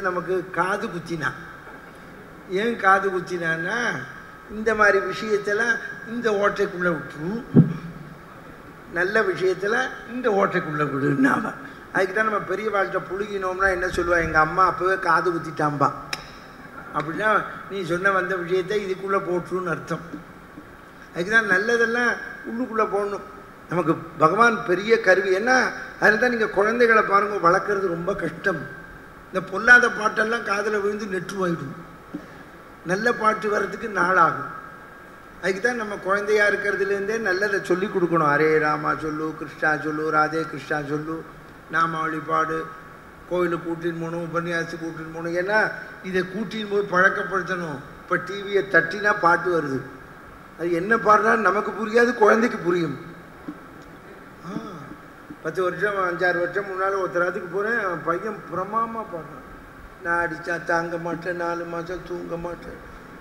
நமக்கு காது குத்தினான் ஏன் காது குத்தினான்னா இந்த மாதிரி விஷயத்தெல்லாம் இந்த ஓட்டைக்குள்ளே விட்டுரும் நல்ல விஷயத்தில் இந்த ஓட்டைக்குள்ளே விடுனாவ அதுக்கு தான் நம்ம பெரிய வாழ்க்கை புழுகினோம்னா என்ன சொல்லுவா எங்கள் அம்மா அப்போவே காது குத்திட்டாம்பா அப்படின்னா நீ சொன்ன வந்த விஷயத்தை இதுக்குள்ளே போட்டுருன்னு அர்த்தம் அதுக்கு தான் நல்லதெல்லாம் உள்ளுக்குள்ளே போடணும் நமக்கு பகவான் பெரிய கருவி ஏன்னா அதில் தான் நீங்கள் குழந்தைகளை பாருங்க வளர்க்குறது ரொம்ப கஷ்டம் இந்த பொல்லாத பாட்டெல்லாம் காதில் விழுந்து நெற்றுவாயிடும் நல்ல பாட்டு வர்றதுக்கு நாளாகும் அதுக்கு தான் நம்ம குழந்தையா இருக்கிறதுலேருந்தே நல்லதை சொல்லி கொடுக்கணும் ஹரே ராமா சொல்லு கிருஷ்ணா சொல்லு ராதே கிருஷ்ணா சொல்லு நாமாவளி பாடு கோயிலுக்கு கூட்டின்னு போகணும் உபன்யாசத்துக்கு கூட்டின்னு போகணும் ஏன்னா இதை கூட்டின்னு போய் பழக்கப்படுத்தணும் இப்போ டிவியை தட்டினா பாட்டு வருது அது என்ன பாடுறான்னு நமக்கு புரியாது குழந்தைக்கு புரியும் ஆ, பத்து வருஷம் அஞ்சாறு வருஷம் முன்னால் ஒருத்தராத்துக்கு போகிறேன் பையன் பிரமாமா பாடுறான் நான் அடித்தா தாங்க மாட்டேன் நாலு மாதம் தூங்க மாட்டேன்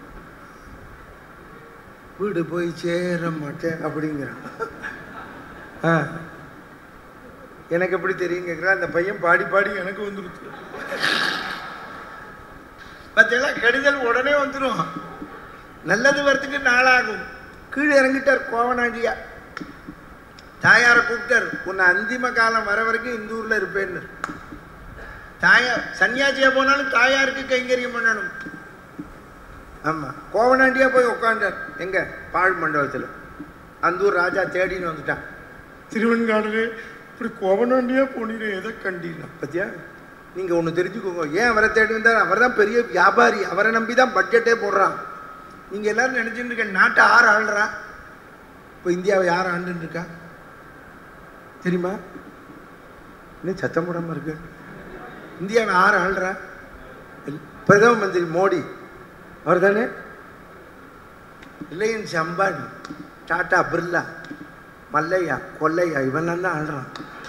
வீடு போய் சேர மாட்டேன் அப்படிங்கிறான் ஆ எனக்கு எப்படி தெரியும் கேட்குறா அந்த பையன் பாடி பாடி எனக்கு வந்துருச்சு பார்த்தீங்களா கெடுதல் உடனே வந்துடும் நல்லது வரத்துக்கு நாளாகும் கீழே இறங்கிட்டார் கோவனாண்டியா தாயாரை கூப்பிட்டார் உன்னை அந்திம காலம் வர வரைக்கும் இந்த ஊர்ல இருப்பேன்னு தாயார் சன்னியாசியா போனாலும் தாயாருக்கு கைங்கரியம் பண்ணணும் ஆமா கோவனாண்டியா போய் உட்காண்டார் எங்க பாழ் மண்டபத்தில் அந்த ஊர் ராஜா தேடின்னு வந்துட்டான் திருவெண்காடலே இப்படி கோவனாண்டியா போனீங்க எதை கண்டீங்க பத்தியா நீங்க ஒண்ணு தெரிஞ்சுக்கோங்க ஏன் அவரை தேடி வந்தார் அவர் தான் பெரிய வியாபாரி அவரை நம்பி தான் பட்ஜெட்டே போடுறான் நீங்க எல்லாரும் நினைச்சுட்டு இருக்க நாட்டை யார் ஆள்றா இப்போ இந்தியாவை யார் ஆண்டுன்னு இருக்கா தெரியுமா இன்னும் சத்தம் போடாம இருக்கு இந்தியாவை யார் ஆள்றா பிரதம மந்திரி மோடி அவர் தானே ரிலையன்ஸ் அம்பானி டாடா பிர்லா மல்லையா கொல்லையா இவெல்லாம் தான் ஆள்றான்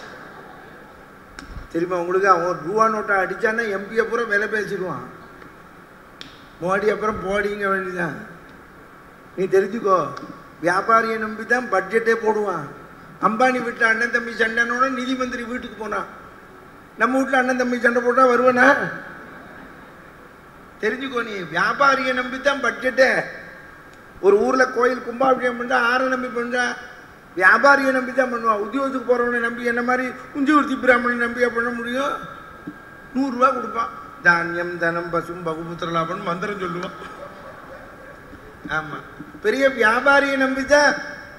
தெரியுமா உங்களுக்கு அவன் ரூபா நோட்டை அடிச்சான்னா எம்பி பூரா விலை பேசிடுவான் மோடி அப்புறம் போடிங்க வேண்டியதான் நீ தெரிஞ்சுக்கோ வியாபாரியை நம்பி தான் பட்ஜெட்டே போடுவான் அம்பானி வீட்டில் அண்ணன் தம்பி சண்டைனோட நிதி மந்திரி வீட்டுக்கு போனான் நம்ம வீட்டில் அண்ணன் தம்பி சண்டை போட்டா வருவானா தெரிஞ்சுக்கோ நீ வியாபாரியை நம்பி தான் பட்ஜெட்டே ஒரு ஊர்ல கோயில் கும்பாபிஷேகம் பண்ணா ஆரை நம்பி பண்ணா வியாபாரியை நம்பி தான் பண்ணுவான் உத்தியோகத்துக்கு போறவனை நம்பி என்ன மாதிரி குஞ்சுவர்த்தி பிராமணனை நம்பியா பண்ண முடியும் நூறுரூவா கொடுப்பான் தானியம் தனம் பசும் பகுபுத்திர லாபம்னு மந்திரம் சொல்லுவான் ஆமா பெரிய வியாபாரியை நம்பி தான்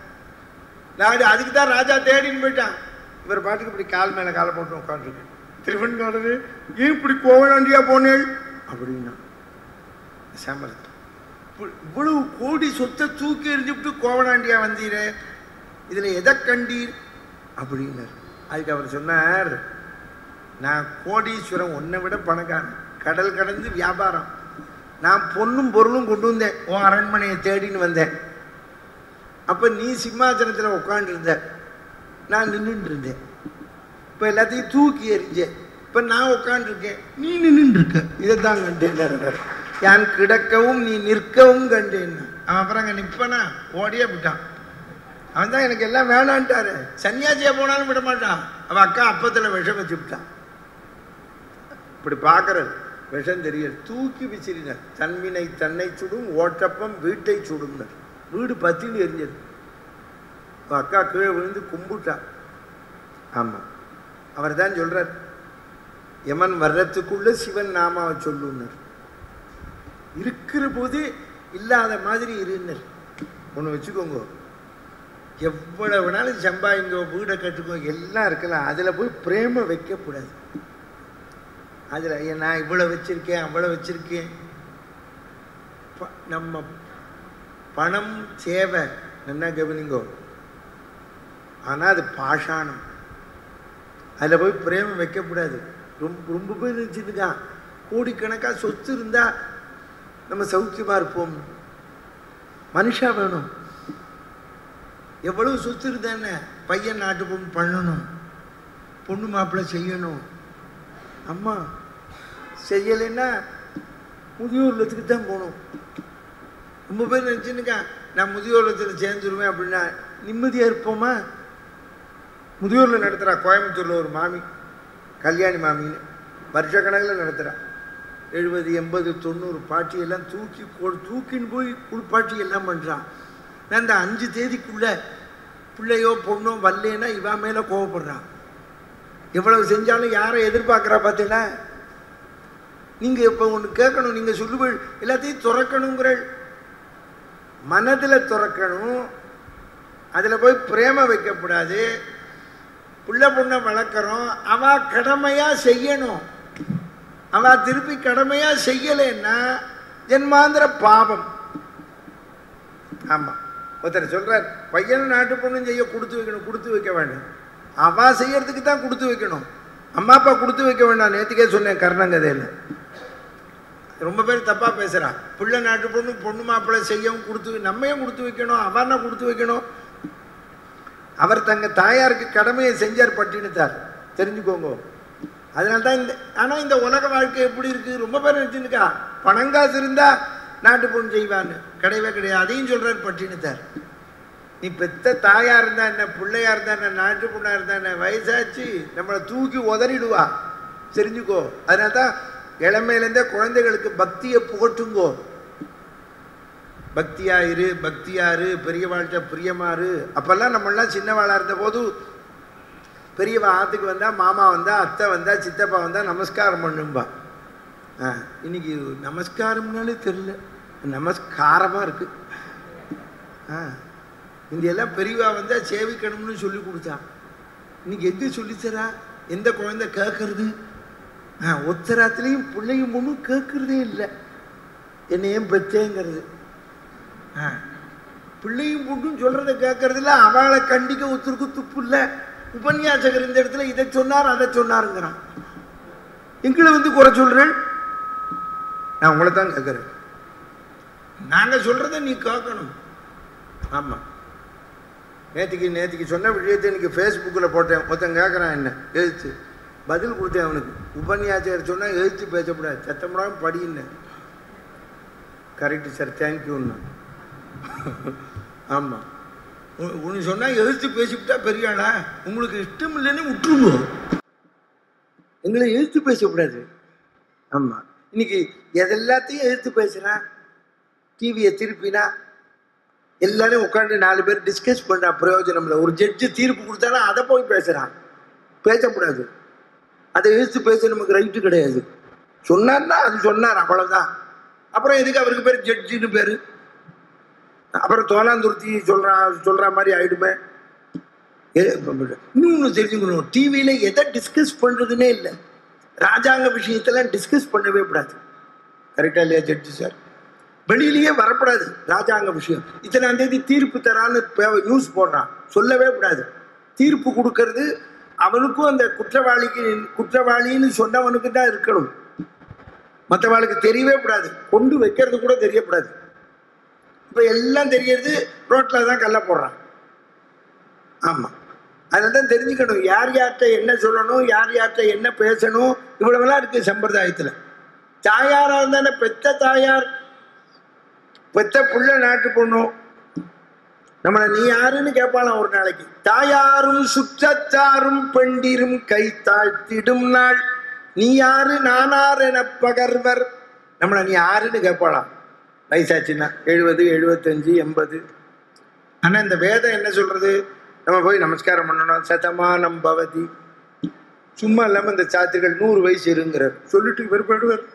நாடு அதுக்கு தான் ராஜா தேடின்னு போயிட்டான் இவர் பாட்டுக்கு இப்படி கால் மேல காலை போட்டு உட்காந்துருக்கு திருவெண்காடவே ஏன் இப்படி கோவலாண்டியா போனேள் அப்படின்னா சாமர்த்தியம் இப்ப- இவ்வளவு கோடி சொத்தை தூக்கி எறிஞ்சுட்டு கோவனாண்டியா வந்தீரே இதுல எதை கண்டீர் அப்படின்னார் அதுக்கு அவர் சொன்னார் நான் கோடீஸ்வரன் உன்னை விட பணக்காரன் கடல் கடந்து வியாபாரம் நான் பொண்ணும் பொருளும் கொண்டு வந்தேன் உன் அரண்மனையை தேடின்னு வந்தேன் அப்ப நீ சிம்மாசனத்துல உட்காந்துருந்த நான் நின்றுட்டு இருந்தேன் இப்ப எல்லாத்தையும் தூக்கி எறிஞ்சேன் இப்ப நான் உட்காந்துருக்கேன் நீ நின்றுட்டு இருக்க இதைத்தான் கண்டேன் யான் கிடக்கவும் நீ நிற்கவும் கண்டேன் அவன் அப்புறம் அங்க நிப்பனா ஓடியே விட்டான் அவன் தான் எனக்கு எல்லாம் வேணான்ட்டாரு சன்னியாசியா போனாலும் விட மாட்டான் அவன் அக்கா அப்பத்துல விஷம் வச்சு விட்டான் இப்படி பார்க்கறது விஷம் தெரியல தூக்கி விசிறினார் தன்வினை தன்னை சுடும் ஓட்டப்பம் வீட்டை சுடும்னர் வீடு பத்தின்னு எரிஞ்சது அவ அக்கா கீழே விழுந்து கும்பிட்டான் ஆமா அவர் தான் சொல்றார் யமன் வர்றதுக்குள்ள சிவன் நாமாவை சொல்லுனர் இருக்கிற போது இல்லாத மாதிரி இருனர் ஒன்று வச்சுக்கோங்க எவ்வளவு வேணாலும் சம்பாதிங்கோ வீடை கட்டுக்கோ எல்லாம் இருக்கலாம் அதில் போய் பிரேம வைக்கக்கூடாது அதில் நான் இவ்வளோ வச்சிருக்கேன் அவ்வளோ வச்சிருக்கேன் ப- நம்ம பணம் தேவை என்ன கவனிங்கோ ஆனால் அது பாஷாணம் அதில் போய் பிரேமம் வைக்கக்கூடாது ரொம்ப ரொம்ப பேர் நினச்சிட்டுருக்கான் கோடிக்கணக்காக சொத்து இருந்தால் நம்ம சௌக்கியமாக இருப்போம் மனுஷா வேணும் எவ்வளவு சொத்து இருந்தானே பையன் நாட்டு பொண்ணு பண்ணணும் பொண்ணு மாப்பிள்ளை செய்யணும் அம்மா செய்யலைன்னா முதியோர் இல்லத்துக்கு தான் போகணும் ரொம்ப பேர் நினச்சின்னுக்கான் நான் முதியோர் இல்லத்தில் சேர்ந்துருவேன் அப்படின்னா நிம்மதியாக இருப்போமா முதியோரில் நடத்துகிறா கோயம்புத்தூரில் ஒரு மாமி கல்யாணி மாமின்னு வருஷக்கணக்கில் நடத்துகிறா எழுபது எண்பது தொண்ணூறு பாட்டி எல்லாம் தூக்கி கொ- தூக்கின்னு போய் குளிப்பாட்டி எல்லாம் பண்ணுறான் நான் இந்த அஞ்சு தேதிக்குள்ள பிள்ளையோ பொண்ணோ வரலேன்னா இவன் மேலே கோவப்படுறான் எவ்வளவு செஞ்சாலும் யாரை எதிர்பார்க்குறா பார்த்தீங்களா நீங்கள் இப்போ ஒன்று கேட்கணும் நீங்கள் சொல்லுவீள் எல்லாத்தையும் துறக்கணுங்கிற மனதில் துறக்கணும் அதில் போய் பிரேம வைக்கக்கூடாது புள்ள பொண்ணை வளர்க்குறோம் அவ கடமையாக செய்யணும் அவ திருப்பி கடமையாக செய்யலைன்னா ஜென்மாந்திர பாவம் ஆமாம் ஒருத்தர் சொல்கிறார் பையனும் நாட்டு பொண்ணும் செய்ய கொடுத்து வைக்கணும் கொடுத்து வைக்க வேண்டாம் அவ செய்யறதுக்கு தான் கொடுத்து வைக்கணும் அம்மா அப்பா கொடுத்து வைக்க வேண்டாம் நேற்றுக்கே சொன்னேன் கர்ணங்கதையில் ரொம்ப பேர் தப்பாக பேசுகிறான் பிள்ளை நாட்டு பொண்ணு பொண்ணு மாப்பிள்ளை செய்யவும் கொடுத்து நம்மையும் கொடுத்து வைக்கணும் அவனா கொடுத்து வைக்கணும் அவர் தங்க தாயாருக்கு கடமையை செஞ்சார் பட்டினத்தார் தெரிஞ்சுக்கோங்க அதனால தான் இந்த ஆனால் இந்த உலக வாழ்க்கை எப்படி இருக்குது ரொம்ப பேர் நினச்சிருக்கா பணங்காசு இருந்தால் நாட்டு பொண்ணு செய்வான்னு கிடையவே கிடையாது அதையும் சொல்கிறார் பட்டினத்தார் நீ பெத்த தாயா இருந்தா என்ன பிள்ளையா இருந்தா என்ன நாட்டு பொண்ணா இருந்தா என்ன வயசாச்சு நம்மளை தூக்கி உதறிடுவா தெரிஞ்சுக்கோ அதனால தான் இளமையிலேருந்தே குழந்தைகளுக்கு பக்தியை புகட்டுங்கோ பக்தியா இரு பக்தியாரு பெரியவாழ்கிட்ட பிரியமாரு அப்பெல்லாம் நம்மளாம் சின்னவாளா இருந்த போது பெரியவா ஆத்துக்கு வந்தா மாமா வந்தா அத்தை வந்தா சித்தப்பா வந்தா நமஸ்காரம் பண்ணும்பா ஆ இன்னைக்கு நமஸ்காரம்னாலே தெரியல நமஸ்காரமா இருக்கு ஆ இங்கெல்லாம் பெரியவா வந்தா சேவிக்கணும்னு சொல்லி கொடுத்தான் இன்னைக்கு எங்க சொல்லித்தரா எந்த குழந்தை கேட்கறது ஆ ஒத்தராத்துலேயும் பிள்ளையும் ஒன்றும் கேட்கறதே இல்லை என்னை ஏன் பெத்தேங்கிறது ஆ பிள்ளையும் பொண்ணும் சொல்றத கேட்கறது இல்லை அவளை கண்டிக்க ஒருத்தருக்கு துப்பு இல்லை உபன்யாசகர் இந்த இடத்துல இதை சொன்னார் அதை சொன்னாருங்கிறான் எங்களை வந்து குறை சொல்றேன் நான் உங்களை தான் கேட்குறேன் நாங்க சொல்றதை நீ கேட்கணும் ஆமா நேற்றுக்கு நேற்றுக்கு சொன்ன விஷயத்தை இன்னைக்கு ஃபேஸ்புக்கில் போட்டேன் ஒருத்தன் கேட்குறான் என்ன எழுத்து பதில் கொடுத்தேன் அவனுக்கு உபன்யாசகர் சொன்னால் எழுத்து பேசக்கூடாது சத்தமிடாமல் படின்னு கரெக்டு சார் தேங்க்யூன்னு ஆமாம் உனக்கு சொன்னால் எழுத்து பேசிவிட்டா பெரிய ஆளா உங்களுக்கு இஷ்டம் இல்லைன்னு விட்டுருங்க எங்களை எழுத்து பேசக்கூடாது ஆமாம் இன்னைக்கு எதெல்லாத்தையும் எழுத்து பேசுகிறான் டிவியை திருப்பினா எல்லாரும் உட்காந்து நாலு பேர் டிஸ்கஸ் பண்ணுறா பிரயோஜனம் இல்லை ஒரு ஜட்ஜு தீர்ப்பு கொடுத்தாலும் அதை போய் பேசுகிறான் பேசக்கூடாது அதை எழுத்து பேச நமக்கு ரைட்டு கிடையாது சொன்னார்னா அது சொன்னார் அவ்வளவுதான் அப்புறம் எதுக்கு அவருக்கு பேர் ஜட்ஜின்னு பேர் அப்புறம் தோலாந்துருத்தி சொல்றா சொல்ற மாதிரி ஆயிடுமே ஏ- இன்னொன்னு தெரிஞ்சுக்கணும் டிவியில எதை டிஸ்கஸ் பண்றதுனே இல்லை ராஜாங்க விஷயத்தெல்லாம் டிஸ்கஸ் பண்ணவே கூடாது கரெக்டா இல்லையா ஜட்ஜி சார் வெளியிலேயே வரக்கூடாது ராஜாங்க விஷயம் இத்தனாம் தேதி தீர்ப்பு தரான்னு நியூஸ் போடுறான் சொல்லவே கூடாது தீர்ப்பு கொடுக்கறது அவனுக்கும் அந்த குற்றவாளிக்கு குற்றவாளின்னு சொன்னவனுக்கு தான் இருக்கணும் மற்றவாளுக்கு தெரியவே கூடாது கொண்டு வைக்கிறது கூட தெரியக்கூடாது இப்போ எல்லாம் தெரியறது ரோட்டில் தான் கல்ல போடுறான் ஆமாம் அதில் தான் தெரிஞ்சுக்கணும் யார் யார்கிட்ட என்ன சொல்லணும் யார் யார்கிட்ட என்ன பேசணும் இவ்வளவெல்லாம் இருக்குது சம்பிரதாயத்தில் தாயாராக இருந்தானே பெத்த தாயார் பெத்த புள்ள நாட்டு பொண்ணும் நம்மளை நீ யாருன்னு கேட்பாளாம் ஒரு நாளைக்கு தாயாரும் சுற்றத்தாரும் பெண்டிரும் கை தாழ்த்திடும் நாள் நீ யாரு நானார் என பகர்வர் நம்மளை நீ யாருன்னு கேட்பாளாம் வயசாச்சுன்னா எழுபது எழுபத்தஞ்சு எண்பது ஆனா இந்த வேதம் என்ன சொல்றது நம்ம போய் நமஸ்காரம் பண்ணணும் சதமானம் பவதி சும்மா இல்லாம இந்த சாத்திரிகள் நூறு வயசு இருங்கிறார் சொல்லிட்டு இவர் போயிடுவார்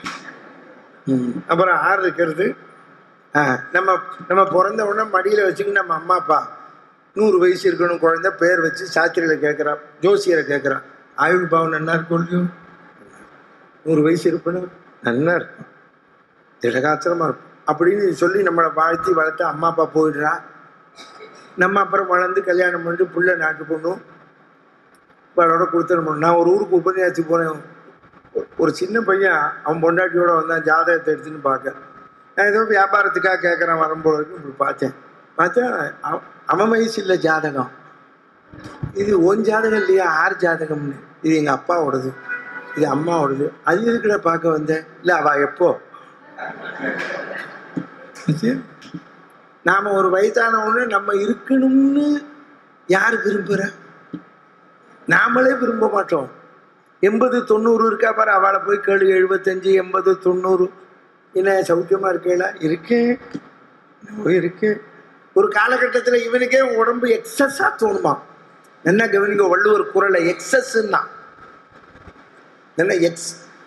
ம். அப்புறம் ஆறு இருக்கிறது ஆ, நம்ம நம்ம பிறந்த உடனே மடியில் வச்சுக்கிட்டு நம்ம அம்மா அப்பா நூறு வயசு இருக்கணும் குழந்தை பேர் வச்சு சாத்திரிகளை கேட்குறான் ஜோசியரை கேட்குறான் ஆயுள் பாவம் நன்னா இருக்கும் நூறு வயசு இருப்பணும் நன்னா இருக்கும் திடகாத்திரமா இருக்கும் அப்படின்னு சொல்லி நம்மளை வாழ்த்தி வளர்த்து அம்மா அப்பா போயிடுறா நம்ம அப்புறம் வளர்ந்து கல்யாணம் பண்ணிட்டு புள்ள நாட்டு பொண்ணும் அவளோட கொடுத்துட நான் ஒரு ஊருக்கு உபன்யாசி போனேன் ஒரு- ஒரு சின்ன பையன் அவன் பொண்டாட்டியோட வந்தான் ஜாதகத்தை எடுத்துன்னு பார்க்க நான் ஏதோ வியாபாரத்துக்காக கேட்குறேன் வரும்போது இப்படி பார்த்தேன் பார்த்தா அவ- அவன் வயசு இல்லை ஜாதகம் இது உன் ஜாதகம் இல்லையா ஆறு ஜாதகம்னு இது எங்கள் அப்பாவோடது இது அம்மாவோடது அது எதுக்குடா பார்க்க வந்தேன் இல்லை அவ எப்போ சரி. நாம ஒரு வயசானவனு நம்ம இருக்கணும்னு யார் விரும்புற நாமளே விரும்ப மாட்டோம் எண்பது தொண்ணூறு இருக்கா பாரு அவளை போய் கேளு எழுபத்தஞ்சு எண்பது தொண்ணூறு என்ன சௌக்கியமா இருக்கேளா இருக்கேன் என்னவோ இருக்கேன் ஒரு காலகட்டத்தில் இவனுக்கே உடம்பு எக்ஸஸா தோணுமா என்ன கவனிங்க வள்ளுவர் குரலை எக்ஸஸ்ன்னா என்ன எக்ஸ்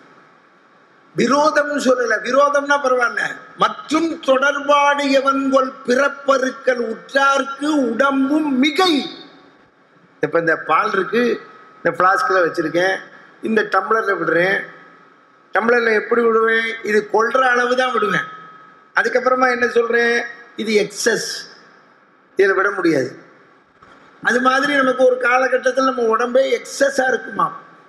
விரோதம் சொல்லல விரோதம்னா பரவாயில்ல மற்றும் தொடர்பாடு எவன்கொள் பிறப்பருக்கள் உற்றார்க்கு உடம்பும் மிகை இப்ப இந்த பால் இருக்கு இந்த பிளாஸ்கில் வச்சிருக்கேன் இந்த டம்ளர்ல விடுறேன் டம்ளர்ல எப்படி விடுவேன் இது கொள்ற அளவு தான் விடுவேன் அதுக்கப்புறமா என்ன சொல்றேன் இது எக்ஸஸ் இதில் விட முடியாது அது மாதிரி நமக்கு ஒரு காலகட்டத்தில் நம்ம உடம்பே எக்ஸஸாக இருக்குமா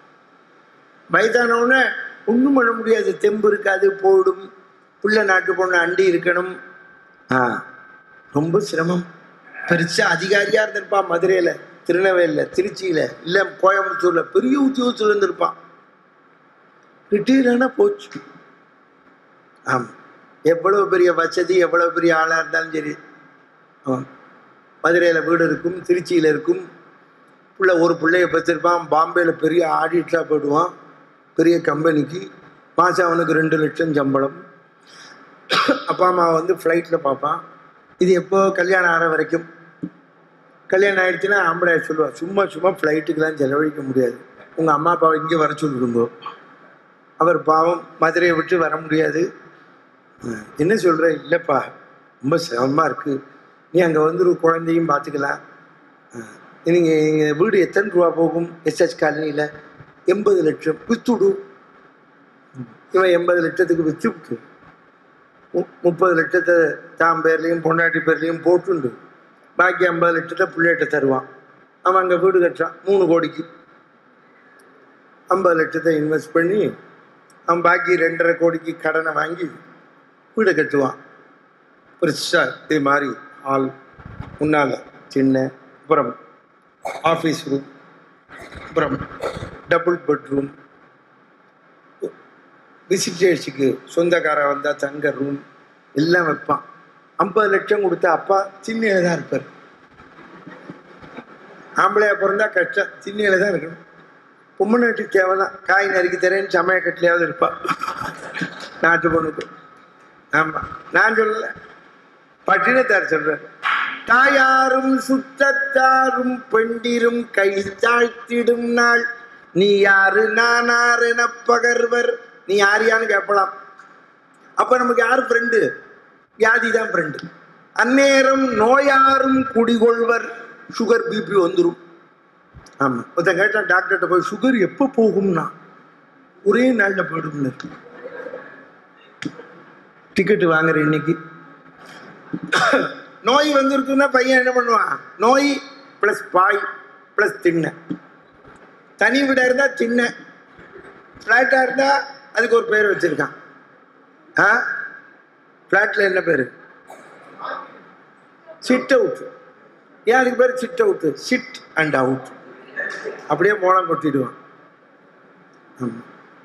வயதானவுடனே ஒன்றும் பண்ண முடியாது தெம்பு இருக்காது போடும் பிள்ளை நாட்டு பொண்ணு அண்டி இருக்கணும் ஆ ரொம்ப சிரமம் பெருசா அதிகாரியா இருந்திருப்பான் மதுரையில திருநெல்வேலியில திருச்சியில இல்ல கோயம்புத்தூர்ல பெரிய உத்தியோகத்துல இருந்திருப்பான் ரிட்டையர் ஆனா போச்சு ஆமா எவ்வளவு பெரிய வசதி எவ்வளவு பெரிய ஆளா இருந்தாலும் சரி ஆமா. மதுரையில வீடு இருக்கும் திருச்சியில இருக்கும் பிள்ளை ஒரு பிள்ளைய பெற்றிருப்பான் பாம்பேல பெரிய ஆடிட்டா போயிடுவான் பெரிய கம்பெனிக்கு மாதம் அவனுக்கு ரெண்டு லட்சம் சம்பளம் அப்பா அம்மா வந்து ஃப்ளைட்டில் பார்ப்பான் இது எப்போ கல்யாணம் ஆகிற வரைக்கும் கல்யாணம் ஆயிடுச்சுன்னா ஆம்பளை சொல்லுவா சும்மா சும்மா ஃப்ளைட்டுக்கெல்லாம் செலவழிக்க முடியாது உங்கள் அம்மா அப்பாவை இங்கே வர சொல்லிடுங்க அவர் பாவம் மதுரையை விட்டு வர முடியாது அஹ், என்ன சொல்கிற இல்லைப்பா ரொம்ப சிரமமாக இருக்குது நீ அங்கே வந்து ஒரு குழந்தையும் பார்த்துக்கலாம் நீங்கள் எங்கள் வீடு எத்தனை ரூபா போகும் எஸ்எஸ் காலனியில் எண்பது லட்சம் வித்துடு இவன் எண்பது லட்சத்துக்கு வித்து விட்டு மு- முப்பது லட்சத்தை தான் பேர்லையும் பொண்டாட்டி பேர்லையும் போட்டுண்டு பாக்கி ஐம்பது லட்சத்தை பிள்ளைகிட்ட தருவான் அவன் அங்கே வீடு கட்டுறான் மூணு கோடிக்கு ஐம்பது லட்சத்தை இன்வெஸ்ட் பண்ணி அவன் பாக்கி ரெண்டரை கோடிக்கு கடனை வாங்கி வீடை கட்டுவான் பெருசா இது மாதிரி ஹால் முன்னால் சின்ன அப்புறம் ஆஃபீஸ் ரூம் அப்புறம் டபுள் பெட்ரூம் விசிட்டர்ஸுக்கு சொந்தக்காரன் வந்தால் தங்க ரூம் எல்லாம் வைப்பான் ஐம்பது லட்சம் கொடுத்தா அப்பா சின்னையில தான் இருப்பார் ஆம்பளையா பிறந்தா கஷ்டம் சின்னையில தான் இருக்கணும் பொம்மநாட்டு தேவைதான் காய் நறுக்கி தரேன்னு சமயக்கட்டிலையாவது இருப்பா நாட்டு பொண்ணுக்கு ஆமா நான் சொல்லல பட்டினத்தார் சொல்றார் தாயாரும் சுற்றத்தாரும் பெண்டிரும் கை தாழ்த்திடும் நாள் நீ யாரு நானார் என பகர்வர் நீ யாரியான்னு கேட்கலாம் அப்ப நமக்கு யாரு ஃப்ரெண்டு வியாதி தான் ஃப்ரெண்டு அந்நேரம் நோயாரும் குடிகொள்வர் சுகர் பிபி வந்துடும் ஆமா ஒருத்தன் கேட்டான் டாக்டர்கிட்ட போய் சுகர் எப்போ போகும்னா ஒரே நாள்ல போயிடும்னு டிக்கெட் வாங்குற இன்னைக்கு நோய் வந்திருக்குன்னா பையன் என்ன பண்ணுவான் நோய் ப்ளஸ் பாய் ப்ளஸ் திண்ணை தனி வீடாக இருந்தால் திண்ணை ஃப்ளாட்டாக இருந்தால் அதுக்கு ஒரு பேர் வச்சுருக்கான் ஆ ஃப்ளாட்டில் என்ன பேர் சிட் அவுட் ஏன் அதுக்கு பேர் sit out sit and out அப்படியே மோளம் கொட்டிடுவான் ஆமா.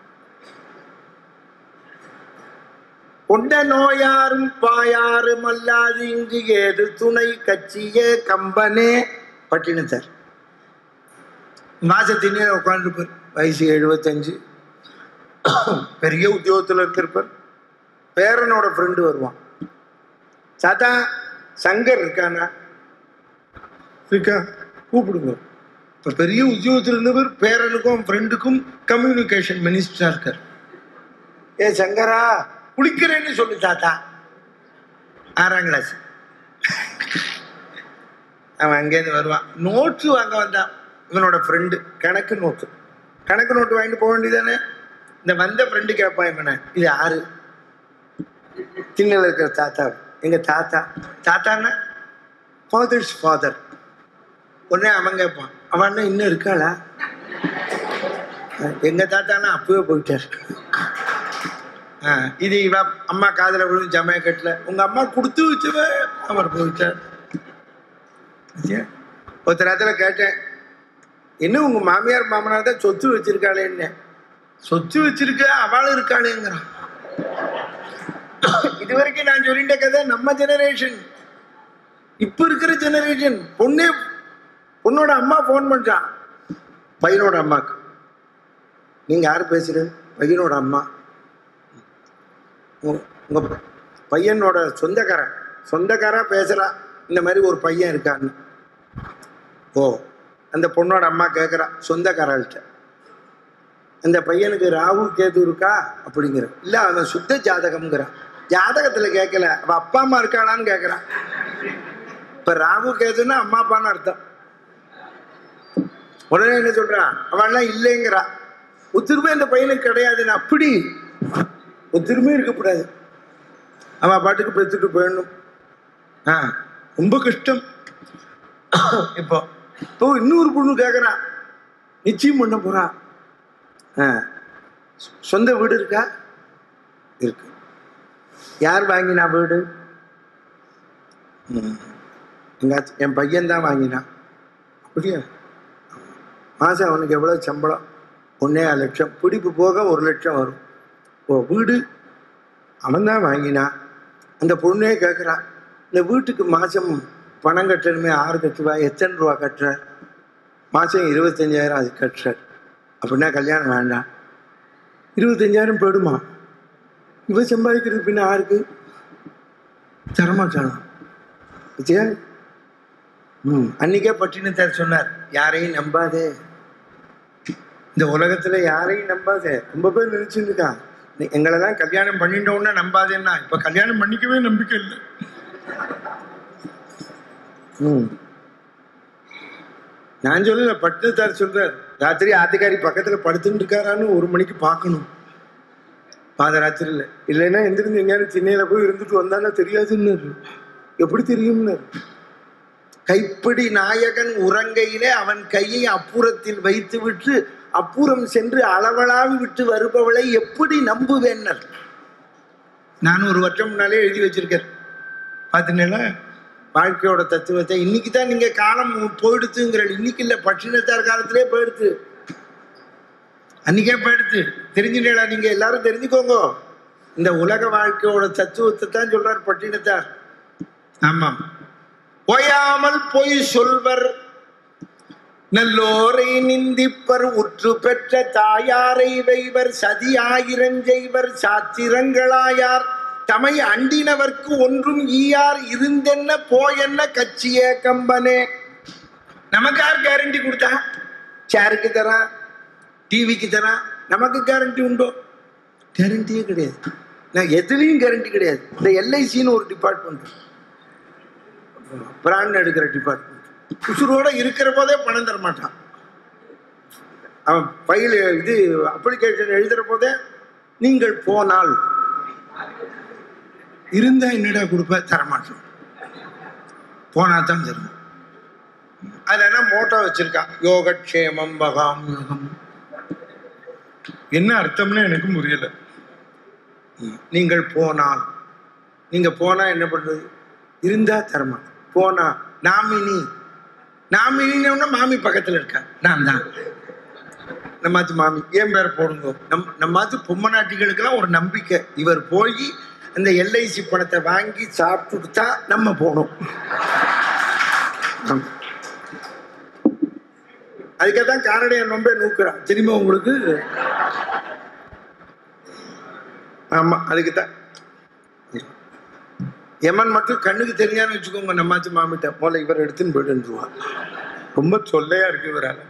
கொண்ட நோயாரும் பாயாரும் அல்லாது இங்கு ஏது துணை கட்சியே கம்பனே பட்டினத்தார் மாசத்தினே உட்காந்துருப்பார் வயசு எழுபத்தஞ்சு பெரிய உத்தியோகத்தில் இருந்திருப்பார் பேரனோட ஃப்ரெண்டு வருவான் தாத்தா சங்கர் இருக்கானா இருக்கா கூப்பிடுங்க இப்போ பெரிய உத்தியோகத்தில் இருந்தவர் பேரனுக்கும் ஃப்ரெண்டுக்கும் கம்யூனிகேஷன் மினிஸ்டராக இருக்கார் ஏ சங்கரா குளிக்கிறேன்னு சொல்லு தாத்தா ஆறாம் கிளாஸ் அவன் அங்கேருந்து வருவான் நோட்டு வாங்க வந்தான் இவனோட ஃப்ரெண்டு கணக்கு நோட்டு கணக்கு நோட்டு வாங்கிட்டு போக வேண்டியதானே இந்த வந்த ஃப்ரெண்டு கேட்பான் இவனை இது யாரு திண்ணில் இருக்கிற தாத்தா எங்க தாத்தா தாத்தான்னா ஃபாதர்ஸ் ஃபாதர் உடனே அவன் கேட்பான் அவன் அண்ணன் இன்னும் இருக்காளா எங்க தாத்தானா அப்பவே போயிட்டார் ஆ, இது இவ அம்மா காதுல விழுந்து ஜமயக்கட்டில் உங்க அம்மா கொடுத்து வச்சவ அவர் போயிட்டார் சரியா? ஒருத்தர் இடத்துல கேட்டேன் என்ன உங்க மாமியார் மாமனார் தான் சொத்து வச்சிருக்காளேன்னு சொத்து வச்சிருக்க அவளும் இருக்காளேங்கிறான் இது வரைக்கும் நான் சொல்லிட்ட கதை நம்ம ஜெனரேஷன் இப்ப இருக்கிற ஜெனரேஷன் பொண்ணே பொண்ணோட அம்மா ஃபோன் பண்றான் பையனோட அம்மாக்கு நீங்க யார் பேசுறது பையனோட அம்மா உங்க- உங்க பையனோட சொந்தக்காரன் சொந்தக்காரா பேசுறா இந்த மாதிரி ஒரு பையன் இருக்கான்னு ஓ அந்த பொண்ணோட அம்மா கேட்குறா சொந்தக்காரர்கிட்ட அந்த பையனுக்கு ராகு கேது இருக்கா அப்படிங்கிற இல்ல அவன் சுத்த ஜாதகம்ங்கிறான் ஜாதகத்துல கேட்கல அவ அப்பா அம்மா இருக்காளான்னு கேட்கறான் இப்ப ராகு கேதுன்னா அம்மா அப்பான்னு அர்த்தம் உடனே என்ன சொல்றான் அவன்லாம் இல்லைங்கிறா ஒத்துருமே அந்த பையனுக்கு கிடையாதுன்னு அப்படி ஒத்துருமே இருக்கக்கூடாது அவன் பாட்டுக்கு பெற்றுட்டு போயிடணும் ஆ ரொம்ப கஷ்டம் இப்போ இப்போ இன்னொரு பொண்ணு கேட்குறான் நிச்சயம் பண்ண போறான் ஆ சொந்த வீடு இருக்கா இருக்கு யார் வாங்கினா வீடு ம். எங்க ஆச்சி- என் பையன் தான் வாங்கினான் அப்படியா மாதம் அவனுக்கு எவ்வளோ சம்பளம் ஒன்னே லட்சம் பிடிப்பு போக ஒரு லட்சம் வரும் ஓ வீடு அவன் தான் வாங்கினான் அந்த பொண்ணே கேட்குறான் இந்த வீட்டுக்கு மாதம் பணம் கட்டணுமே ஆறு கட்டுவா எத்தனை ரூபா கட்டுற மாதம் இருபத்தஞ்சாயிரம் அது கட்டுற அப்படின்னா கல்யாணம் வேண்டாம் இருபத்தஞ்சாயிரம் போயிடுமா இவ சம்பாதிக்கிறது பின்ன யாருக்கு தரமாட்டானா விஜயா ம் அன்னைக்கே பட்டினத்தார் சொன்னார் யாரையும் நம்பாதே இந்த உலகத்துல யாரையும் நம்பாதே ரொம்ப பேர் நினைச்சுட்டு இருக்கான் நீ- எங்களெல்லாம் கல்யாணம் பண்ணிட்டோம்னா நம்பாதேன்னா இப்ப கல்யாணம் பண்ணிக்கவே நம்பிக்கை இல்லை ம் நான் சொல்லல பட்டினத்தார் சொல்றார் ராத்திரி ஆத்துக்காரி பக்கத்துல படுத்துட்டு இருக்காரான்னு ஒரு மணிக்கு பார்க்கணும் பாதராத்திரியில் இல்லைன்னா எந்திருந்து எங்கேயாவது சென்னையில போய் இருந்துட்டு வந்தானா தெரியாதுன்னு எப்படி தெரியும்னு கைப்பிடி நாயகன் உறங்கையிலே அவன் கையை அப்புறத்தில் வைத்து விட்டு அப்புறம் சென்று அளவளாவி விட்டு வருபவளை எப்படி நம்புவேன்னர் நான் ஒரு வருஷம் முன்னாலே எழுதி வச்சிருக்கேன் பார்த்தீங்களா வாழ்க்கையோட தத்துவத்தை இன்னைக்கு தான் நீங்க காலம் போயிடுத்துங்கிற இன்னைக்கு இல்ல பட்டினத்தார் காலத்திலே போயிடுத்து அன்னைக்கே போயிடுத்து தெரிஞ்சுட்டா நீங்க எல்லாரும் தெரிஞ்சுக்கோங்க இந்த உலக வாழ்க்கையோட தத்துவத்தை தான் சொல்றார் பட்டினத்தார் ஆமாம் பொய்யாமல் பொய் சொல்வர் நல்லோரை நிந்திப்பர் உற்று பெற்ற தாயாரை வைவர் சதியாயிரஞ்செய்வர் சாத்திரங்களாயார் தமை அண்டினவர்க்கு ஒன்றும் ஈயார் இருந்தென்ன போயென்ன கட்சியே கம்பனே நமக்கு யார் கேரண்டி கொடுத்தா சேருக்கு தரான் டிவிக்கு தரான் நமக்கு கேரண்டி உண்டோ கேரண்டியே கிடையாது நான் எதுலேயும் கேரண்டி கிடையாது இந்த எல்ஐசின்னு ஒரு டிபார்ட்மெண்ட் பிராண்ட் எடுக்கிற டிபார்ட்மெண்ட் உசுரோட இருக்கிற போதே பணம் தர மாட்டான் அவன் ஃபைல் இது அப்ளிகேஷன் எழுதுற போதே நீங்கள் போனால் இருந்தா என்னடா கொடுப்ப தரமாட்டோம் போனா தான் தரும் அதுல என்ன மோட்டோ வச்சிருக்கான் யோகக்ஷேமம் பகாம் யோகம் என்ன அர்த்தம்னு எனக்கு புரியல ம். நீங்கள் போனால் நீங்க போனா என்ன பண்றது இருந்தா தரமாட்டோம் போனா நாமினி நாமினின்னு மாமி பக்கத்துல இருக்கா நான் தான் நம்மாத்து மாமி ஏன் பேர் போடுங்க நம் நம்மாத்து பொம்மநாட்டிகளுக்கெல்லாம் ஒரு நம்பிக்கை இவர் போய் அந்த எல்ஐசி பணத்தை வாங்கி சாப்பிட்டுட்டு தான் நம்ம போகணும் ஆமா. அதுக்காக தான் காரடையன் ரொம்ப நூக்குறான் தெரியுமா உங்களுக்கு ஆமா அதுக்கு தான் எமன் மட்டும் கண்ணுக்கு தெரிஞ்சான்னு வச்சுக்கோங்க நம்மாச்சு மாமிட்ட போல இவர் எடுத்துன்னு போயிட்டுருவான் ரொம்ப சொல்லையா இருக்கு இவரால்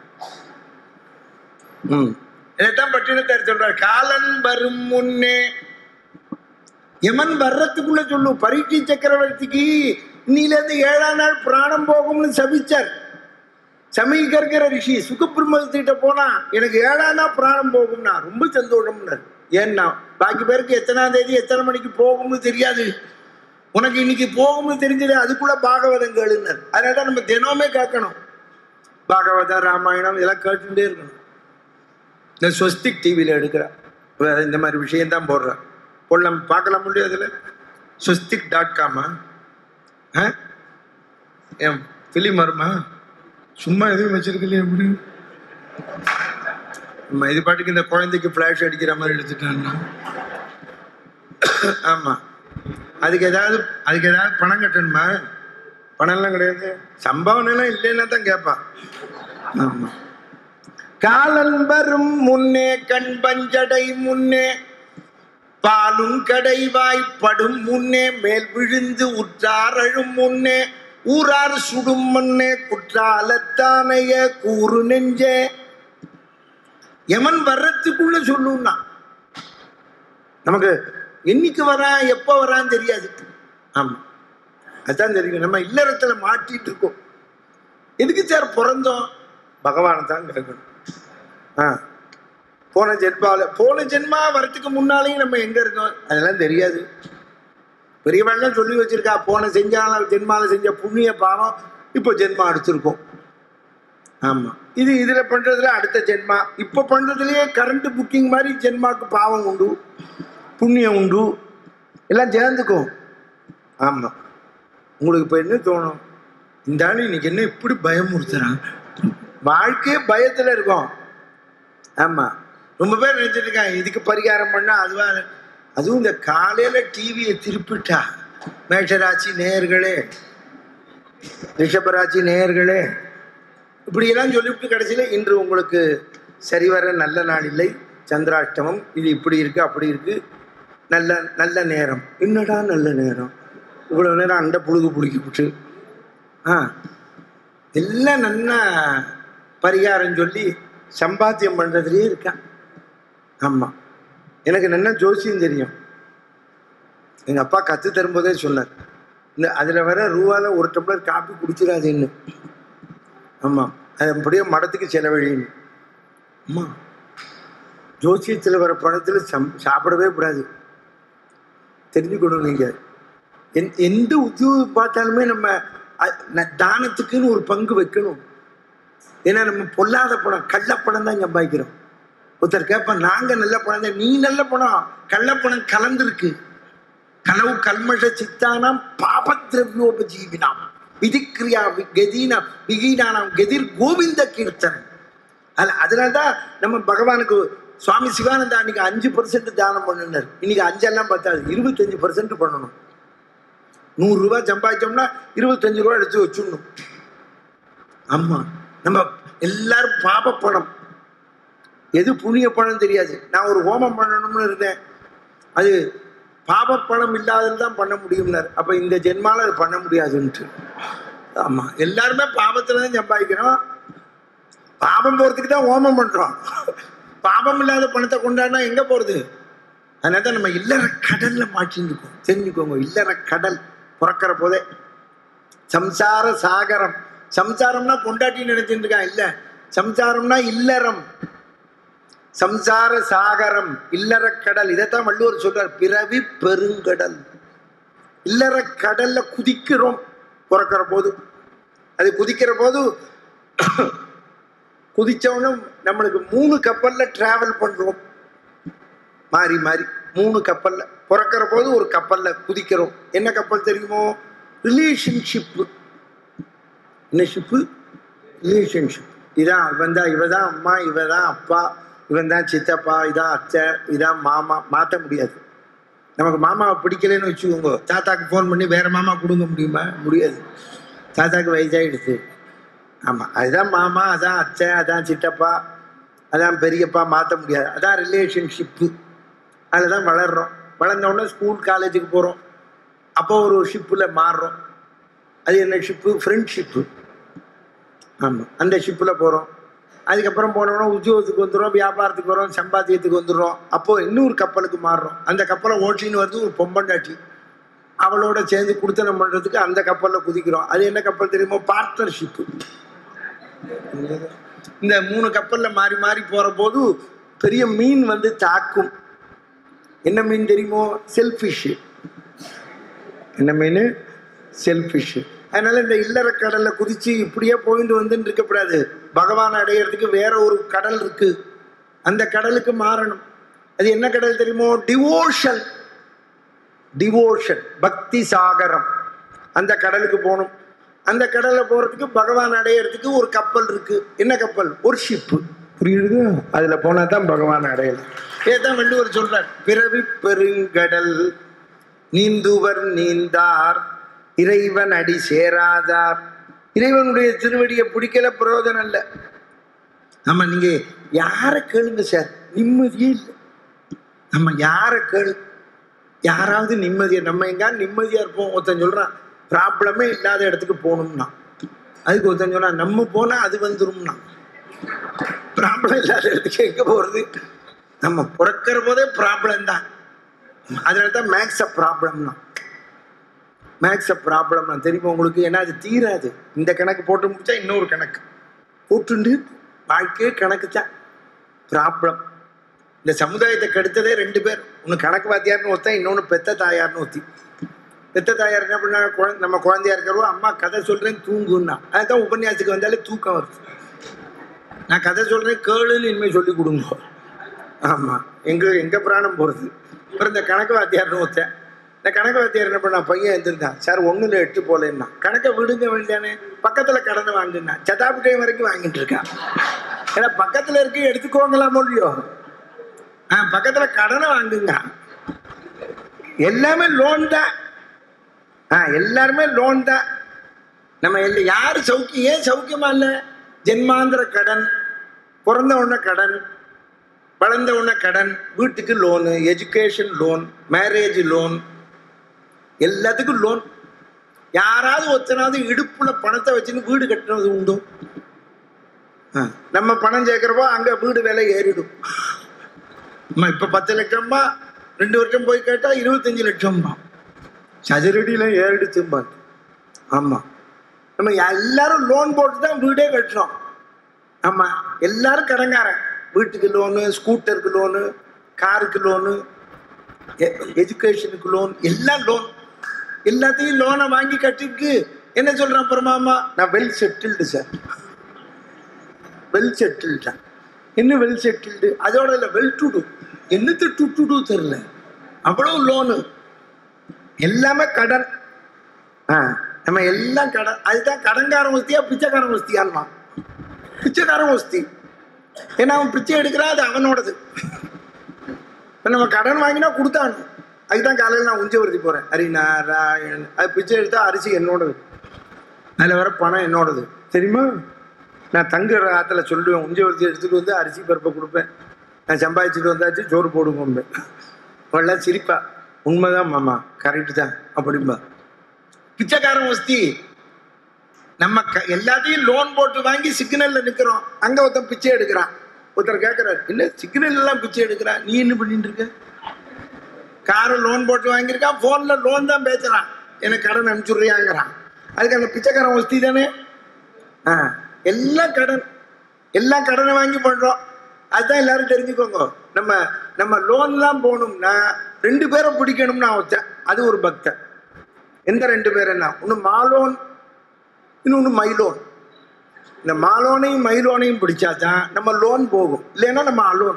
ம் இதைத்தான் பட்டினத்தார் சொல்றார் காலன் வரும் முன்னே யமன் வர்றதுக்குள்ள சொல்லும் பரீட்சை சக்கரவர்த்திக்கு இன்னிலேருந்து ஏழாம் நாள் பிராணம் போகும்னு சபிச்சார் சமீகர்கிற ரிஷி சுகபிரம்மத்திட்ட போனா எனக்கு ஏழாம் நாள் பிராணம் போகும்னா ரொம்ப சந்தோஷம்னார் ஏன்னா பாக்கி பேருக்கு எத்தனாம் தேதி எத்தனை மணிக்கு போகும்னு தெரியாது உனக்கு இன்னைக்கு போகும்னு தெரிஞ்சது அதுக்குள்ள பாகவதம் கேளுனர் அதனால நம்ம தினமே கேட்கணும் பாகவதம் ராமாயணம் இதெல்லாம் கேட்டுட்டே இருக்கணும் இந்த ஸ்வஸ்திக் டிவியில் எடுக்கிற வேற இந்த மாதிரி விஷயம்தான் போடுறேன் பொல்லம் பார்க்கலாம் முடியும் அதில் ஸ்வஸ்திக் டாட் காமா ஆ என் ஃபிலிம் வருமா சும்மா எதுவும் வச்சிருக்கலையே எப்படி நம்ம இது பாட்டுக்கு இந்த குழந்தைக்கு ஃப்ளாஷ் அடிக்கிற மாதிரி எடுத்துட்டாங்கன்னா ஆமா அதுக்கு ஏதாவது அதுக்கு ஏதாவது பணம் கட்டணுமா பணம்லாம் கிடையாது சம்பாவனை எல்லாம் இல்லைன்னா தான் கேட்பான் ஆமா காலன் வரும் முன்னே கண் பஞ்சடை முன்னே பாலும் கடைவாய்ப்படும் முன்னே மேல் விழுந்து உற்றாரழும் முன்னே ஊரார் சுடும் முன்னே குற்றாலத்தானைய கூறு நெஞ்சே எமன் வர்றதுக்குள்ள சொல்லுன்னா நமக்கு என்னைக்கு வரான் எப்போ வரான்னு தெரியாது ஆமா அதான் தெரியும் நம்ம இல்லறத்துல மாட்டிட்டு இருக்கோம் எதுக்கு சார் பிறந்தோம் பகவானை தான் கேட்கணும் ஆ போன ஜென்மால போன ஜென்மா வரத்துக்கு முன்னாலேயும் நம்ம எங்க இருக்கோம் அதெல்லாம் தெரியாது பெரியவெல்லாம் சொல்லி வச்சிருக்கா போன செஞ்சால ஜென்மால செஞ்ச புண்ணிய பாவம் இப்போ ஜென்மா எடுத்திருக்கோம் ஆமா இது இதுல பண்றதுல அடுத்த ஜென்மா இப்போ பண்றதுலயே கரண்ட் புக்கிங் மாதிரி ஜென்மாக்கு பாவம் உண்டு புண்ணியம் உண்டு எல்லாம் சேர்ந்துக்கும் ஆமா உங்களுக்கு இப்போ என்ன தோணும் இந்த ஆள் இன்னைக்கு என்ன இப்படி பயமுறுத்துறான் வாழ்க்கையே பயத்துல இருக்கும் ஆமா ரொம்ப பேர் நினைச்சிட்டு இருக்காங்க இதுக்கு பரிகாரம் பண்ணா அதுவா அதுவும் இந்த காலையில டிவியை திருப்பிட்டா மேஷராசி நேயர்களே ரிஷபராசி நேயர்களே இப்படியெல்லாம் சொல்லிவிட்டு கடைசியில இன்று உங்களுக்கு சரிவர நல்ல நாள் இல்லை சந்திராஷ்டமம் இது இப்படி இருக்கு அப்படி இருக்கு நல்ல நல்ல நேரம் என்னடா நல்ல நேரம் இவ்வளவு நேரம் அண்டை புழுகு புளிக்கிவிட்டு ஆ எல்லாம் நல்லா பரிகாரம் சொல்லி சம்பாத்தியம் பண்றதுலயே இருக்கான் ஆமா எனக்கு நல்லா ஜோசியம் தெரியும் எங்க அப்பா கத்து தரும்போதே சொன்னார் இந்த அதுல வர ரூபால ஒரு டம்ளர் காப்பி குடிச்சிடாதுன்னு ஆமா அது அப்படியே மடத்துக்கு செலவழின்னு அம்மா ஜோசியத்தில் வர பணத்தில் சம் சாப்பிடவே கூடாது தெரிஞ்சுக்கணும் நீங்க எந் எந்த உத்தியோகம் பார்த்தாலுமே நம்ம அ- ந- தானத்துக்குன்னு ஒரு பங்கு வைக்கணும் ஏன்னா நம்ம பொல்லாத பணம் கள்ளப்பணம் தான் சம்பாதிக்கிறோம் ஒருத்தர் கேட்பான் நாங்க நல்ல பணம் தான் நீ நல்ல பணம் கள்ளப்பணம் கலந்துருக்கு கனவு கல்மஷ சித்தானாம் பாபத்ரவியோபஜீவினாம் விதிக்கிரியா வி- கதீனாம் விகீனானாம் கதிர் கோவிந்த கீர்த்தன் அது அதனால்தான் நம்ம பகவானுக்கு சுவாமி சிவானந்தா அன்னைக்கு அஞ்சு பர்சன்ட் தானம் பண்ணுனார் இன்னைக்கு அஞ்செல்லாம் பத்தாது இருபத்தஞ்சு பர்சன்ட் பண்ணணும் நூறு ரூபாய் சம்பாதிச்சோம்னா இருபத்தஞ்சு ரூபாய் எடுத்து வச்சுடணும் ஆமா நம்ம எல்லாரும் பாப பணம் எது புண்ணிய பணம் தெரியாது நான் ஒரு ஹோமம் பண்ணணும்னு இருந்தேன் அது பாப பணம் இல்லாதது தான் பண்ண முடியும்னார் அப்ப இந்த ஜென்மால அது பண்ண முடியாதுன்ட்டு ஆமா எல்லாருமே பாபத்துல தான் சம்பாதிக்கிறோம் பாபம் போறதுக்கு தான் ஹோமம் பண்றோம் பாபம் இல்லாத பணத்தை கொண்டாடினா எங்க போறது அதனால தான் நம்ம இல்லற கடல்ல மாட்டின்னு இருக்கோம் தெரிஞ்சுக்கோங்க இல்லற கடல் பிறக்கிற போதே சம்சார சாகரம் சம்சாரம்னா பொண்டாட்டி நினைச்சிட்டு இருக்கான் இல்ல சம்சாரம்னா இல்லறம் சம்சார சாகரம் இல்லற கடல் இதைத்தான் வள்ளுவர் சொல்றார் பிறவி பெருங்கடல் இல்லற கடல்ல குதிக்கிறோம் பிறக்கிற போது அது குதிக்கிற போது குதிச்சவனும் நம்மளுக்கு மூணு கப்பல்ல டிராவல் பண்றோம் மாறி மாறி மூணு கப்பல்ல பிறக்கிற போது ஒரு கப்பல்ல குதிக்கிறோம் என்ன கப்பல் தெரியுமோ ரிலேஷன்ஷிப் என்ன ஷிப்பு ரிலேஷன்ஷிப் இதான் இவன் தான் இவ தான் அம்மா இவ தான் அப்பா இவன் தான் சித்தப்பா இதான் அத்தை இதான் மாமா மாற்ற முடியாது நமக்கு மாமாவை பிடிக்கலன்னு வச்சுக்கோங்க தாத்தாக்கு ஃபோன் பண்ணி வேற மாமா கொடுங்க முடியுமா முடியாது தாத்தாக்கு வயசாயிடுச்சு ஆமாம் அதுதான் மாமா அதான் அத்தை அதான் சித்தப்பா அதான் பெரியப்பா மாற்ற முடியாது அதான் ரிலேஷன்ஷிப்பு அதில் தான் வளர்றோம் வளர்ந்த உடனே ஸ்கூல் காலேஜுக்கு போகிறோம் அப்போ ஒரு ஷிப்பில் மாறுறோம் அது என்ன ஷிப்பு ஃப்ரெண்ட்ஷிப்பு ஆமாம் அந்த ஷிப்பில் போகிறோம் அதுக்கப்புறம் போனோம்னா உத்தியோகத்துக்கு வந்துடுறோம் வியாபாரத்துக்கு வரோம் சம்பாத்தியத்துக்கு வந்துடுறோம் அப்போ இன்னொரு கப்பலுக்கு மாறுறோம் அந்த கப்பலை ஓட்டின்னு வருது ஒரு பொம்பண்டாட்டி அவளோட சேர்ந்து குடுத்தனம் பண்ணுறதுக்கு அந்த கப்பலில் குதிக்கிறோம் அது என்ன கப்பல் தெரியுமோ பார்ட்னர்ஷிப்பு இந்த மூணு கப்பலில் மாறி மாறி போகிற போது பெரிய மீன் வந்து தாக்கும் என்ன மீன் தெரியுமோ செல்ஃபிஷ் என்ன மீன் செல்ஃபிஷ் அதனால இந்த இல்லற கடல்ல குதிச்சு இப்படியே போயிட்டு வந்துட்டு இருக்கக்கூடாது பகவான் அடையிறதுக்கு வேற ஒரு கடல் இருக்கு அந்த கடலுக்கு மாறணும் அது என்ன கடல் தெரியுமோ டிவோஷன் டிவோஷன் பக்தி சாகரம் அந்த கடலுக்கு போகணும் அந்த கடல்ல போறதுக்கு பகவான் அடையிறதுக்கு ஒரு கப்பல் இருக்கு என்ன கப்பல் ஒரு ஷிப்பு புரியுது அதுல போனா தான் பகவான் அடையலாம் ஏதான் வள்ளுவர் சொல்றார் பிறவி பெருங்கடல் நீந்துவர் நீந்தார் இறைவன் அடி சேராதார் இறைவனுடைய திருவடியை பிடிக்கல பிரயோஜனம் இல்லை நம்ம நீங்க யாரை கேளுங்க சார் நிம்மதியே இல்லை நம்ம யாரை கேளு யாராவது நிம்மதியா நம்ம எங்க நிம்மதியா இருப்போம் ஒருத்தன் சொல்றான் ப்ராப்ளமே இல்லாத இடத்துக்கு போகணும்னா அதுக்கு ஒருத்தன் சொன்னா நம்ம போனா அது வந்துரும்னா ப்ராப்ளம் இல்லாத இடத்துக்கு எங்க போறது நம்ம பிறக்கிற போதே ப்ராப்ளம் தான் அதனால தான் மேக்ஸ் அ ப்ராப்ளம்னா மேக்ஸ் அ ப்ராப்ளம்னா தெரியுமா உங்களுக்கு ஏன்னா அது தீராது இந்த கணக்கு போட்டு முடிச்சா இன்னொரு கணக்கு போட்டுண்டு வாழ்க்கையே கணக்கு தான் ப்ராப்ளம் இந்த சமுதாயத்தை கெடுத்ததே ரெண்டு பேர் ஒன்று கணக்கு வாத்தியார்னு ஒருத்தன் இன்னொன்று பெத்த தாயார்னு ஒருத்தி பெத்த தாயார் என்ன பண்ணா குழந்தை நம்ம குழந்தையா இருக்கிறவோ அம்மா கதை சொல்றேன் தூங்குன்னா அதுதான் உபன்யாசத்துக்கு வந்தாலே தூக்கம் வருது நான் கதை சொல்றேன் கேளுன்னு இனிமேல் சொல்லி கொடுங்க ஆமா எங்க எங்க பிராணம் போறது அப்புறம் இந்த கணக்கு வாத்தியார்னு ஒருத்தன் இந்த கணக்கு வாத்தியார் என்ன பண்ணா பையன் எழுந்திருந்தான் சார் ஒண்ணுல எட்டு போலேன்னா கணக்கை விடுங்க வேண்டியானே பக்கத்துல கடனை வாங்குனா சதாபிட்டை வரைக்கும் வாங்கிட்டு இருக்கான் ஏன்னா பக்கத்துல இருக்கு எடுத்துக்கோங்களாமோ இல்லையோ ஆ பக்கத்துல கடனை வாங்குங்க எல்லாமே லோன் தான் ஆ எல்லாருமே லோன் தான் நம்ம எல்லாம் யார் சௌக்கியம் ஏன் சௌக்கியமா இல்லை ஜென்மாந்திர கடன் பிறந்த உடனே கடன் வளர்ந்த உடனே கடன் வீட்டுக்கு loan education loan marriage loan எல்லாத்துக்கும் லோன் யாராவது ஒருத்தனாவது இடுப்புல பணத்தை வச்சுன்னு வீடு கட்டுறது உண்டு ஆ, நம்ம பணம் சேர்க்கிறப்போ அங்க வீடு விலை ஏறிடும் அம்மா இப்ப பத்து லட்சம்பா ரெண்டு வருஷம் போய் கேட்டா இருபத்தஞ்சு லட்சம்பா சதுரடியில ஏறிடுச்சும்பா ஆமா நம்ம எல்லாரும் லோன் போட்டு தான் வீடே கட்டுறோம் ஆமா எல்லாரும் கடங்காரன் வீட்டுக்கு லோனு ஸ்கூட்டருக்கு லோனு காருக்கு லோனு எஜுகேஷனுக்கு லோன் எல்லாம் லோன் எல்லாத்தையும் லோனை வாங்கி கட்டிட்டு என்ன சொல்றான் அப்புறமாமா நான் வெல் செட்டில்டு சார் வெல் செட்டில்டா என்ன வெல் செட்டில்டு அதோட இல்லை வெல் டு டூ என்னத்து டு டு டூ தெரில அவ்வளவு லோனு எல்லாமே கடன் ஆ நம்ம எல்லாம் கடன் அதுதான் கடன்காரன் வசதியா பிச்சைக்காரன் வசதியான்னா பிச்சைக்காரன் வசதி ஏன்னா அவன் பிச்சை எடுக்கிறான் அது அவனோடது இப்ப நம்ம கடன் வாங்கினா கொடுத்தானு அதுதான் காலையில் நான் உஞ்சவருத்தி போறேன் ஹரி நாராயண் அது பிச்சை எடுத்தா அரிசி என்னோடது அதில் வர பணம் என்னோடது தெரியுமா நான் தங்குற ஆத்துல சொல்லுவேன் உஞ்சவருத்தி எடுத்துட்டு வந்து அரிசி பருப்பை கொடுப்பேன் நான் சம்பாதிச்சுட்டு வந்தாச்சு சோறு போடுவோம் அவெல்லாம் சிரிப்பா உண்மைதான் மாமா கரெக்டு தான் அப்படிம்பா பிச்சைக்காரன் வசதி நம்ம க- எல்லாத்தையும் லோன் போட்டு வாங்கி சிக்னல்ல நிக்கிறோம் அங்க ஒருத்தன் பிச்சை எடுக்கிறான் ஒருத்தர் கேட்கிறார் இல்ல சிக்னல் எல்லாம் பிச்சை எடுக்கிறான் நீ என்ன பண்ணிட்டு இருக்க காரை லோன் போட்டு வாங்கியிருக்கான் போன்ல லோன் தான் பேசுறான் எனக்கு கடன் அனுப்பிச்சுடுறியாங்கிறான் அதுக்கு அந்த பிச்சைக்காரன் வசதி தானே ஆ எல்லாம் கடன் எல்லாம் கடனை வாங்கி பண்றோம் அதுதான் எல்லாரும் தெரிஞ்சுக்கோங்க நம்ம நம்ம லோன்லாம் போகணும்னா ரெண்டு பேரை பிடிக்கணும்னு நான் வச்சேன் அது ஒரு பக்தன் எந்த ரெண்டு பேர் என்ன ஒன்று மாலோன் இன்னொன்று மைலோன் இந்த மாலோனையும் மைலோனையும் பிடிச்சாதான் நம்ம லோன் போகும் இல்லைன்னா நம்ம அலோன்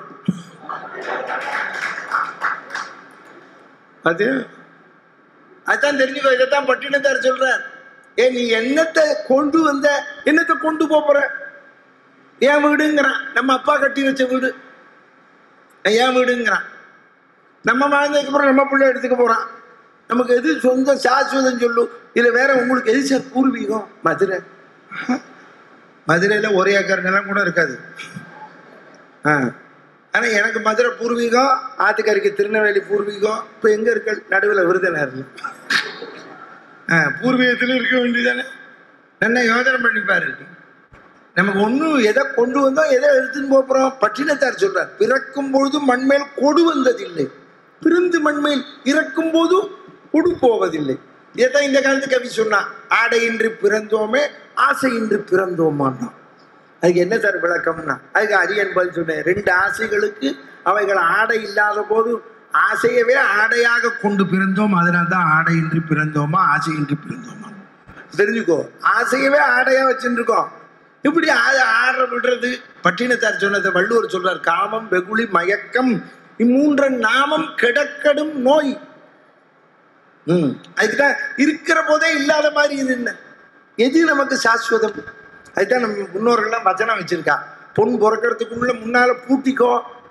அது அதான் தெரிஞ்சுக்கோ இதைத்தான் பட்டினத்தார் சொல்றார் ஏ நீ என்னத்தை கொண்டு வந்த என்னத்தை கொண்டு போப் போற என் வீடுங்கிறான் நம்ம அப்பா கட்டி வச்ச வீடு என் வீடுங்கிறான் நம்ம வாழ்ந்ததுக்கு அப்புறம் நம்ம பிள்ளை எடுத்துக்க போறான் நமக்கு எது சொந்த சாஸ்வதம் சொல்லும் இதுல வேற உங்களுக்கு எது சார் பூர்வீகம் மதுரை மதுரையில ஒரு ஏக்கர் நிலம் கூட இருக்காது ஆ. ஆனா எனக்கு மதுரை பூர்வீகம் ஆத்துக்கரைக்கு திருநெல்வேலி பூர்வீகம் இப்ப எங்க இருக்க நடுவில் விருதுநகர்ல ஆ, பூர்வீகத்துல இருக்க வேண்டியதானே நல்லா யோசனை பண்ணி பாரு நமக்கு ஒன்றும் எதை கொண்டு வந்தோம் எதை எடுத்துன்னு போப் போறோம் பட்டினத்தார் சொல்றார் பிறக்கும் பொழுது மண்மேல் கொடு வந்ததில்லை பிறந்து மண்மேல் இறக்கும் போதும் கொடு போவதில்லை இதைத்தான் இந்த காலத்து கவி சொன்னான் ஆடையின்றி பிறந்தோமே ஆசையின்றி பிறந்தோமான்னா அதுக்கு என்ன சார் விளக்கம்னா அதுக்கு அரியன் பதில் சொன்னேன் ரெண்டு ஆசைகளுக்கு அவைகள் ஆடை இல்லாத போது ஆசையவே ஆடையாக கொண்டு பிறந்தோம் அதனால தான் ஆடையின்றி பிறந்தோமா ஆசையின்றி பிறந்தோமா தெரிஞ்சுக்கோ ஆசையவே ஆடையா வச்சுருக்கோம் இப்படி ஆ- ஆட விடுறது பட்டினத்தார் சொன்னதை வள்ளுவர் சொல்றார் காமம் வெகுளி மயக்கம் இம்மூன்ற நாமம் கிடக்கடும் நோய் ம் அதுக்குதான் இருக்கிற போதே இல்லாத மாதிரி இது என்ன எது நமக்கு சாஸ்வதம் அதுதான் நம்ம முன்னோர்கள்லாம் வச்சனம் வச்சிருக்கா பொன் பிறக்கிறதுக்குள்ள முன்னால பூட்டிக்கோ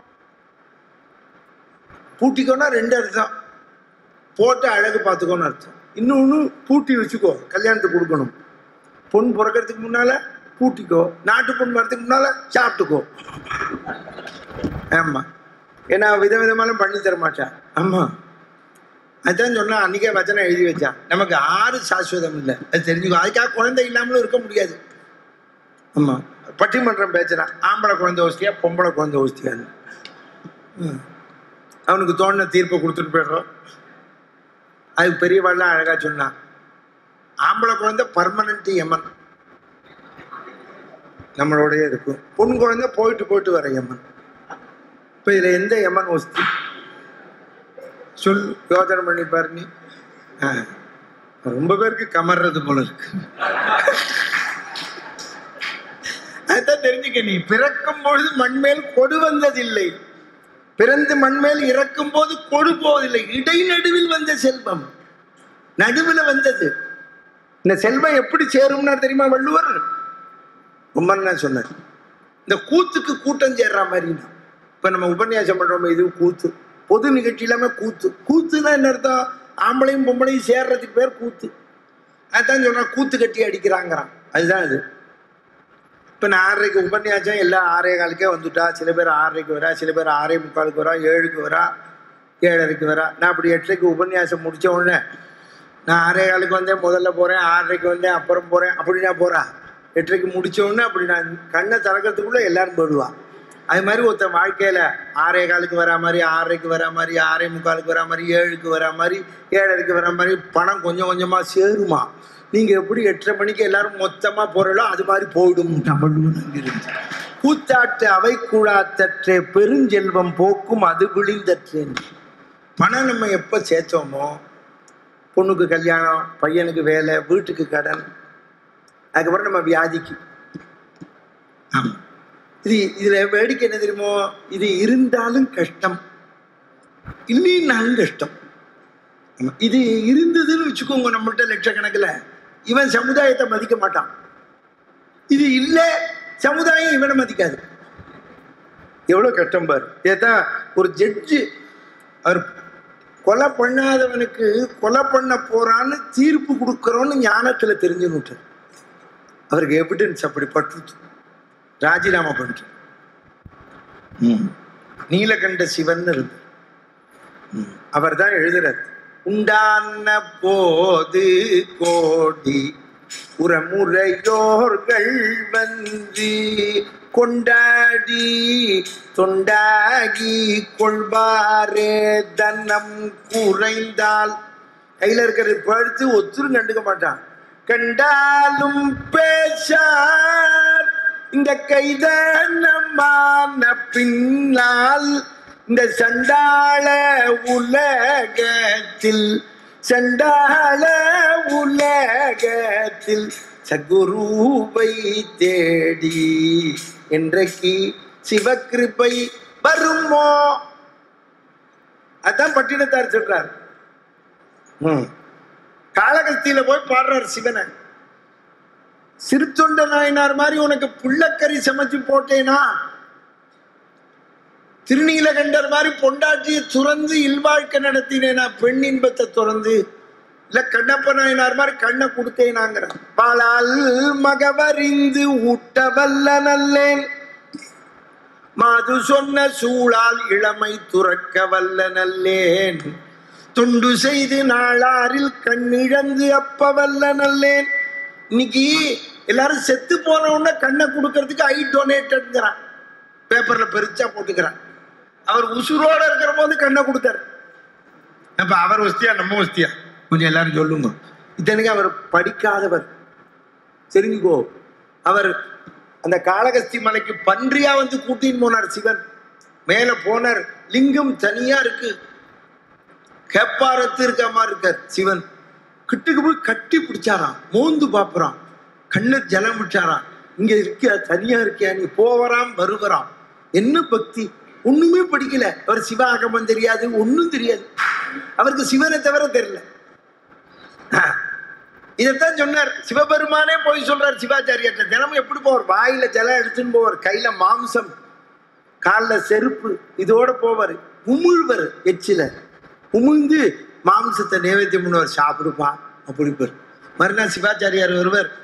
பூட்டிக்கோன்னா ரெண்டு அர்த்தம் போட்டு அழகு பார்த்துக்கோன்னு அர்த்தம் இன்னொன்று பூட்டி வச்சுக்கோ கல்யாணத்துக்கு கொடுக்கணும் பொன் பிறக்கிறதுக்கு முன்னால கூட்டிக்கோ நாட்டு பொண்ணு வரதுக்கு முன்னால சாப்பிட்டுக்கோ ஆமா ஏன்னா விதவிதமாலும் பண்ணி தர மாட்டான் ஆமா அதான் சொன்னா அன்னைக்கே வச்சனம் எழுதி வச்சான் நமக்கு ஆறு சாஸ்வதம் இல்லை அது தெரிஞ்சுக்கோ அதுக்காக குழந்தை இல்லாமலும் இருக்க முடியாது ஆமா பட்டிமன்றம் பேசுறான் ஆம்பளை குழந்தை ஓஸ்தியா பொம்பளை குழந்தை ஓஸ்தியான்னு ம். அவனுக்கு தோணுன தீர்ப்பை கொடுத்துட்டு போயிடுறோம் அதுக்கு பெரியவாள்லாம் அழகா சொன்னான் ஆம்பளை குழந்தை பர்மனன்ட் எமன் நம்மளோடயே இருக்கும் பொன் குழந்தை போயிட்டு போயிட்டு வர எமன் இப்ப இதுல எந்த எமன் வஸ்தி சொல் யோசனை பண்ணி பாரு நீ ஆ. ரொம்ப பேருக்கு கமர்றது போல இருக்கு அதான் தெரிஞ்சுக்க நீ பிறக்கும் பொழுது மண்மேல் கொடு வந்ததில்லை பிறந்து மண்மேல் இறக்கும் போது கொடு போவதில்லை இடைநடுவில் வந்த செல்வம் நடுவுல வந்தது இந்த செல்வம் எப்படி சேரும்னா தெரியுமா வள்ளுவர் ரொம்ப நான் சொன்னார் இந்த கூத்துக்கு கூட்டம் சேர்ற மாதிரி இப்ப நம்ம உபன்யாசம் பண்றோம் இது கூத்து பொது நிகழ்ச்சி இல்லாம கூத்து கூத்துனா என்ன அர்த்தம் ஆம்பளையும் பொம்பளையும் சேர்றதுக்கு பேர் கூத்து அதான் சொல்றான் கூத்து கட்டி அடிக்கிறாங்கிறான் அதுதான் அது இப்போ நான் ஆறரைக்கு உபன்யாசம் எல்லாம் ஆறே காலுக்கே வந்துட்டா சில பேர் ஆறரைக்கு வரா சில பேர் ஆறே முக்காலுக்கு வரா ஏழுக்கு வரா ஏழரைக்கு வரா நான் அப்படி எட்டரைக்கு உபன்யாசம் முடிச்ச உடனே நான் ஆறே காலுக்கு வந்தேன் முதல்ல போகிறேன் ஆறரைக்கு வந்தேன் அப்புறம் போகிறேன் அப்படி நான் போகிறா எட்டரைக்கு முடிச்ச உடனே அப்படி நான் கண்ணை திறக்கிறதுக்குள்ளே எல்லாரும் போயிடுவா அது மாதிரி ஒருத்தன் வாழ்க்கையில் ஆறே காலுக்கு வரா மாதிரி ஆறரைக்கு வரா மாதிரி ஆறே முக்காலுக்கு வரா மாதிரி ஏழுக்கு வரா மாதிரி ஏழரைக்கு வரா மாதிரி பணம் கொஞ்சம் கொஞ்சமாக சேருமா நீங்கள் எப்படி எட்டரை மணிக்கு எல்லாரும் மொத்தமாக போகிறீங்களோ அது மாதிரி போயிடும் தமிழ்னு அங்கிருந்து கூத்தாட்டு அவை கூழாத்தற்றே பெருஞ்செல்வம் போக்கும் அது விழிந்தற்றேன் பணம் நம்ம எப்போ சேர்த்தோமோ பொண்ணுக்கு கல்யாணம் பையனுக்கு வேலை வீட்டுக்கு கடன் அதுக்கப்புறம் நம்ம வியாதிக்கு ஆமாம் இது இதில் வேடிக்கை என்ன தெரியுமோ இது இருந்தாலும் கஷ்டம் இல்லைன்னாலும் கஷ்டம் ஆமா. இது இருந்ததுன்னு வச்சுக்கோங்க நம்மள்ட்ட லட்சக்கணக்கில் இவன் சமுதாயத்தை மதிக்க மாட்டான் இது இல்லை சமுதாயம் இவனை மதிக்காது எவ்வளோ கஷ்டம் பாரு ஏதான் ஒரு ஜட்ஜு அவர் கொலை பண்ணாதவனுக்கு கொலை பண்ண போறான்னு தீர்ப்பு கொடுக்குறோன்னு ஞானத்தில் தெரிஞ்சுன்னு அவருக்கு எவிடன்ஸ் அப்படி பட்டுச்சு ராஜினாமா பண்ணிட்டு நீலகண்ட சிவன் இருந்து அவர் தான் எழுதுறார் உண்டான போது கோடி உரமுறையோர்கள் வந்து கொண்டாடி தொண்டாகி கொள்வாரே தன்னம் குறைந்தால் கையில இருக்கிறது பழுத்து ஒத்துரும் கண்டுக்க மாட்டான் கண்டாலும் பேசார் இந்த கைதனமான பின்னால் இந்த சண்டாள உலகத்தில் சண்டாள உலகத்தில் சகுருவை தேடி என்றைக்கு சிவகிருபை வருமோ அதான் பட்டினத்தார் சொல்றார் ம். காளகஸ்தியில போய் பாடுறார் சிவனை சிறுத்தொண்ட நாயனார் மாதிரி உனக்கு புள்ளக்கறி சமைச்சு போட்டேனா திருநீலகண்டர் மாதிரி பொண்டாட்டியை துறந்து இல்வாழ்க்கை நடத்தினேனா பெண் இன்பத்தை துறந்து இல்ல கண்ணப்ப நாயனார் மாதிரி கண்ணை கொடுத்தேனாங்கிற பாலால் மகவறிந்து ஊட்ட வல்ல நல்லேன் மாது சொன்ன சூழால் இளமை துறக்க வல்ல நல்லேன் துண்டு செய்து நாளாரில் கண்ணிழந்து அப்ப வல்ல நல்லேன் இன்னைக்கு எல்லாரும் செத்து போன உடனே கண்ணை கொடுக்கறதுக்கு ஐ டொனேட்டட்ங்கிறான் பேப்பர்ல பெருசா போட்டுக்கிறான் அவர் உசுரோட இருக்கிற போது கண்ணை கொடுத்தாரு அப்ப அவர் வஸ்தியா நம்ம வஸ்தியா கொஞ்சம் எல்லாரும் சொல்லுங்க இத்தனைக்கு அவர் படிக்காதவர் தெரிஞ்சுக்கோ அவர் அந்த காளகஸ்தி மலைக்கு பன்றியா வந்து கூட்டின்னு போனார் சிவன் மேல போனார் லிங்கம் தனியா இருக்கு கேப்பாரத்து இருக்க மாதிரி இருக்கார் சிவன் கிட்டுக்கு போய் கட்டி பிடிச்சாராம் மோந்து பாப்புறான் கண்ணு ஜலம் விட்டாராம் இங்க இருக்கியா தனியா இருக்கியா நீ போவராம் வருவராம் என்ன பக்தி ஒண்ணுமே படிக்கல அவர் சிவ ஆகமம் தெரியாது ஒண்ணும் தெரியாது அவருக்கு சிவனை தவிர தெரியல ஆஹ். இதைத்தான் சொன்னார் சிவபெருமானே போய் சொல்றார் சிவாச்சாரியார்ட்ட தினமும் எப்படி போவார் வாயில ஜலம் எடுத்துன்னு போவார் கையில மாம்சம் காலில் செருப்பு இதோட போவார் உமிழ்வர் எச்சில உமிழ்ந்து மாம்சத்தை நைவேத்தியம் பண்ணுவார் சாப்பிடுப்பா அப்படிப்பார் மறுநாள் சிவாச்சாரியார் வருவர்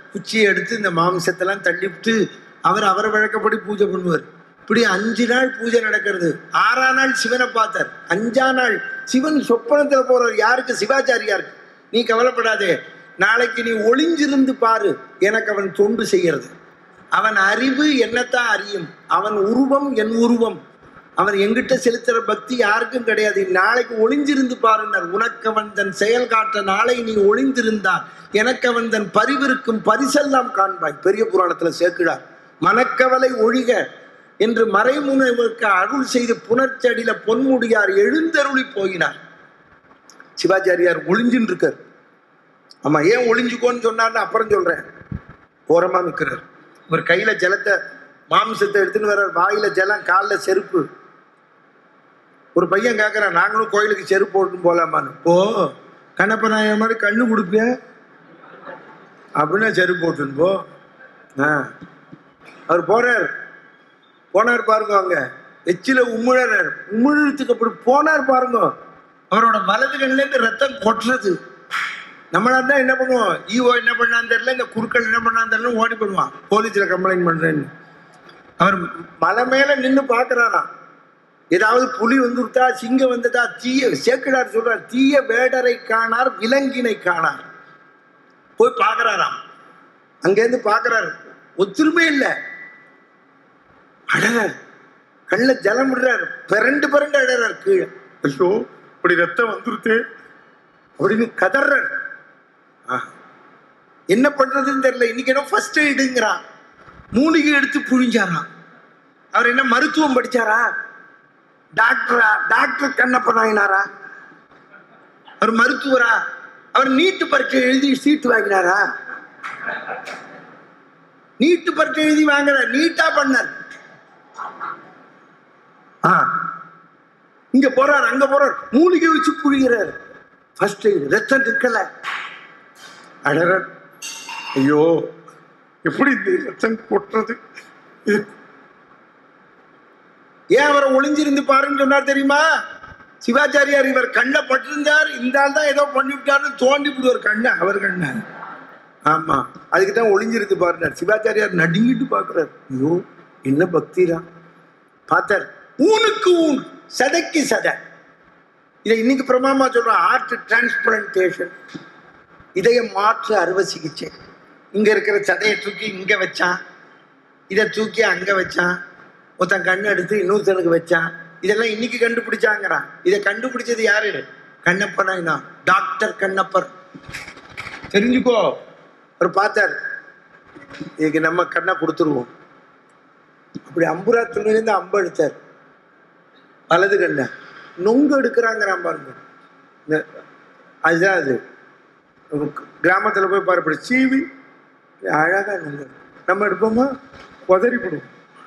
குச்சியை எடுத்து இந்த மாம்சத்தெல்லாம் தள்ளிவிட்டு அவர் அவர் வழக்கப்படி பூஜை பண்ணுவார் இப்படி அஞ்சு நாள் பூஜை நடக்கிறது ஆறாம் நாள் சிவனை பார்த்தார் அஞ்சா நாள் சிவன் சொப்பனத்துல போறார் யாருக்கு சிவாச்சாரியாருக்கு நீ கவலைப்படாதே நாளைக்கு நீ ஒளிஞ்சிருந்து பாரு எனக்கு அவன் தொண்டு செய்கிறது அவன் அறிவு என்னத்தான் அறியும் அவன் உருவம் என் உருவம் அவன் எங்கிட்ட செலுத்துற பக்தி யாருக்கும் கிடையாது நாளைக்கு ஒளிஞ்சிருந்து பாருனர் உனக்கு அவன் தன் செயல் காட்ட நாளை நீ ஒளிந்திருந்தான் எனக்கு அவன் தன் பரிவிருக்கும் பரிசெல்லாம் காண்பாய் பெரிய புராணத்துல சேர்க்கிறார் மனக்கவலை ஒழிக என்று மறைமுனைவருக்கு அருள் செய்து புணர்ச்சடியில பொன்முடியார் எழுந்தருளி போயினார் சிவாச்சாரியார் ஒளிஞ்சின்னு இருக்கார் ஆமா ஏன் ஒளிஞ்சுக்கோன்னு சொன்னார்னு அப்புறம் சொல்றேன் ஓரமா நிற்கிறார் ஒரு கையில ஜலத்தை மாம்சத்தை எடுத்துன்னு வர்றார் வாயில ஜலம் காலில் செருப்பு ஒரு பையன் கேட்கறான் நாங்களும் கோயிலுக்கு செருப்பு போட்டு போலாமான்னு போ கண்ணப்ப நாயர் மாதிரி கண்ணு கொடுப்பிய அப்படின்னா செருப்பு போட்டுன்னு போ ஆ அவர் போறார் போனார் பாருங்க அங்க எச்சில உமிழறார் உமிழத்துக்கு அப்படி போனார் பாருங்க அவரோட வலது கண்ணுல இருந்து ரத்தம் கொட்டுறது நம்மளா தான் என்ன பண்ணுவோம் ஈஓ என்ன பண்ணான்னு தெரியல இந்த குறுக்கள் என்ன பண்ணான்னு தெரியல ஓடி போடுவான் போலீஸ்ல கம்ப்ளைண்ட் பண்றேன்னு அவர் மலை மேல நின்று பாக்குறாராம் ஏதாவது புலி வந்துருத்தா சிங்கம் வந்ததா தீய சேக்கிடார் சொல்றார் தீய வேடரை காணார் விலங்கினை காணார் போய் பார்க்கறாராம் அங்கேருந்து பார்க்கறாரு ஒத்துருமே இல்லை அழறார் கண்ணுல ஜலம் விடுறாரு பிறண்டு பிறண்டு அழறார் கீழே ஐயோ இப்படி ரத்தம் வந்துருத்தே அப்படின்னு கதறார் ஆ. என்ன பண்றதுன்னு தெரியல இன்னைக்கு என்ன ஃபர்ஸ்ட் எய்டுங்கிறான் மூலிகை எடுத்து புழிஞ்சாராம் அவர் என்ன மருத்துவம் படிச்சாரா டாக்டரா டாக்டர் கண்ணப்ப நாயனாரா அவர் மருத்துவரா அவர் நீட்டு பரீட்சை எழுதி சீட்டு வாங்கினாரா நீட்டு பரீட்சை எழுதி வாங்குற நீட்டா பண்ணார் ஆ இங்க போறார் அங்க போறார் மூலிகை வச்சு புழிகிறார் ஃபர்ஸ்ட் ரத்தம் நிற்கல அழறார் ஐயோ எப்படி இந்த ரத்தம் கொட்டுறது இது ஏன் அவரை ஒளிஞ்சிருந்து பாருன்னு சொன்னார் தெரியுமா சிவாச்சாரியார் இவர் கண்ணை பட்டிருந்தார் இந்த ஆள் தான் ஏதோ பண்ணிவிட்டார்னு தோண்டி விடுவார் கண்ணை அவர் கண்ணை ஆமா அதுக்கு தான் ஒளிஞ்சிருந்து பாருனார் சிவாச்சாரியார் நடுங்கிட்டு பார்க்கிறார் ஐயோ என்ன பக்திரா பார்த்தார் ஊனுக்கு ஊன் சதைக்கு சதை இதை இன்னைக்கு பிரமாமா சொல்றோம் ஆர்ட் டிரான்ஸ்பிளண்டேஷன் இதய மாற்று அறுவை சிகிச்சை இங்க இருக்கிற சதையை தூக்கி இங்க வச்சான் இதை தூக்கி அங்க வச்சான் ஒருத்தன் கண்ணு எடுத்து இன்னொருத்தனுக்கு வச்சான் இதெல்லாம் இன்னைக்கு கண்டுபிடிச்சாங்கிறான் இதை கண்டுபிடிச்சது யாரு கண்ணப்பனா டாக்டர் கண்ணப்பர் தெரிஞ்சுக்கோ அவர் பார்த்தார் இதுக்கு நம்ம கண்ணை கொடுத்துருவோம் அப்படி அம்புரா துணிலேருந்து அம்பு எடுத்தார் வலது கண்ணை நொங்கு எடுக்கிறாங்கிறான் பாருங்க இந்த- அதுதான் அது கிராமத்தில் போய் பாரு இப்படி சீவி அழகா நொங்கு நம்ம எடுப்போமா உதறிப்படுவோம்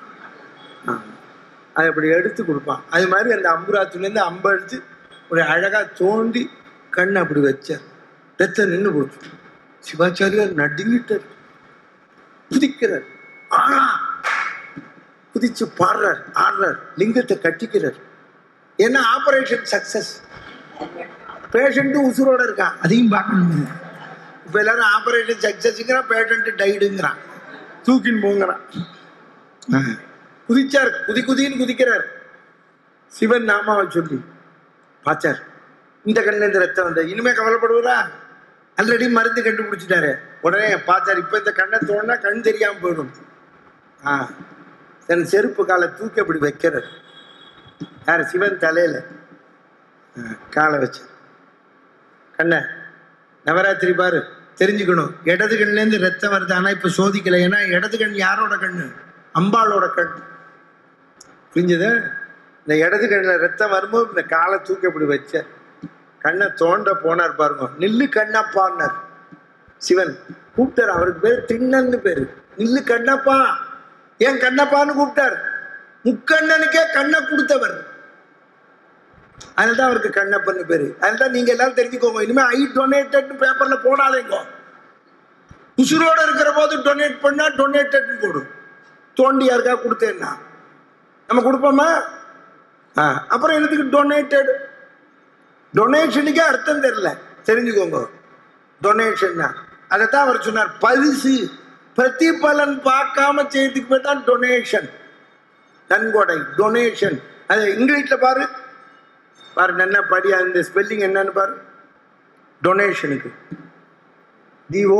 அதை அப்படி எடுத்து கொடுப்பான் அது மாதிரி அந்த அம்புராத்துலேருந்து அம்பை எடுத்து ஒரு அழகா தோண்டி கண்ணை அப்படி வச்சார் ரத்தம் நின்று போச்சு சிவாச்சாரியார் நடுங்கிட்டார் குதிக்கிறார் ஆனா குதிச்சு பாடுறார் ஆடுறார் லிங்கத்தை கட்டிக்கிறார் ஏன்னா ஆபரேஷன் சக்சஸ் பேஷண்ட்டும் உசுரோட இருக்கான் அதையும் பார்க்கணும் இப்போ எல்லாரும் ஆபரேஷன் சக்சஸ்ங்கிறான் பேஷண்ட் டைடுங்கிறான் தூக்கின்னு போங்கிறான் குதிச்சார் குதி குதின்னு குதிக்கிறார் சிவன் நாமாவை சொல்லி பார்த்தார் இந்த கண்ணில் இந்த ரத்தம் வந்த இனிமே கவலைப்படுவாரா ஆல்ரெடி மருந்து கண்டுபிடிச்சிட்டாரு உடனே பார்த்தார் இப்போ இந்த கண்ணை தோணுனா கண் தெரியாம போயிடும் ஆ தன் செருப்பு காலை தூக்கி அப்படி வைக்கிறார் யார் சிவன் தலையில ஆ, காலை வச்சார் கண்ணை நவராத்திரி பாரு தெரிஞ்சுக்கணும் இடது கண்ணுலேருந்து ரத்தம் வருது ஆனால் இப்போ சோதிக்கல ஏன்னா இடது கண் யாரோட கண்ணு அம்பாளோட கண் புரிஞ்சது இந்த இடது கண்ணில் ரத்தம் வரும்போது இந்த காலை தூக்கி இப்படி வச்ச கண்ணை தோண்ட போனார் பாருங்க நில்லு கண்ணப்பான்னார் சிவன் கூப்பிட்டார் அவருக்கு பேர் திண்ணன்னு பேரு நில்லு கண்ணப்பா ஏன் கண்ணப்பான்னு கூப்பிட்டார் முக்கண்ணனுக்கே கண்ணை கொடுத்தவர் அதனால அவருக்கு கண்ணப்பன்னு பேரு அதனால நீங்க எல்லாரும் தெரிஞ்சுக்கோங்க இனிமே ஐ டொனேட்டட் பேப்பர்ல போடாதீங்க உசுரோட இருக்கிற போது டொனேட் பண்ணா டொனேட்டட் போடும் தோண்டி யாருக்கா கொடுத்தேன்னா நம்ம கொடுப்போமா ஆ அப்புறம் என்னத்துக்கு டொனேட்டட் டொனேஷனுக்கே அர்த்தம் தெரியல தெரிஞ்சுக்கோங்க டொனேஷன்னா அதைத்தான் அவர் சொன்னார் பரிசு பிரதிபலன் பார்க்காம செய்யறதுக்கு பேர் தான் டொனேஷன் நன்கொடை டொனேஷன் அது இங்கிலீஷ்ல பாரு பாரு என்ன படி அந்த ஸ்பெல்லிங் என்னன்னு பாரு டொனேஷனுக்கு D O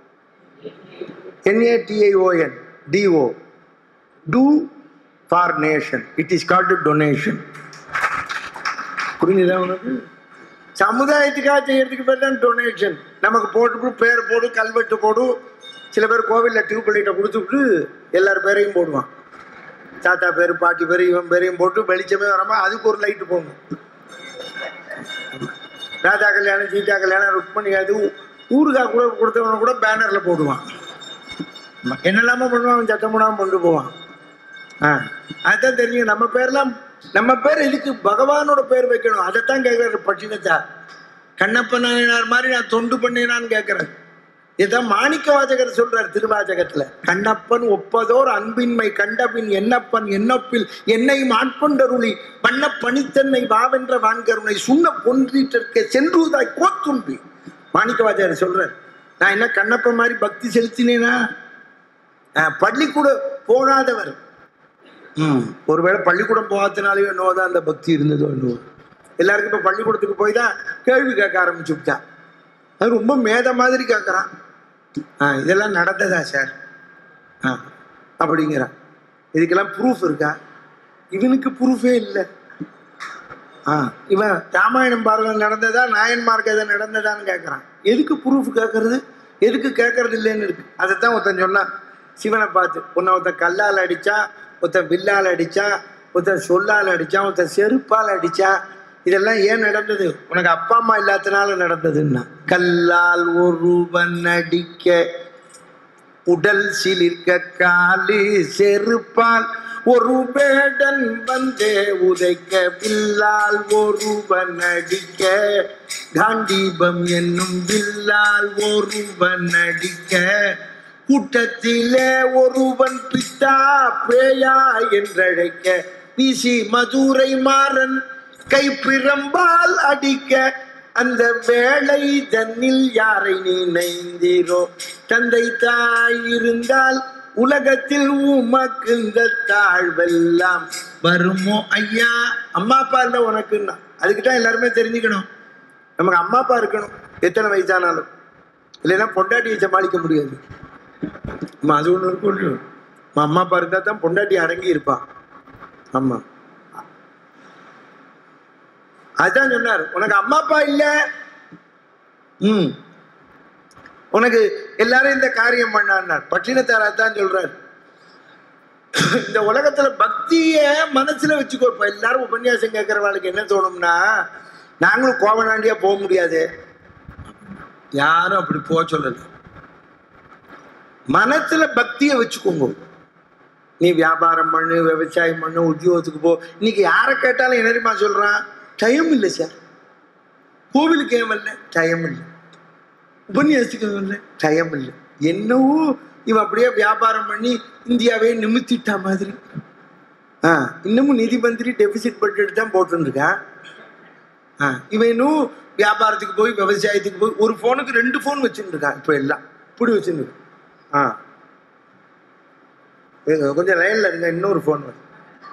N A T I O N D O do for nation it is called donation புரிஞ்சுதா உனக்கு சமுதாயத்துக்காக செய்யறதுக்கு பேர் தான் டொனேஷன் நமக்கு போட்டு பேர் போடு கல்வெட்டு போடு சில பேர் கோவிலில் டியூப் லைட்டை கொடுத்துட்டு எல்லார் பேரையும் போடுவான் தாத்தா பேர் பாட்டி பேர் இவன் பேரையும் போட்டு வெளிச்சமே வராம அதுக்கு ஒரு லைட்டு போடணும் ராஜா கல்யாணம் சீதா கல்யாணம் ருக்மணி அது ஊருக்கா கூட கொடுத்தவன கூட பேனர்ல போடுவான் என்னெல்லாமோ பண்ணுவான் அவன் சத்தம் போடாம கொண்டு போவான் ஆ அதான் தெரியும் நம்ம பேர்லாம் நம்ம பேர் எதுக்கு பகவானோட பேர் வைக்கணும் அதைத்தான் கேட்கறாரு பட்டினத்தா கண்ணப்ப நாயனார் மாதிரி நான் தொண்டு பண்ணினான்னு கேட்கிறேன் இதான் மாணிக்க வாசகர் சொல்றார் திருவாசகத்துல கண்ணப்பன் ஒப்பதோர் அன்பின்மை கண்டபின் என்னப்பன் என்னப்பில் என்னை மாட்கொண்டருளி பண்ண பணித்தன்னை வாவென்ற வான்கருணை சுண்ண பொன்றிற்க சென்றுதாய் கோத்தும்பி மாணிக்க வாசகர் சொல்றார் நான் என்ன கண்ணப்ப மாதிரி பக்தி செலுத்தினேனா அஹ், பள்ளிக்கூட போகாதவர் ம் ஒருவேளை பள்ளிக்கூடம் போகாதனாலே என்னவோ தான் அந்த பக்தி இருந்ததோ என்னவோ எல்லாருக்கும் இப்போ பள்ளிக்கூடத்துக்கு போய் தான் கேள்வி கேட்க ஆரம்பிச்சு விட்டான் அது ரொம்ப மேத மாதிரி கேட்குறான் ஆ இதெல்லாம் நடந்ததா சார் ஆ அப்படிங்கிறான் இதுக்கெல்லாம் ப்ரூஃப் இருக்கா இவனுக்கு ப்ரூஃபே இல்லை ஆ இவன் ராமாயணம் பாரதம் நடந்ததா நாயன்மார்க்கு எதை நடந்ததான்னு கேட்குறான் எதுக்கு ப்ரூஃப் கேட்கறது எதுக்கு கேட்கறது இல்லைன்னு இருக்கு அதைத்தான் ஒருத்தன் சொன்னான் சிவனை பார்த்து உன்னை ஒருத்தன் கல்லால் அடிச்சா ஒருத்தன் வில்லால் அடிச்சா ஒருத்தன் சொல்லால் அடிச்சான் ஒருத்தன் செருப்பால் அடிச்சா இதெல்லாம் ஏன் நடந்தது உனக்கு அப்பா அம்மா இல்லாதனால நடந்ததுன்னா கல்லால் ஒருவன் அடிக்க உடல் சிலிர்க்க காலு செருப்பால் ஒரு வேடன் வந்தே உதைக்க வில்லால் ஒருவன் அடிக்க காண்டீபம் என்னும் வில்லால் ஒருவன் அடிக்க கூட்டத்திலே ஒருவன் பித்தா பேயா என்றழைக்க வீசி மதுரை மாறன் கைப்பிரம்பால் அடிக்க அந்த வேளை தன்னில் யாரை நினைந்தீரோ தந்தை தாய் இருந்தால் உலகத்தில் உமக்கு இந்த தாழ்வெல்லாம் வருமோ ஐயா அம்மா அப்பா இல்லை உனக்குன்னா அதுக்கு தான் எல்லாருமே தெரிஞ்சுக்கணும் நமக்கு அம்மா அப்பா இருக்கணும் எத்தனை வயசானாலும் இல்லைன்னா பொண்டாட்டியை சமாளிக்க முடியாது அம்மா அது ஒன்று இருக்கும் இல்லையோ? அம்மா அம்மா அப்பா இருந்தால் தான் பொண்டாட்டி அடங்கி இருப்பான் ஆமாம் அதான் சொன்னார் உனக்கு அம்மா அப்பா இல்ல ம் உனக்கு எல்லாரும் இந்த காரியம் பண்ணார் பட்டினத்தாரா தான் சொல்றார் இந்த உலகத்துல பக்திய மனசுல வச்சுக்கோ இப்ப எல்லாரும் உபன்யாசம் கேட்கறவாளுக்கு என்ன தோணும்னா நாங்களும் கோவனாண்டியா போக முடியாது யாரும் அப்படி போக சொல்லல மனசுல பக்தியை வச்சுக்கோங்க நீ வியாபாரம் பண்ணு விவசாயம் பண்ணு உத்தியோகத்துக்கு போ இன்னைக்கு யாரை கேட்டாலும் என்ன தெரியுமா சொல்றான் டைம் இல்லை சார் கோவிலுக்கு ஏன் வரல டைம் இல்லை உபன்யாசத்துக்கு வரல டைம் இல்லை என்னவோ இவன் அப்படியே வியாபாரம் பண்ணி இந்தியாவே நிமித்திட்டா மாதிரி ஆ இன்னமும் நிதி மந்திரி டெபிசிட் பட்ஜெட் தான் போட்டுருக்கான் ஆ இவன் இன்னும் வியாபாரத்துக்கு போய் விவசாயத்துக்கு போய் ஒரு ஃபோனுக்கு ரெண்டு ஃபோன் வச்சுட்டு இருக்கான் இப்போ எல்லாம் இப்படி வச்சுட்டு ஆ ஏங்க, கொஞ்சம் லைன்ல இருங்க இன்னொரு ஃபோன் வருது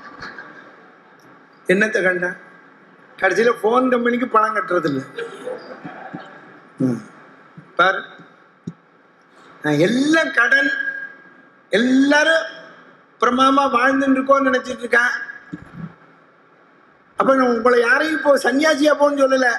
என்னத்தை கண்டா கடைசியில் ஃபோன் கம்பெனிக்கு பணம் கட்டுறது இல்லை ம். பாரு நான் எல்லாம் கடன் எல்லாரும் பிரமாமா வாழ்ந்துட்டு இருக்கோம்னு நினைச்சிட்டு இருக்கேன் அப்ப நான் உங்களை யாரையும் இப்போ சன்னியாசியா போன்னு சொல்லல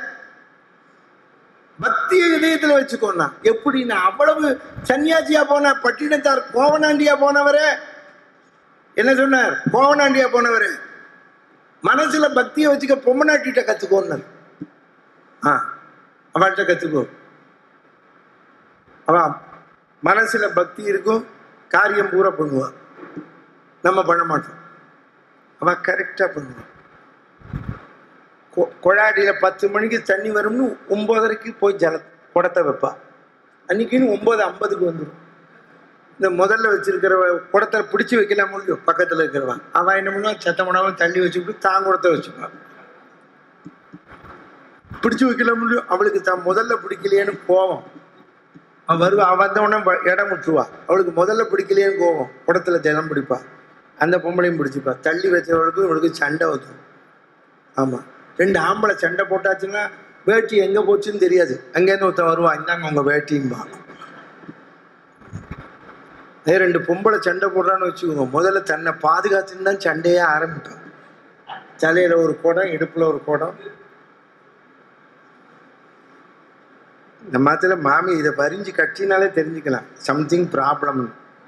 பக்திய இதயத்துல வச்சுக்கோண்ணா எப்படின்னா அவ்வளவு சன்னியாசியா போன பட்டினத்தார் கோவனாண்டியா போனவரே என்ன சொன்னார் கோவனாண்டியா போனவரு மனசுல பக்தியை வச்சுக்க பொம்மநாட்டிட்ட கத்துக்கோன்னார் ஆ அவள்கிட்ட கத்துக்கோ அவ மனசுல பக்தி இருக்கும் காரியம் பூரா பண்ணுவா நம்ம பண்ண மாட்டோம் அவ கரெக்டா பண்ணுவான் கொ- கொழாடியில பத்து மணிக்கு தண்ணி வரும்னு ஒன்பதரைக்கு போய் ஜல குடத்தை வைப்பா அன்னைக்குன்னு ஒன்பது ஐம்பதுக்கு வந்துடும் இந்த முதல்ல வச்சிருக்கிற குடத்தை பிடிச்சி வைக்கலாம் முடியும் பக்கத்துல இருக்கிறவன் அவன் என்ன பண்ணுவான் சத்தம் பண்ணாமல் தள்ளி வச்சுக்கிட்டு தான் குடத்தை வச்சுப்பான் பிடிச்சு வைக்கல முடியும் அவளுக்கு தான் முதல்ல பிடிக்கலையேன்னு கோவம் அவன் வருவா அவன் வந்தவொடனே வ- இடம் விட்டுருவா அவளுக்கு முதல்ல பிடிக்கலையேன்னு கோவம் குடத்துல ஜலம் பிடிப்பா அந்த பொம்பளையும் பிடிச்சிப்பா தள்ளி வச்சவளுக்கும் இவளுக்கு சண்டை வந்துடும் ஆமா ரெண்டு ஆம்பளை சண்டை போட்டாச்சுன்னா வேட்டி எங்க போச்சுன்னு தெரியாது அங்கேருந்து ஒருத்தன் வருவான் இந்தாங்க உங்க வேட்டின்பா அதே ரெண்டு பொம்பளை சண்டை போடுறான்னு வச்சுக்கோங்க முதல்ல தன்னை பாதுகாத்துன்னு தான் சண்டையே ஆரம்பிப்பான் தலையில ஒரு குடம் இடுப்புல ஒரு குடம் இந்த மாத்திர மாமி இதை வரிஞ்சு கட்டினாலே தெரிஞ்சுக்கலாம் சம்திங் ப்ராப்ளம்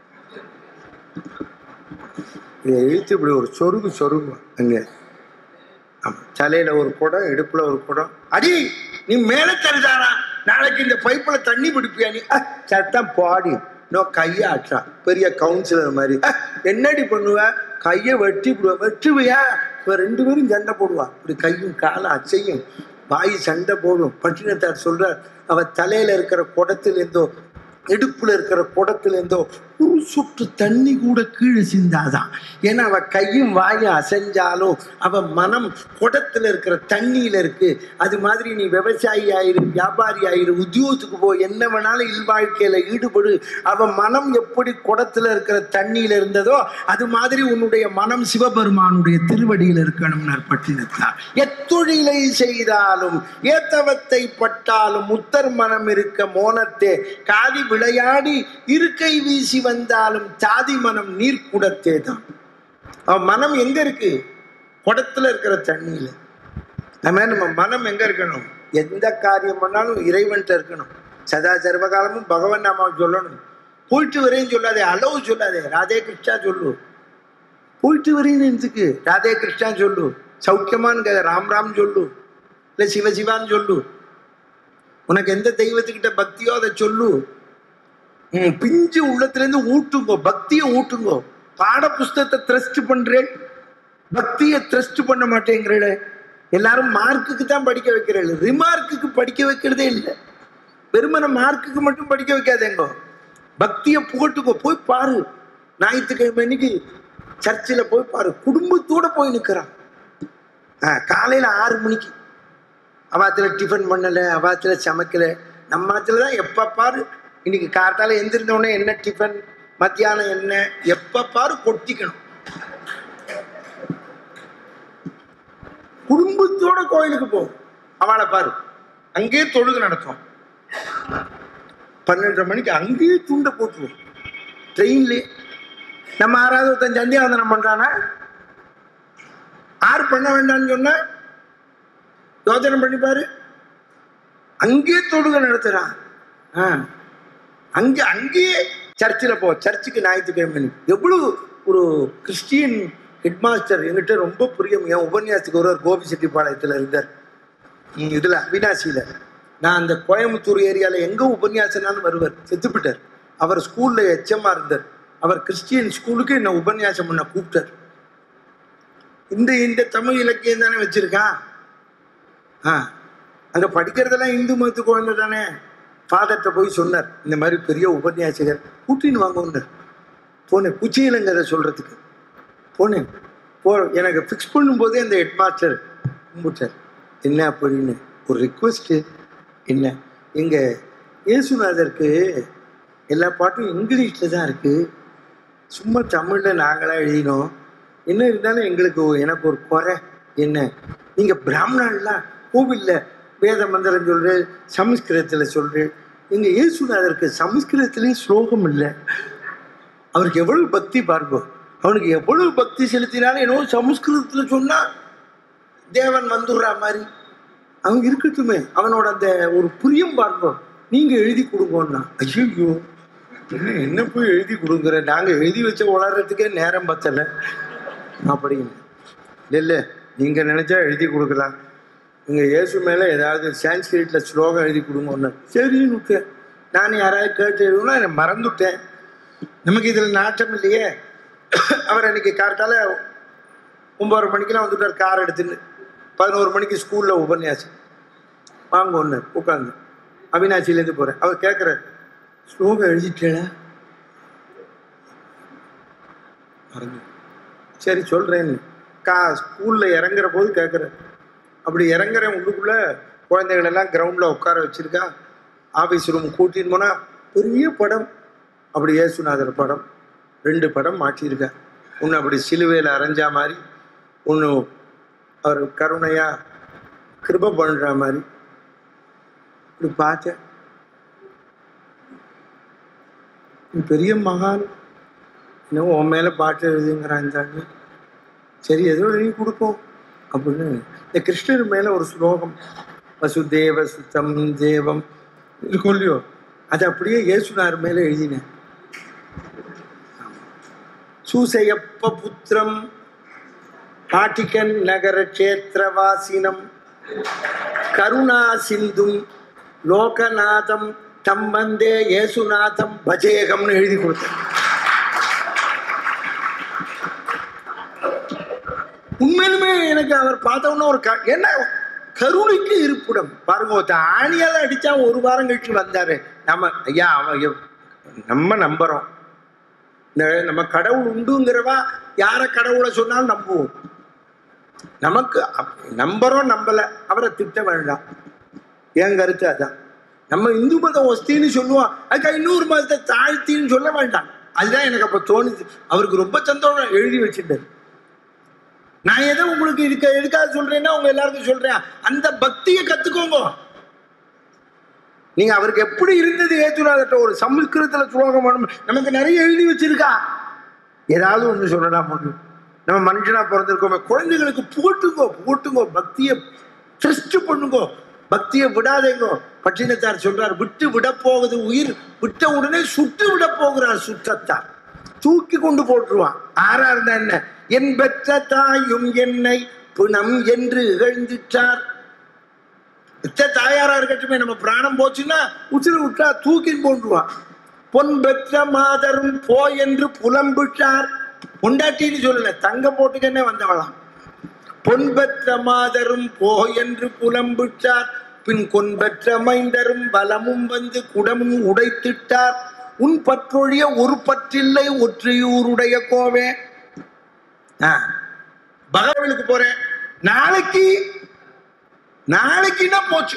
இதை இழுத்து இப்படி ஒரு சொருகு சொருகும் அங்க ஆமா தலையில ஒரு குடம் இடுப்புல ஒரு குடம் அடி நீ மேல தருதானா நாளைக்கு இந்த பைப்புல தண்ணி பிடிப்பியா நீ அஹ், சத்தம் பாடி நோ கையை ஆட்டுறான் பெரிய கவுன்சிலர் மாதிரி அஹ், என்னடி பண்ணுவ கையை வெட்டி விடுவ வெட்டுவியா இப்ப ரெண்டு பேரும் சண்டை போடுவா இப்படி கையும் காலும் அச்சையும் வாய் சண்டை போடும் பட்டினத்தார் சொல்றார் அவ தலையில இருக்கிற குடத்துல இருந்தோ இடுப்புல இருக்கிற குடத்துல இருந்தோ ஒரு சொட்டு தண்ணி கூட கீழே சிந்தாதான் ஏன்னா அவ கையும் வாயும் அசைஞ்சாலும் அவ மனம் குடத்துல இருக்கிற தண்ணியில இருக்கு அது மாதிரி நீ விவசாயி ஆயிரு வியாபாரி ஆயிரு உத்தியோகத்துக்கு போ என்ன வேணாலும் இல்வாழ்க்கையில ஈடுபடு அவ மனம் எப்படி குடத்துல இருக்கிற தண்ணியில இருந்ததோ அது மாதிரி உன்னுடைய மனம் சிவபெருமானுடைய திருவடியில் இருக்கணும்னு பட்டினத்தார் எத்தொழிலை செய்தாலும் ஏத்தவத்தை பட்டாலும் முத்தர் மனம் இருக்க மோனத்தே காதி விளையாடி இருக்கை வீசி வந்தாலும் சாதி மனம் நீர்க்குடத்தே தான் அவன் மனம் எங்க இருக்கு குடத்துல இருக்கிற தண்ணியில அது மாதிரி நம்ம மனம் எங்க இருக்கணும் எந்த காரியம் பண்ணாலும் இறைவன்கிட்ட இருக்கணும் சதா சர்வகாலமும் பகவான் நாமாவை சொல்லணும் போயிட்டு வரேன்னு சொல்லாதே அளவு சொல்லாதே ராதே கிருஷ்ணா சொல்லு போயிட்டு வரேன்னு எதுக்கு ராதே கிருஷ்ணா சொல்லு சௌக்கியமான்னு கேட்க ராம் ராம் சொல்லு இல்லை சிவ சிவான்னு சொல்லு உனக்கு எந்த தெய்வத்துக்கிட்ட பக்தியோ அதை சொல்லு ம், பிஞ்சு உள்ளத்திலேருந்து ஊட்டுங்கோ பக்தியை ஊட்டுங்கோ பாட புஸ்தகத்தை த்ரஸ்ட் பண்றேன் பக்தியை த்ரஸ்ட் பண்ண மாட்டேங்கிறேன் எல்லாரும் மார்க்குக்கு தான் படிக்க வைக்கிறேன் ரிமார்க்குக்கு படிக்க வைக்கிறதே இல்லை வெறுமன மார்க்குக்கு மட்டும் படிக்க வைக்காதேங்கோ பக்தியை புகட்டுக்கோ போய் பாரு ஞாயிற்றுக்கிழமை இன்னைக்கு சர்ச்சில் போய் பாரு குடும்பத்தோட போய் நிற்கிறான் ஆ காலையில் ஆறு மணிக்கு அவாத்துல டிஃபன் பண்ணலை அவாத்துல சமைக்கல நம்ம ஆத்துல தான் எப்போ பாரு இன்னைக்கு காத்தால எந்திருந்த உடனே என்ன டிஃபன் மத்தியானம் என்ன எப்போ பாரு கொட்டிக்கணும் குடும்பத்தோட கோயிலுக்கு போ அவளை பாரு அங்கேயே தொழுகு நடத்தும் பன்னெண்டரை மணிக்கு அங்கேயே துண்டை போட்டுருவோம் ட்ரெயின்லேயே நம்ம யாராவது ஒருத்தன் சந்தியாவந்தனம் பண்றானா ஆறு பண்ண வேண்டாம்னு சொன்னா யோசனை பண்ணி பாரு அங்கேயே தொழுகை நடத்துறான் ஆ அங்கே அங்கேயே சர்ச்சில் போ சர்ச்சுக்கு ஞாயிற்றுக்கிழமை நீ. எவ்வளவு ஒரு கிறிஸ்டியன் ஹெட்மாஸ்டர் என்கிட்ட ரொம்ப புரியும் என் உபன்யாசத்துக்கு ஒருவர் கோபி செட்டிப்பாளையத்தில் இருந்தார் ம், இதுல அவினாசியில நான் அந்த கோயம்புத்தூர் ஏரியால எங்க உபன்யாசனாலும் வருவார் செத்துப்பிட்டார் அவர் ஸ்கூல்ல எச்சமா இருந்தார் அவர் கிறிஸ்டியன் ஸ்கூலுக்கு என்ன உபன்யாசம் பண்ண கூப்பிட்டார் இந்த இந்த தமிழ் இலக்கியம் தானே வச்சிருக்கான் ஆ அங்க படிக்கிறதெல்லாம் இந்து மதத்து குழந்தை தானே ஃபாதர்கிட்ட போய் சொன்னார் இந்த மாதிரி பெரிய உபன்யாசகர் கூட்டின்னு வாங்கன்னார் போனேன் குச்சியிலங்கரை சொல்றதுக்கு போனேன் போ எனக்கு ஃபிக்ஸ் பண்ணும்போதே அந்த ஹெட்மாஸ்டர் கும்பிட்டார் என்ன அப்படின்னு ஒரு ரிக்வெஸ்ட்டு என்ன எங்க இயேசுநாதருக்கு எல்லா பாட்டும் இங்கிலீஷில் தான் இருக்குது சும்மா தமிழில் நாங்களாக எழுதினோம் என்ன இருந்தாலும் எங்களுக்கு ஒ- எனக்கு ஒரு குறை என்ன நீங்கள் பிராமணர்லாம் கோவிலில் வேத மந்திரம் சொல்று சமஸ்கிருதத்தில் சொல்று எங்கள் இயேசுநாதருக்கு சமஸ்கிருதத்துலேயும் ஸ்லோகம் இல்லை அவருக்கு எவ்வளவு பக்தி பார்ப்போம் அவனுக்கு எவ்வளவு பக்தி செலுத்தினாலும் என்னவோ சமஸ்கிருதத்தில் சொன்னா தேவன் வந்துடுறா மாதிரி அவன் இருக்கட்டுமே அவனோட அந்த ஒரு புரியும் பார்ப்போம் நீங்க எழுதி கொடுங்கோன்னா ஐயோ என்ன என்ன போய் எழுதி கொடுக்குற நாங்க எழுதி வச்ச வளர்றதுக்கே நேரம் பத்தல அப்படின்னு இல்லை இல்லை நீங்க நினைச்சா எழுதி கொடுக்கலாம் நீங்க இயேசு மேல ஏதாவது சான்ஸ்கிரிட்ல ஸ்லோகம் எழுதி கொடுங்கன்னு சரின்னு விட்டேன் நான் யாராவது கேட்டு எழுதுனா நான் மறந்துட்டேன் நமக்கு இதில் நாட்டம் இல்லையே அவர் அன்னைக்கு கரெக்டால ஒன்பதரை மணிக்கெல்லாம் வந்துட்டார் கார் எடுத்துன்னு பதினோரு மணிக்கு ஸ்கூலில் உபன்யாசம் வாங்க ஒன்று உட்காந்து அவினாசிலேருந்து போகிறேன் அவர் கேட்குறாரு ஸ்லோகம் எழுதிட்டேடா மறந்து சரி சொல்கிறேன்னு கா ஸ்கூலில் இறங்குற போது கேட்குறேன் அப்படி இறங்குறேன் உள்ளுக்குள்ளே குழந்தைகள் எல்லாம் கிரவுண்டில் உட்கார வச்சிருக்கா ஆஃபீஸ் ரூம் கூட்டின்னு போனால் பெரிய படம் அப்படி இயேசுநாதர் படம் ரெண்டு படம் மாட்டியிருக்கார் ஒன்று அப்படி சிலுவையில் அரைஞ்சா மாதிரி ஒன்று அவர் கருணையா கிருப பண்ணுற மாதிரி இப்படி பார்த்தேன் நீ பெரிய மகான் இன்னும் உன் மேலே பாட்டு எழுதுங்கிறாங்க சரி ஏதோ எழுதி கொடுப்போம் அப்படின்னு இந்த கிருஷ்ணர் மேலே ஒரு ஸ்லோகம் வசுதேவ சுத்தம் தேவம் இருக்கும் இல்லையோ அது அப்படியே இயேசுனார் மேலே எழுதினேன் சூசையப்ப புத்திரம் பாட்டிகன் நகர கஷேத்திரவாசினம் கருணா சிந்தும் லோகநாதம் தம் வந்தே இயேசுநாதம் பஜேகம்னு எழுதி கொடுத்தேன் உண்மையிலுமே எனக்கு அவர் பார்த்தோன்னா ஒரு க என்ன கருணைக்கு இருப்பிடம் பாருங்க ஒருத்தன் ஆணியால அடிச்சா ஒரு வாரம் கழிச்சு வந்தாரு நம்ம ஐயா அவன் எவ்- நம்ம நம்புறோம் இந்த நம்ம கடவுள் உண்டுங்கிறவா யார கடவுளை சொன்னாலும் நம்புவோம் நமக்கு அப்- நம்புறோம் நம்பல அவரை திட்ட வேண்டாம் என் கருத்து அதான் நம்ம இந்து மதம் ஒஸ்தின்னு சொல்லுவோம் அதுக்கு இன்னொரு மதத்தை தாழ்த்தின்னு சொல்ல வேண்டாம் அதுதான் எனக்கு அப்ப தோணுது அவருக்கு ரொம்ப சந்தோஷம் எழுதி வச்சுட்டாரு நான் எதை உங்களுக்கு இருக்க எதுக்காக சொல்றேன்னா உங்க எல்லாருக்கும் சொல்றேன் அந்த பக்தியை கத்துக்கோங்க நீங்க அவருக்கு எப்படி இருந்தது ஏத்துனாதட்ட ஒரு சமஸ்கிருதத்துல ஸ்லோகம் வேணும் நமக்கு நிறைய எழுதி வச்சிருக்கா ஏதாவது ஒண்ணு சொல்லலாம் முடியும் நம்ம மனுஷனா பிறந்திருக்கோமே குழந்தைகளுக்கு புகட்டுங்கோ புகட்டுங்கோ பக்தியை ட்ரஸ்ட் பண்ணுங்கோ பக்தியை விடாதேங்கோ பட்டினத்தார் சொல்றார் விட்டு விட போகுது உயிர் விட்ட உடனே சுட்டு விட போகிறார் சுற்றத்தார் தூக்கி கொண்டு போட்டுருவான் ஆறா இருந்தா என்ன என் பெற்ற தாயும் என்னை பிணம் என்று இகழ்ந்திட்டார் பெற்ற தாயாரா இருக்கட்டுமே நம்ம பிராணம் போச்சுன்னா உசிறு விட்டா தூக்கி போட்டுருவான் பொன் பெற்ற மாதரும் போ என்று புலம்பிட்டார் பொண்டாட்டின்னு சொல்லல தங்கம் போட்டுக்கன்னே வந்தவளாம் பொன் பெற்ற மாதரும் போ என்று புலம்பிட்டார் பின் கொன் பெற்ற மைந்தரும் பலமும் வந்து குடமும் உடைத்திட்டார் உன் பற்றொழிய ஒரு பற்றில்லை ஒற்றையூருடைய கோவே ஆ, பகவலுக்கு போறேன் நாளைக்கு நாளைக்குன்னா போச்சு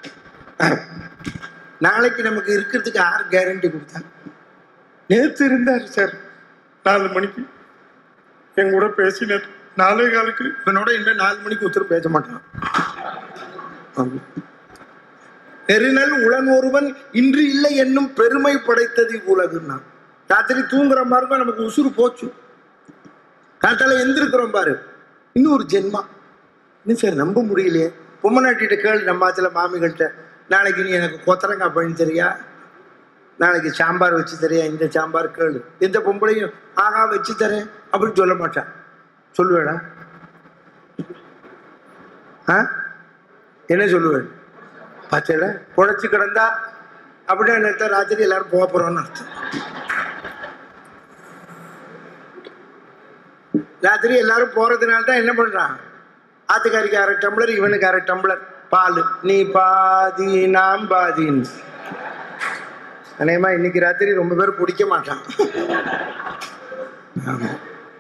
நாளைக்கு நமக்கு இருக்கிறதுக்கு யார் கேரண்டி கொடுத்தாங்க நேத்து இருந்தார் சார் நாலு மணிக்கு என் கூட பேசினார் நாலே காலுக்கு இவனோட இனிமேல் நாலு மணிக்கு ஒருத்தர் பேச மாட்டான் ஆமா. பெருநல் உளன் ஒருவன் இன்று இல்லை என்னும் பெருமை படைத்தது உலகுன்னா ராத்திரி தூங்குற மாதிரி நமக்கு உசுறு போச்சு காத்தால எந்திருக்கிறோம் பாரு இன்னும் ஒரு ஜென்மா இன்னும் சார் நம்ப முடியலையே பொம்மநாட்டிட்ட கேள் நம்ம ஆத்துல மாமிகள்கிட்ட நாளைக்கு நீ எனக்கு கொத்தரங்காய் பண்ணி தரியா நாளைக்கு சாம்பார் வச்சு தரியா இந்த சாம்பார் கேளு எந்த பொம்பளையும் ஆகா வச்சு தரேன் அப்படின்னு சொல்ல மாட்டான் சொல்லுவேடா ஆ என்ன சொல்லுவேன் பார்த்தல குழைச்சி கிடந்தா அப்படின்னா என்ன அர்த்தம்? ராத்திரி எல்லாரும் போக போறோம்னு அர்த்தம் ராத்திரி எல்லாரும் போறதுனால தான் என்ன பண்றான் ஆத்துக்காரிக்கு அரை டம்ளர் இவனுக்கு அரை டம்ளர் பால் நீ பாதி நாம் பாதின்னு அநேகமா இன்னைக்கு ராத்திரி ரொம்ப பேர் குடிக்க மாட்டான் ஆமா.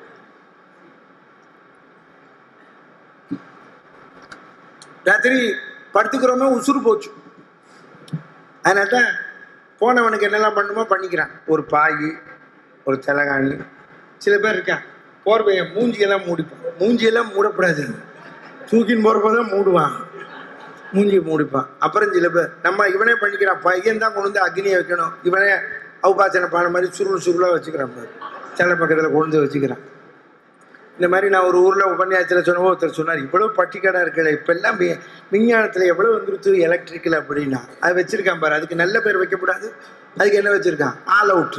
ராத்திரி படுத்துக்கிறோமே உசுறு போச்சு அதனால தான் போனவனுக்கு என்னெல்லாம் பண்ணுமோ பண்ணிக்கிறான் ஒரு பாய் ஒரு தலைகாணி சில பேர் இருக்கான் போர்வையை மூஞ்சியெல்லாம் மூடிப்பான் மூஞ்சியெல்லாம் மூடக்கூடாது தூக்கின்னு போகிறப்ப தான் மூடுவான் மூஞ்சியை மூடிப்பான் அப்புறம் சில பேர் நம்ம இவனே பண்ணிக்கிறான் பையன் தான் கொண்டு வந்து அக்னியை வைக்கணும் இவனே அவுபாசனை பான மாதிரி சுருள் சுருளாக வச்சுக்கிறான் பாரு சில பக்கத்தில் கொண்டு வந்து வச்சுக்கிறான் இந்த மாதிரி நான் ஒரு ஊரில் உபன்யாசத்தில் சொன்னவோ ஒருத்தர் சொன்னார் இவ்வளோ பட்டிக்கடை இருக்குல்ல இப்பெல்லாம் வி- விஞ்ஞானத்தில் எவ்வளோ வந்துருச்சு எலக்ட்ரிக்கல் அப்படின்னா அது வச்சிருக்கான் பாரு அதுக்கு நல்ல பேர் வைக்கக்கூடாது அதுக்கு என்ன வச்சிருக்கான் ஆல் அவுட்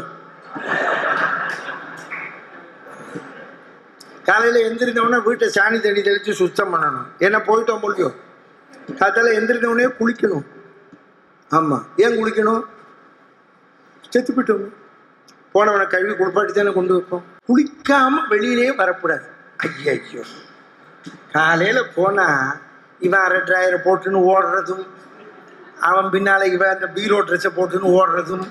காலையில் எந்திரிந்தவொடனே வீட்டை சாணி தண்ணி தெளித்து சுத்தம் பண்ணணும் ஏன்னா போயிட்டோம் முடியும் காத்தால எந்திரிந்தவொடனே குளிக்கணும் ஆமாம் ஏன் குளிக்கணும் செத்து போயிட்டோம் போனவனை கழுவி குளிப்பாட்டி தானே கொண்டு வைப்போம் குளிக்காம வெளியிலே வரக்கூடாது ஐயோ ஐயோ காலையில போனா இவன் அரை டிராயரை போட்டுன்னு ஓடுறதும் அவன் பின்னால இவன் அந்த பீரோ ட்ரெஸ்ஸை போட்டுன்னு ஓடுறதும்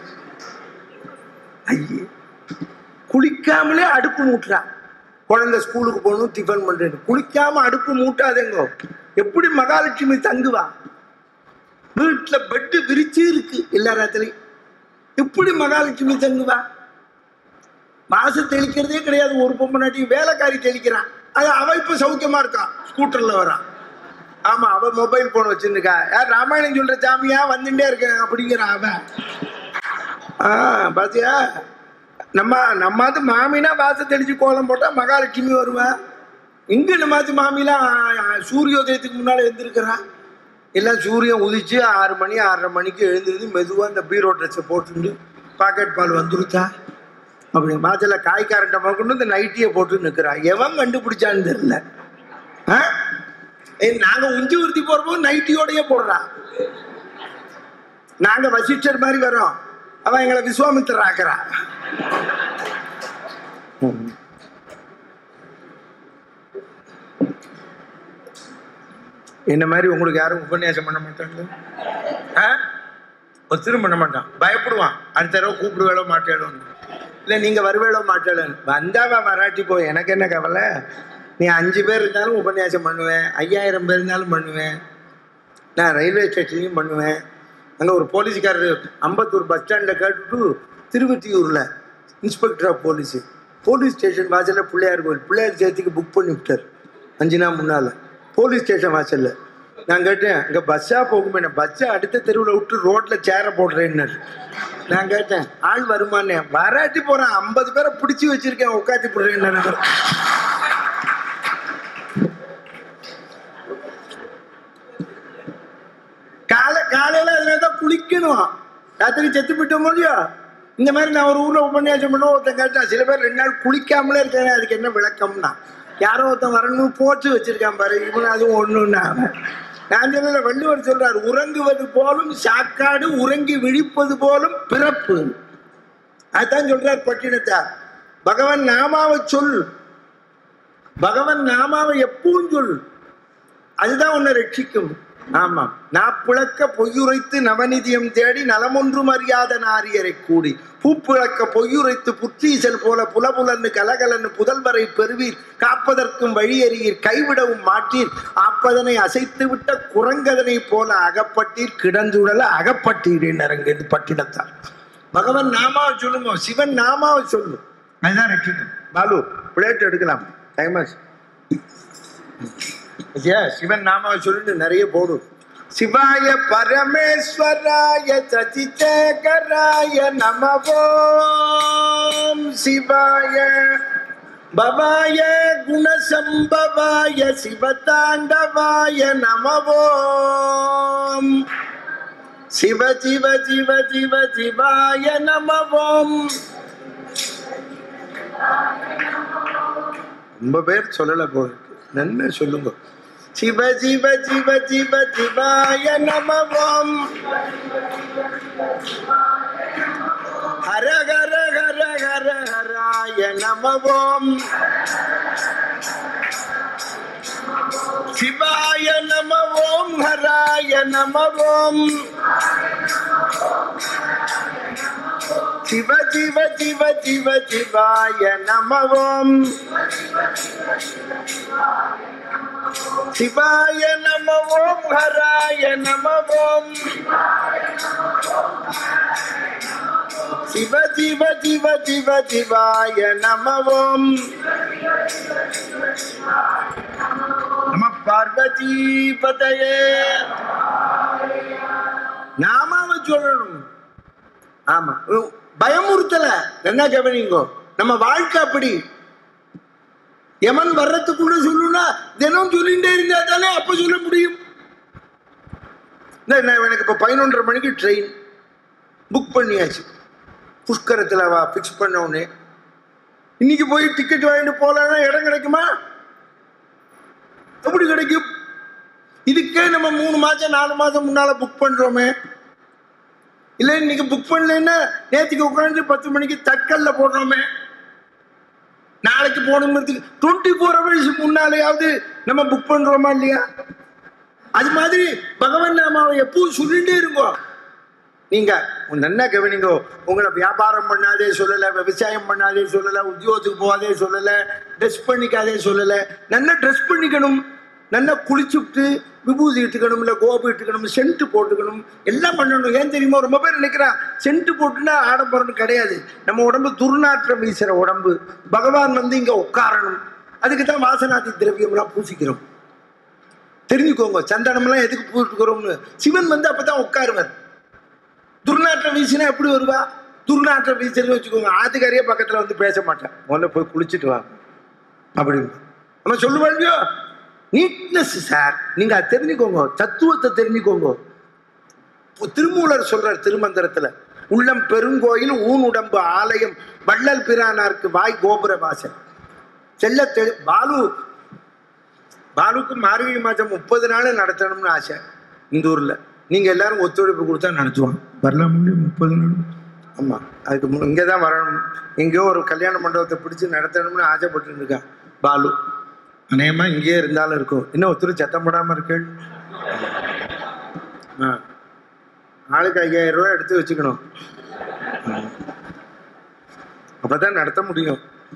ஐயே குளிக்காமலே அடுப்பு மூட்டுறான் குழந்தை ஸ்கூலுக்கு போகணும் டிஃபன் பண்றேன் குளிக்காம அடுப்பு மூட்டாதேங்கோ எப்படி மகாலட்சுமி தங்குவா வீட்டுல பெட்டு விரிச்சு இருக்கு எல்லா ராத்திரியும் எப்படி மகாலட்சுமி தங்குவா மாசு தெளிக்கிறதே கிடையாது ஒரு பொம்மநாட்டி வேலைக்காரி தெளிக்கிறான் அது அவ இப்ப சௌக்கியமா இருக்கான் ஸ்கூட்டர்ல வரான் ஆமா அவ மொபைல் போன் வச்சிருக்கா யார் ராமாயணம் சொல்ற சாமியா வந்துட்டே இருக்கேன் அப்படிங்கிறான் அவன் ஆ பாத்தியா நம்ம நம்மாத்து மாமினா வாச தெளிச்சு கோலம் போட்டா மகாலட்சுமி வருவா இங்க நம்மாத்து மாமிலாம் சூரியோதயத்துக்கு முன்னால எழுந்திருக்கிறான் எல்லாம் சூரியன் உதிச்சு ஆறு மணி ஆறரை மணிக்கு எழுந்திருந்து மெதுவா இந்த பீரோ ட்ரெஸ்ஸை போட்டுட்டு பாக்கெட் பால் வந்துருச்சா அப்படி மாச்சல காய்காரன்ட்ட கொண்டு இந்த நைட்டியை போட்டு நிற்கிறான் எவன் கண்டுபிடிச்சான்னு தெரியல ஆ? ஏய், நாங்க உஞ்சி உறுத்தி போறப்போ நைட்டியோடயே போடுறான் நாங்க வசிஷ்டர் மாதிரி வரோம் அவன் எங்களை விஸ்வாமித்திரர் ஆக்குறான் என்ன மாதிரி உங்களுக்கு யாரும் உபன்யாசம் பண்ண மாட்டாங்க ஆ? ஒருத்தரும் பண்ண மாட்டான் பயப்படுவான் அடுத்த தடவை கூப்பிடுவேளோ மாட்டேடோன்னு இல்லை நீங்கள் வருவேளோ மாட்டேடோன்னு வந்தாவா வராட்டி போ எனக்கு என்ன கவலை நீ அஞ்சு பேர் இருந்தாலும் உபன்யாசம் பண்ணுவேன் ஐயாயிரம் பேர் இருந்தாலும் பண்ணுவேன் நான் ரயில்வே ஸ்டேஷன்லையும் பண்ணுவேன் அங்கே ஒரு போலீஸ்காரர் அம்பத்தூர் பஸ் ஸ்டாண்டில் கேட்டுட்டு திருவத்தியூரில் inspector of police police station வாசலில் பிள்ளையார் கோயில் பிள்ளையார் சேர்த்துக்கு புக் பண்ணி விட்டார் அஞ்சு நாள் முன்னால் போலீஸ் ஸ்டேஷன் வாசலில் நான் கேட்டேன் இங்கே பஸ்ஸாக போகுமே நான் பஸ்ஸை அடுத்த தெருவில் விட்டு ரோட்டில் சேரை போடுறேன்னு நான் கேட்டேன் ஆள் வருமானே வராட்டி போகிறேன் ஐம்பது பேரை பிடிச்சி வச்சிருக்கேன் உட்காந்து போடுறேன்னு காலை காலையில அதனால தான் குளிக்கணும் ராத்திரி செத்து போயிட்ட முடியும் இந்த மாதிரி நான் ஒரு ஊர்ல உபன்யாசம் பண்ண ஒருத்தன் கேட்டான் சில பேர் ரெண்டு நாள் குளிக்காமலே இருக்காங்க அதுக்கு என்ன விளக்கம்னா யாரோ ஒருத்தன் வரணும் போட்டு வச்சிருக்கான் பாரு இவன் அதுவும் ஒண்ணுன்னா அவன் நான் சொல்லல வள்ளுவர் சொல்றாரு உறங்குவது போலும் சாக்காடு உறங்கி விழிப்பது போலும் பிறப்பு அதான் சொல்றார் பட்டினத்தார் பகவன் நாமாவை சொல் பகவன் நாமாவை எப்பவும் சொல் அதுதான் உன்னை ரட்சிக்கும் ஆமா நாப்புழக்க பொய்யுரைத்து நவநிதியம் தேடி நலமொன்றும் அறியாத நாரியரை கூடி பூப்புழக்க பொய்யுரைத்து புற்றீசல் போல புலபுலன்னு கலகலன்னு புதல்வரை பெறுவீர் காப்பதற்கும் வழியறியீர் கைவிடவும் மாட்டீர் ஆப்பதனை அசைத்து விட்ட குரங்கதனை போல அகப்பட்டீர் கிடந்துடல அகப்பட்டீர் அரங்கு இது பட்டினத்தார் பகவன் நாமாவை சொல்லுங்க சிவன் நாமாவை சொல்லு அதுதான் ரட்சிக்கும் பாலு பிளேட் எடுக்கலாம் டைமஸ் ஐயா சிவன் நாமாவை சொல்லிட்டு நிறைய போடும் சிவாய பரமேஸ்வராய சசிசேகராய நமவோம் சிவாய பவாய குணசம்பவாய சிவதாண்டவாய நமவோம் சிவ சிவ சிவ சிவ சிவாய நமவோம் ரொம்ப பேர் சொல்லல போல இருக்கு. நன்மை சொல்லுங்க சிவ சிவ சிவ சிவ சிவாய நமவோம் ஹர ஹர ஹர ஹர ஹராய நமவோம் சிவாய நமவோம் ஹராய நமவோம் சிவ சிவ சிவ சிவ சிவாய நமவோம் சிவாய நமவோம் ஹராய நமவோம் சிவ சிவ சிவ சிவ சிவாய நமவோம் நம பார்வதி பதையே நாமாவை சொல்லணும் ஆமா பயமுறுத்தல என்ன கவனிங்கோ நம்ம வாழ்க்கை அப்படி யமன் வர்றதுக்குள்ள சொல்லுனா தினம் சொல்லிட்டே இருந்தா தானே அப்ப சொல்ல முடியும் இந்த நான் எனக்கு இப்போ பதினொன்றரை மணிக்கு ட்ரெயின் புக் பண்ணியாச்சு புஷ்கரத்தில் வா ஃபிக்ஸ் பண்ண உடனே இன்னைக்கு போய் டிக்கெட் வாங்கிட்டு போகலன்னா இடம் கிடைக்குமா எப்படி கிடைக்கும் இதுக்கே நம்ம மூணு மாசம் நாலு மாசம் முன்னால புக் பண்றோமே இல்லை இன்னைக்கு புக் பண்ணலன்னா நேற்றுக்கு உட்காந்து பத்து மணிக்கு தட்கல்ல போடுறோமே நாளைக்கு போகணுங்கிறதுக்கு டுவெண்ட்டி ஃபோர் ஹவர்ஸ் முன்னாலேயாவது நம்ம புக் பண்றோமா இல்லையா அது மாதிரி பகவன் நாமாவை எப்பவும் சொல்லிட்டே இருங்கோ நீங்க நல்லா கவனிங்கோ உங்களை வியாபாரம் பண்ணாதே சொல்லல விவசாயம் பண்ணாதே சொல்லல உத்தியோகத்துக்கு போகாதே சொல்லல ட்ரெஸ் பண்ணிக்காதே சொல்லல நல்லா ட்ரெஸ் பண்ணிக்கணும் நல்லா குளிச்சுட்டு விபூதி இட்டுக்கணும் இல்லை கோபு இட்டுக்கணும் சென்ட் போட்டுக்கணும் எல்லாம் பண்ணணும் ஏன் தெரியுமா ரொம்ப பேர் நினைக்கிறான் சென்ட் போட்டுனா ஆடம்பரம்னு கிடையாது நம்ம உடம்பு துர்நாற்றம் வீசுற உடம்பு பகவான் வந்து இங்க உட்காரணும் அதுக்கு தான் வாசனாதி திரவியம்லாம் பூசிக்கிறோம் தெரிஞ்சுக்கோங்க சந்தனம்லாம் எதுக்கு பூட்டுக்கிறோம்னு சிவன் வந்து அப்பதான் உட்காருவார் துர்நாற்றம் வீசினா எப்படி வருவா துர்நாற்றம் வீசுன்னு வச்சுக்கோங்க ஆத்துக்காரியே பக்கத்துல வந்து பேச மாட்டேன் முதல்ல போய் குளிச்சுட்டு வா அப்படின்னு நம்ம சொல்லுவோம் இல்லையோ நீட்னஸ் சார் நீங்க அதை தெரிஞ்சுக்கோங்க தத்துவத்தை தெரிஞ்சுக்கோங்க திருமூலர் சொல்றார் திருமந்திரத்துல உள்ளம் பெருங்கோயில் ஊன் உடம்பு ஆலயம் வள்ளல் பிரானாருக்கு வாய் கோபுர வாசல் செல்ல தெ- பாலு பாலுக்கு மார்கழி மாதம் முப்பது நாள் நடத்தணும்னு ஆசை இந்த ஊர்ல நீங்க எல்லாரும் ஒத்துழைப்பு கொடுத்தா நடத்துவாங்க வரலாம் முடியும் முப்பது நாள் ஆமா அதுக்கு மு- இங்கே தான் வரணும் எங்கேயோ ஒரு கல்யாண மண்டபத்தை பிடிச்சு நடத்தணும்னு ஆசைப்பட்டு இருக்கான் பாலு அநேகமா இங்கேயே இருந்தாலும் இருக்கும் இன்னும் ஒருத்தர் சத்தம் போடாம இருக்கேன் ஆ ஆளுக்கு ஐயாயிரம் ரூபாய் எடுத்து வச்சுக்கணும் ம். அப்பதான் நடத்த முடியும்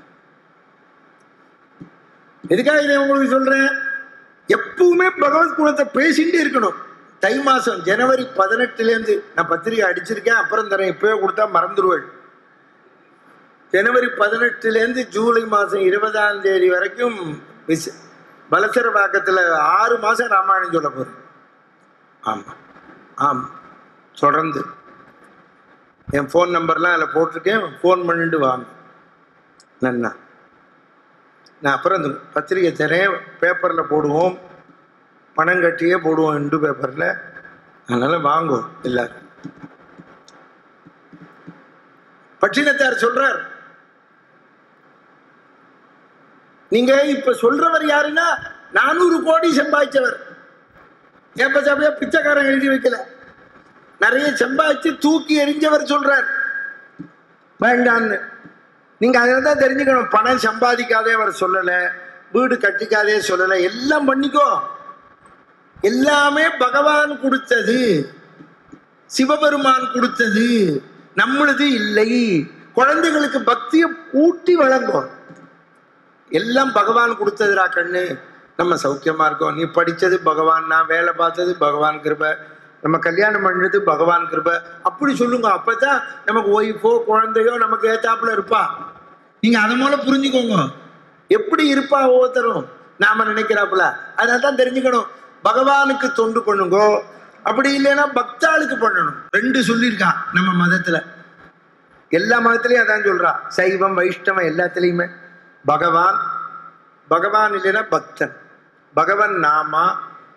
எதுக்காக இதை உங்களுக்கு சொல்றேன் எப்பவுமே பகவத் குணத்தை பேசிட்டு இருக்கணும் தை மாசம் ஜனவரி பதினெட்டுல இருந்து நான் பத்திரிகை அடிச்சிருக்கேன் அப்புறம் தரேன் இப்பவே கொடுத்தா மறந்துடுவேன் ஜனவரி பதினெட்டுல இருந்து ஜூலை மாசம் இருபதாம் தேதி வரைக்கும் விஸ் பலசர வாக்கத்துல ஆறு மாசம் ராமாயணம் சொல்ல போறேன் ஆமா ஆமா தொடர்ந்து என் ஃபோன் நம்பர்லாம் அதில் போட்டிருக்கேன் ஃபோன் பண்ணிட்டு வாங்க நன்னா நான் அப்புறம் இந்த பத்திரிகை தரேன் பேப்பரில் போடுவோம் பணம் கட்டியே போடுவோம் இண்டு பேப்பரில் அதனால வாங்குவோம் எல்லாரும் பட்டினத்தார் சொல்றார் நீங்க இப்ப சொல்றவர் யாருன்னா நானூறு கோடி சம்பாதிச்சவர் ஏப்ப சபையா பிச்சைக்காரன் எழுதி வைக்கல நிறைய சம்பாதிச்சு தூக்கி எறிஞ்சவர் சொல்றார் வேண்டான்னு நீங்க அதில் தான் தெரிஞ்சுக்கணும் பணம் சம்பாதிக்காதே அவர் சொல்லல வீடு கட்டிக்காதே சொல்லல எல்லாம் பண்ணிக்கோ எல்லாமே பகவான் கொடுத்தது சிவபெருமான் கொடுத்தது நம்மளது இல்லை குழந்தைகளுக்கு பக்தியை ஊட்டி வழங்கும் எல்லாம் பகவான் கொடுத்ததுடா கண்ணு நம்ம சௌக்கியமா இருக்கோம் நீ படிச்சது பகவான் நான் வேலை பார்த்தது பகவான் கிருபை நம்ம கல்யாணம் பண்ணது பகவான் கிருபை அப்படி சொல்லுங்க அப்பதான் நமக்கு ஒய்ஃபோ குழந்தையோ நமக்கு ஏத்தாப்புல இருப்பா நீங்க அதை மூலம் புரிஞ்சுக்கோங்க எப்படி இருப்பா ஒவ்வொருத்தரும் நாம நினைக்கிறாப்புல அதனால தான் தெரிஞ்சுக்கணும் பகவானுக்கு தொண்டு பண்ணுங்க அப்படி இல்லைன்னா பக்தாளுக்கு பண்ணணும் ரெண்டு சொல்லியிருக்கான் நம்ம மதத்துல எல்லா மதத்திலையும் அதான் சொல்றா சைவம் வைஷ்ணவம் எல்லாத்துலேயுமே பகவான் பகவான் இல்லைன்னா பக்தன் பகவன் நாமா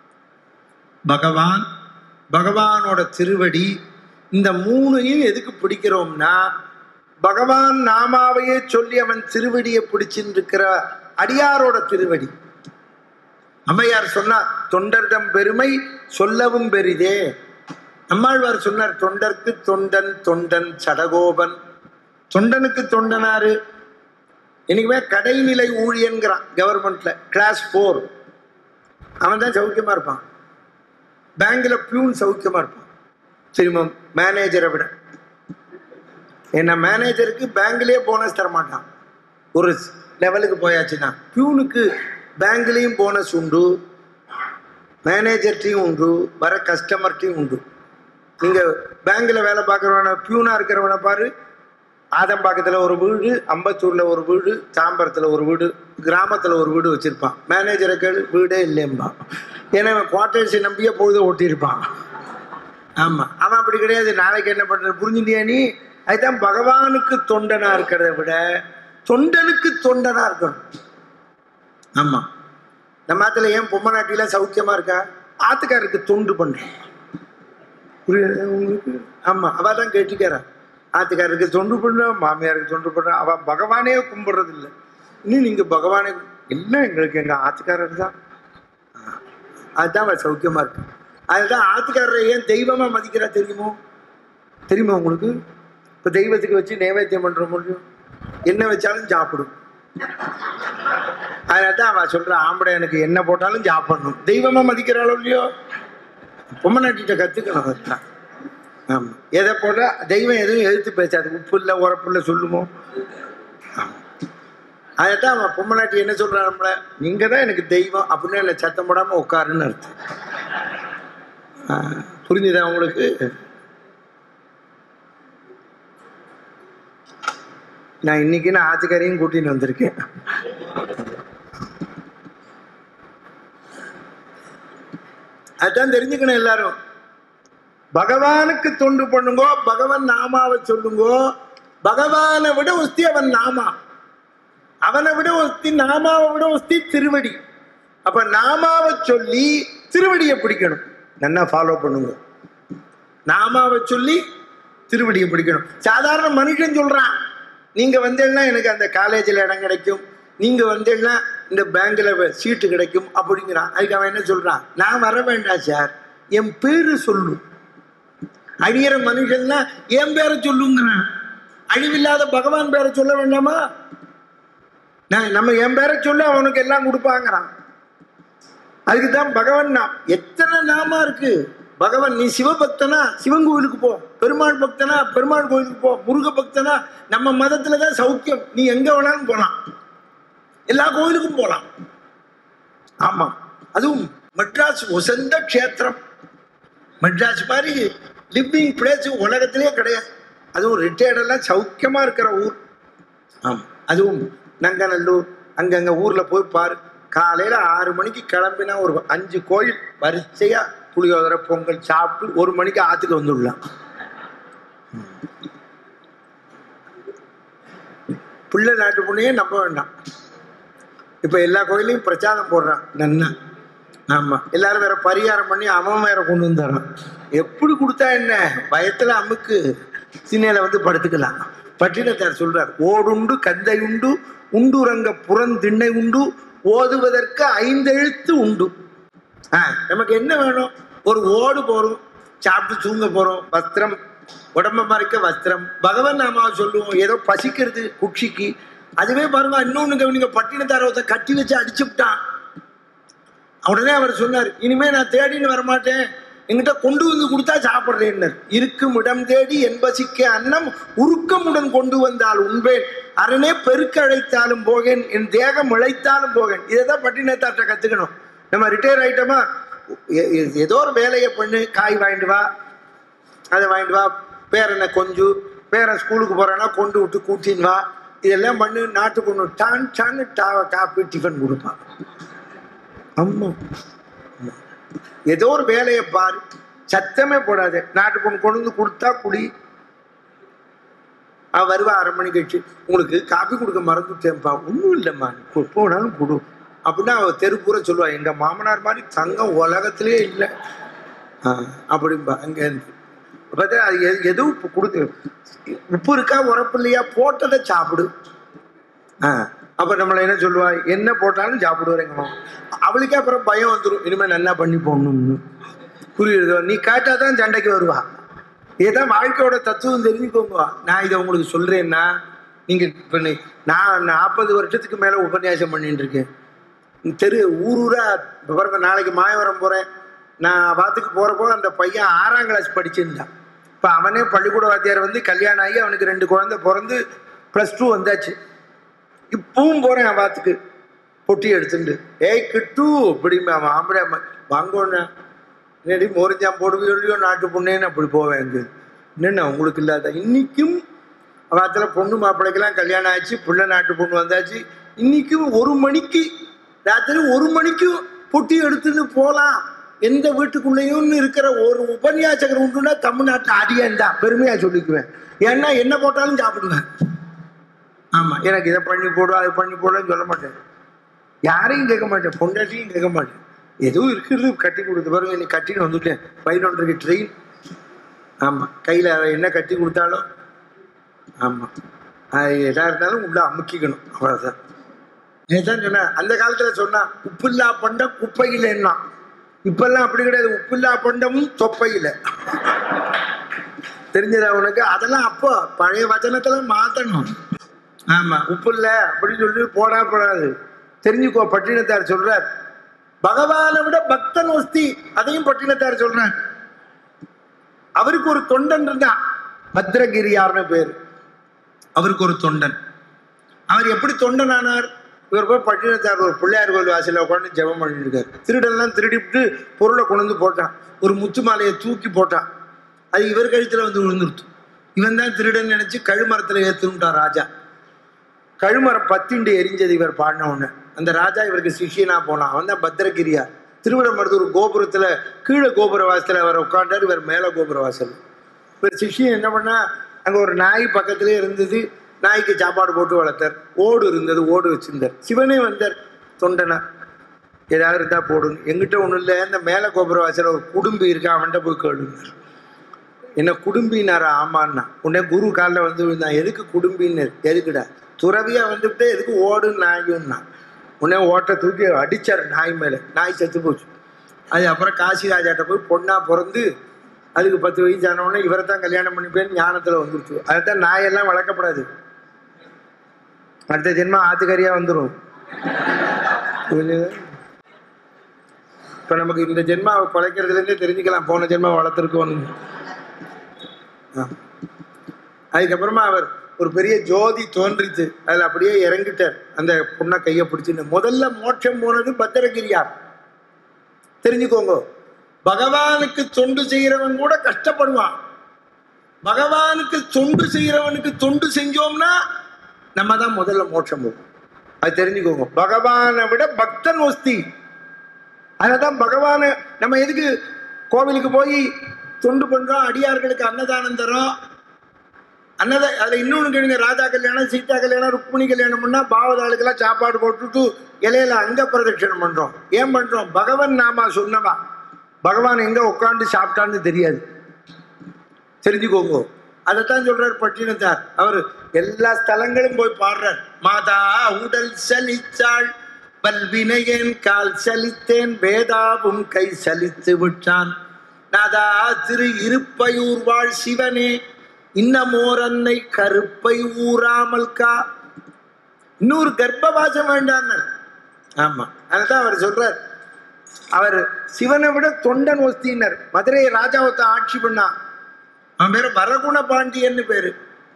பகவான் பகவானோட திருவடி இந்த மூணையும் எதுக்கு பிடிக்கிறோம்னா பகவான் நாமாவையே சொல்லி அவன் திருவடியை பிடிச்சின்னு இருக்கிற அடியாரோட திருவடி அம்மையார் சொன்னார் தொண்டர்தம் பெருமை சொல்லவும் பெரிதே நம்மாழ்வார் சொன்னார் தொண்டர்க்கு தொண்டன் தொண்டன் சடகோபன் தொண்டனுக்கு தொண்டனாரு என்னைக்குமே கடைநிலை ஊழியன்கிறான் கவர்மெண்ட்ல கிளாஸ் ஃபோர் அவன் தான் சௌக்கியமா இருப்பான் பேங்க்ல பியூன் சௌக்கியமா இருப்பான் சரிமா மேனேஜரை விட ஏன்னா மேனேஜருக்கு பேங்க்லயே போனஸ் தர மாட்டான் ஒரு லெவலுக்கு போயாச்சுன்னா பியூனுக்கு பேங்க்லேயும் போனஸ் உண்டு மேனேஜர்ட்டையும் உண்டு வர கஸ்டமர்ட்டையும் உண்டு நீங்கள் பேங்க்கில் வேலை பார்க்குறவன பியூனாக இருக்கிறவனை பாரு ஆதம்பாக்கத்தில் ஒரு வீடு அம்பத்தூரில் ஒரு வீடு தாம்பரத்தில் ஒரு வீடு கிராமத்தில் ஒரு வீடு வச்சுருப்பான் மேனேஜரை கேளு வீடே இல்லைம்பான் ஏன்னா அவன் குவார்டர்ஸை நம்பியே பொழுது ஓட்டியிருப்பான் ஆமாம் அவன் அப்படி கிடையாது நாளைக்கு என்ன பண்ணுறது புரிஞ்சுட்டியா நீ அதுதான் பகவானுக்கு தொண்டனா இருக்கிறத விட தொண்டனுக்கு தொண்டனா இருக்கணும் ஆமா நம்ம ஆத்துல ஏன் பொம்மநாட்டில சௌக்கியமா இருக்கா ஆத்துக்காரருக்கு தொண்டு பண்றான் புரியுதா உங்களுக்கு ஆமா அவ தான் கேட்டுக்கிறா ஆத்துக்காரருக்கு தொண்டு பண்றா மாமியாருக்கு தொண்டு பண்றா அவ பகவானே கும்பிடுறது இல்லை இன்னும் நீங்க பகவானே எல்லாம் எங்களுக்கு எங்க ஆத்துக்காரர் தான் அதுதான் அவ சௌக்கியமா இருக்கு அதுதான் ஆத்துக்காரரை ஏன் தெய்வமா மதிக்கிறா தெரியுமோ தெரியுமா உங்களுக்கு இப்ப தெய்வத்துக்கு வச்சு நைவேத்தியம் பண்ற முடியும் என்ன வச்சாலும் சாப்பிடும் அதனால தான் அவன் சொல்ற ஆம்பளை எனக்கு என்ன போட்டாலும் சாப்பிடணும் தெய்வமா மதிக்கிறாளோ இல்லையோ பொம்மநாட்டிட்ட கத்துக்கணும் அதுதான் ஆமா எதை போட்டா தெய்வம் எதுவும் எதிர்த்து பேசாது உப்பு இல்லை உரப்பு இல்லை சொல்லுமோ ஆமா. அதைத்தான் அவன் பொம்மலாட்டி என்ன சொல்றான் நம்மள நீங்க தான் எனக்கு தெய்வம் அப்படின்னு என்ன சத்தம் போடாம உட்காருன்னு அர்த்தம் ஆ, புரிஞ்சுதா உங்களுக்கு நான் இன்னைக்கு நான் ஆத்துக்காரையும் கூட்டின்னு வந்திருக்கேன் அதான் தெரிஞ்சுக்கணும் எல்லாரும் பகவானுக்கு தொண்டு பண்ணுங்கோ பகவான் நாமாவை சொல்லுங்கோ பகவானை விட ஒஸ்தி அவன் நாமா அவனை விட ஒஸ்தி நாமாவை விட ஒஸ்தி திருவடி அப்ப நாமாவை சொல்லி திருவடியை பிடிக்கணும் நல்லா ஃபாலோ பண்ணுங்க நாமாவை சொல்லி திருவடியை பிடிக்கணும் சாதாரண மனுஷன் சொல்றான் நீங்க வந்தேன்னா எனக்கு அந்த காலேஜில் இடம் கிடைக்கும் நீங்க வந்தேன்னா இந்த பேங்க்ல சீட்டு கிடைக்கும் அப்படிங்கிறான் அதுக்கு அவன் என்ன சொல்றான் நான் வர வேண்டாம் சார் என் பேரு சொல்லு அழியிற மனுஷன்னா என் பேரை சொல்லுங்கிறான் அழிவில்லாத பகவான் பேரை சொல்ல வேண்டாமா நான் நம்ம என் பேரை சொல்ல அவனுக்கு எல்லாம் கொடுப்பாங்கிறான் அதுக்கு தான் பகவான் நாம் எத்தனை நாமா இருக்கு பகவான் நீ சிவபக்தனா சிவன் கோயிலுக்கு போ பெருமாள் பக்தனா பெருமாள் கோயிலுக்கு போ முருக பக்தனா நம்ம மதத்துல தான் சௌக்கியம் நீ எங்க வேணாலும் போலாம் எல்லா கோயிலுக்கும் போலாம் ஆமா அதுவும் மெட்ராஸ் உசந்த க்ஷேத்திரம் மெட்ராஸ் மாதிரி லிவிங் பிளேஸ் உலகத்திலே கிடையாது அதுவும் ரிட்டையர்ட் எல்லாம் சௌக்கியமா இருக்கிற ஊர் ஆமா அதுவும் நங்கநல்லூர் அங்கங்க ஊர்ல போய் பாரு காலையில ஆறு மணிக்கு கிளம்பினா ஒரு அஞ்சு கோயில் வரிசையா புளியோதரை பொங்கல் சாப்பிட்டு ஒரு மணிக்கு ஆத்துக்கு வந்துடலாம் பிள்ளை நாட்டு பொண்ணையே நம்ப வேண்டாம் இப்ப எல்லா கோயிலையும் பிரச்சாரம் போடுறான் நன்னா ஆமா எல்லாரும் வேற பரிகாரம் பண்ணி அவன் வேற கொண்டு வந்துடுறான் எப்படி கொடுத்தா என்ன பயத்துல அமுக்கு சின்னையில வந்து படுத்துக்கலாம் பட்டினத்தார் சொல்றார் ஓடுண்டு கந்தை உண்டு உண்டுரங்க புறந்திண்ணை உண்டு ஓதுவதற்கு ஐந்தெழுத்து உண்டு ஆ, நமக்கு என்ன வேணும் ஒரு ஓடு போறோம் சாப்பிட்டு தூங்க போறோம் வஸ்திரம் உடம்ப மறைக்க வஸ்திரம் பகவான் நாமாவை சொல்லுவோம் ஏதோ பசிக்கிறது குட்சிக்கு அதுவே பாருங்க இன்னொன்னு கவனிங்க பட்டினத்தாரவத்தை கட்டி வச்சு அடிச்சு விட்டான் உடனே அவர் சொன்னார் இனிமே நான் தேடின்னு வரமாட்டேன் என்கிட்ட கொண்டு வந்து கொடுத்தா சாப்பிட்றேன்னர் இருக்கும் இடம் தேடி என்பசிக்க அன்னம் உருக்கமுடன் கொண்டு வந்தால் உண்பேன் அரணே பெருக்க அழைத்தாலும் போகேன் என் தேகம் இழைத்தாலும் போகேன் இதை தான் பட்டினத்தார்ட்ட கத்துக்கணும் நம்ம ரிட்டையர் ஆயிட்டோமா எ- எ- ஏதோ ஒரு வேலையை பண்ணு காய் வாங்கிட்டு வா அதை வாங்கிட்டு வா பேரனை கொஞ்சு பேரன் ஸ்கூலுக்கு போறானா கொண்டு விட்டு கூட்டின்னு வா இதெல்லாம் பண்ணு நாட்டு பொண்ணு டான் டான்னு டா காப்பி டிஃபன் கொடுப்பான் ஆமா ஏதோ ஒரு வேலையை பாரு சத்தமே போடாது நாட்டு பொண்ணு கொண்டு வந்து கொடுத்தா குடி அவ வருவா அரை மணி கழிச்சு உங்களுக்கு காப்பி கொடுக்க மறந்துட்டேன்ப்பா ஒன்றும் இல்லைம்மா நீ கொ- போனாலும் கொடு அப்படின்னா அவ தெருப்பூர சொல்லுவா எங்க மாமனார் மாதிரி தங்கம் உலகத்திலே இல்லை அப்படிம்பா அங்க இருந்து பார்த்தா அது எது- எதுவும் இப்போ கொடுத்து உப்பு இருக்கா உரப்பு இல்லையா போட்டதை சாப்பிடு ஆ அப்ப நம்மள என்ன சொல்லுவா என்ன போட்டாலும் சாப்பிடுவார் எங்க மாமா அவளுக்கே அப்புறம் பயம் வந்துடும் இனிமே நல்லா பண்ணி போடணும்னு புரியுதோ நீ கேட்டா தான் சண்டைக்கு வருவா இதுதான் வாழ்க்கையோட தத்துவம் தெரிஞ்சுக்கோங்க நான் இதை உங்களுக்கு சொல்றேன்னா நீங்க இப்ப நீ- நான் நாற்பது வருஷத்துக்கு மேல உபன்யாசம் பண்ணிட்டு இருக்கேன் தெரு ஊர் ஊரா இப்ப பாருங்க நாளைக்கு மாயவரம் போறேன் நான் வாத்துக்கு போறப்போ அந்த பையன் ஆறாம் கிளாஸ் படிச்சிருந்தான் இப்ப அவனே பள்ளிக்கூட வாத்தியார் வந்து கல்யாணம் ஆகி அவனுக்கு ரெண்டு குழந்தை பிறந்து ப்ளஸ் டூ வந்தாச்சு இப்பவும் போறேன் அவன் வாத்துக்கு பொட்டி எடுத்துட்டு ஏய் கிட்டு இப்படிமே அவன் ஆம்பளை அம்மா வாங்கோண்ணா என்னடி மோரிஞ்சான் போடுவியோ இல்லையோ நாட்டு பொண்ணேன்னு அப்படி போவேன் அங்கு என்னண்ணா உங்களுக்கு இல்லாத இன்னைக்கும் வாத்துல பொண்ணு மாப்பிள்ளைக்கெல்லாம் கல்யாணம் ஆச்சு பிள்ளை நாட்டு பொண்ணு வந்தாச்சு இன்னைக்கும் ஒரு மணிக்கு ராத்திரி ஒரு மணிக்கும் பொட்டி எடுத்துட்டு போலாம் எந்த வீட்டுக்குள்ளேயும் இருக்கிற ஒரு உபன்யாசகர் உண்டுன்னா தமிழ்நாட்டில் அடியேன் தான் பெருமையா சொல்லிக்குவேன் ஏன்னா என்ன போட்டாலும் சாப்பிடுவேன் ஆமா எனக்கு இதை பண்ணி போடு அதை பண்ணி போடுன்னு சொல்ல மாட்டேன் யாரையும் கேட்க மாட்டேன் பொண்டாட்டியும் கேட்க மாட்டேன் எதுவும் இருக்கிறது கட்டி கொடுத்து பாருங்க நீ கட்டின்னு வந்துட்டேன் பதினொன்றரைக்கு ட்ரெயின் ஆமா கையில அவ என்ன கட்டி கொடுத்தாலும் ஆமா அது எதா இருந்தாலும் உள்ள அமுக்கிக்கணும் அவ்வளவுதான் நேதான் சொன்னேன் அந்த காலத்துல சொன்னா உப்பில்லா பண்டம் குப்பையில் என்ன இப்பெல்லாம் அப்படி கிடையாது உப்பில்லா பண்டமும் தொப்பையில தெரிஞ்சதா உனக்கு அதெல்லாம் அப்போ பழைய வச்சனத்துல மாத்தணும் ஆமா உப்பு இல்ல அப்படின்னு சொல்லி போடா போடாது தெரிஞ்சுக்கோ பட்டினத்தார் சொல்றார் பகவானை விட பக்தன் ஒஸ்தி அதையும் பட்டினத்தார் சொல்றார் அவருக்கு ஒரு தொண்டன் இருந்தான் பத்ரகிரியார்னு பேர் அவருக்கு ஒரு தொண்டன் அவர் எப்படி தொண்டனானார் இவர் போய் பட்டினத்தார் ஒரு பிள்ளையார் கோயில் வாசலில் உட்காந்து ஜெபம் பண்ணிட்டு இருக்காரு திருடெல்லாம் திருடிவிட்டு பொருளை கொண்டு வந்து போட்டான் ஒரு முத்து மாலையை தூக்கி போட்டான் அது இவர் கழுத்தில் வந்து விழுந்துருச்சு இவன் தான் திருடன் நினைச்சு கழுமரத்தில் ஏற்றுட்டான் ராஜா கழுமரம் பத்திண்டு எரிஞ்சது இவர் பாடின உடனே அந்த ராஜா இவருக்கு சிஷியனா போனான் அவன் தான் பத்திரகிரியார் திருவிடமருதூர் கோபுரத்துல கீழே கோபுர வாசல்ல அவர் உட்காண்டார் இவர் மேல கோபுர வாசல் இவர் சிஷியன் என்ன பண்ணா அங்க ஒரு நாய் பக்கத்திலே இருந்தது நாய்க்கு சாப்பாடு போட்டு வளர்த்தார் ஓடு இருந்தது ஓடு வச்சிருந்தார் சிவனே வந்தார் தொண்டனா ஏதாவது இருந்தா போடுங்க எங்கிட்ட ஒண்ணும் இல்லை இந்த மேல கோபுர வாசல்ல ஒரு குடும்பி இருக்கா அவன்கிட்ட போய் கேளுங்க என்ன குடும்பினாரா ஆமான்னா உடனே குரு காலில் வந்து விழுந்தான் எதுக்கு குடும்பின்னு எதுக்குடா துறவியா வந்துவிட்டு எதுக்கு ஓடு நாயுன்னா உடனே ஓட்டை தூக்கி அடிச்சார் நாய் மேலே நாய் செத்து போச்சு அது அப்புறம் காசி ராஜாட்ட போய் பொண்ணா பிறந்து அதுக்கு பத்து வயசு ஆன உடனே இவரை தான் கல்யாணம் பண்ணிப்பேன் ஞானத்துல வந்துருச்சு அதுதான் நாயெல்லாம் வளர்க்கப்படாது அடுத்த ஜென்மம் ஆத்துக்கறியா வந்துடும் இப்ப நமக்கு இந்த ஜென்மா குலைக்கிறதுல இருந்தே தெரிஞ்சுக்கலாம் போன ஜென்மா வளர்த்துருக்கோம் அதுக்கப்புறமா அவர் ஒரு பெரிய ஜோதி தோன்றிச்சு அதுல அப்படியே இறங்கிட்டார் அந்த பொண்ணை கையை பிடிச்சுன்னு முதல்ல மோட்சம் போனது பத்திரகிரியார் தெரிஞ்சுக்கோங்க பகவானுக்கு தொண்டு செய்யறவன் கூட கஷ்டப்படுவான் பகவானுக்கு தொண்டு செய்யறவனுக்கு தொண்டு செஞ்சோம்னா நம்ம தான் முதல்ல மோட்சம் போகும் அது தெரிஞ்சுக்கோங்க பகவானை விட பக்தன் ஒஸ்தி அததான் பகவானை நம்ம எதுக்கு கோவிலுக்கு போய் தொண்டு பண்றோம் அடியார்களுக்கு அன்னதானம் தரோம் அன்னத அதுல இன்னொன்று கேளுங்க ராஜா கல்யாணம் சீதா கல்யாணம் ருக்மிணி கல்யாணம் பண்ணா பாவதாளுக்கெல்லாம் சாப்பாடு போட்டுட்டு இலையில அங்க பிரதட்சணம் பண்றோம் ஏன் பண்றோம் பகவான் நாமா சொன்னவா பகவான் எங்க உட்காந்து சாப்பிட்டான்னு தெரியாது தெரிஞ்சுக்கோங்க அதைத்தான் சொல்றார் பட்டினத்தார் அவர் எல்லா ஸ்தலங்களும் போய் பாடுறார் மாதா உடல் சலிச்சாள் பல்வினையேன் கால் சலித்தேன் வேதாவும் கை சலித்து விட்டான் நாதா திரு இருப்பையூர் வாழ் சிவனே இன்னமோர் அன்னை கருப்பை ஊறாமல் கா இன்னொரு கர்ப்பவாசம் வேண்டாங்க ஆமா அதுதான் அவர் சொல்றார் அவர் சிவனை விட தொண்டன் ஒஸ்தினர் மதுரை ராஜாவத்தை ஆட்சி பண்ணான் அவன் பேரு வரகுண பாண்டியன்னு பேரு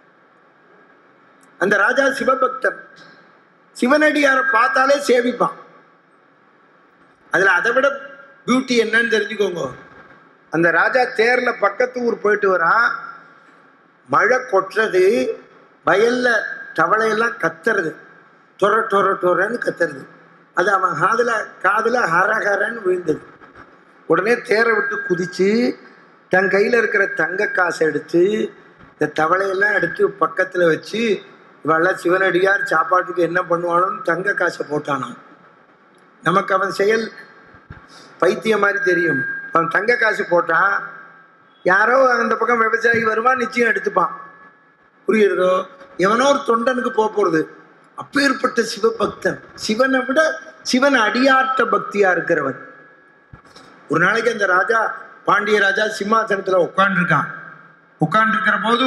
அந்த ராஜா சிவபக்தன் சிவனடியாரை பார்த்தாலே சேவிப்பான் அதுல அதை விட பியூட்டி என்னன்னு தெரிஞ்சுக்கோங்க அந்த ராஜா தேர்ல பக்கத்து ஊர் போயிட்டு வரான் மழை கொட்டுறது வயல்ல தவளையெல்லாம் கத்துறது டொர டொர டொரன்னு கத்துறது அது அவன் காதுல காதுல ஹரஹரன்னு விழுந்தது உடனே தேரை விட்டு குதிச்சு தன் கையில இருக்கிற தங்க காசை எடுத்து இந்த தவளையெல்லாம் எடுத்து பக்கத்துல வச்சு இவெல்லாம் சிவனடியார் சாப்பாட்டுக்கு என்ன பண்ணுவானோன்னு தங்க காசை போட்டானான் நமக்கு அவன் செயல் பைத்தியம் மாதிரி தெரியும் அவன் தங்க காசு போட்டான் யாரோ அந்த பக்கம் விவசாயி வருவான் நிச்சயம் எடுத்துப்பான் புரியுறதோ எவனோ ஒரு தொண்டனுக்கு போக போறது அப்பேற்பட்ட சிவபக்தன் சிவனை விட சிவன் அடியாற்ற பக்தியா இருக்கிறவன் ஒரு நாளைக்கு அந்த ராஜா பாண்டிய ராஜா சிம்மாசனத்துல உட்காந்துருக்கான் உட்காந்துருக்கிற போது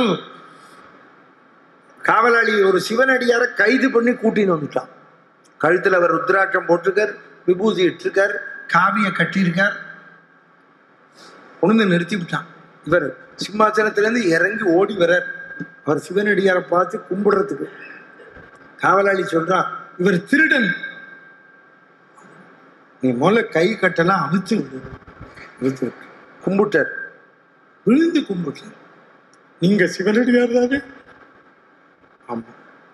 காவலாளி ஒரு சிவனடியாரை கைது பண்ணி கூட்டின்னு வந்துட்டான் கழுத்துல அவர் ருத்ராட்சம் போட்டிருக்கார் விபூதி இட்டிருக்கார் காவிய கட்டியிருக்கார் உணர்ந்து நிறுத்தி விட்டான் இவர் சிம்மாசனத்திலேருந்து இறங்கி ஓடி வர்றார் அவர் சிவனடியாரை பார்த்து கும்பிடுறதுக்கு காவலாளி சொல்றான் இவர் திருடன் நீ முதல்ல கை கட்டெல்லாம் அவிச்சு விடு அவிச்சு விடு. கும்பிட்டார் விழுந்து கும்பிட்டார் நீங்க சிவனடியார் தானே ஆமா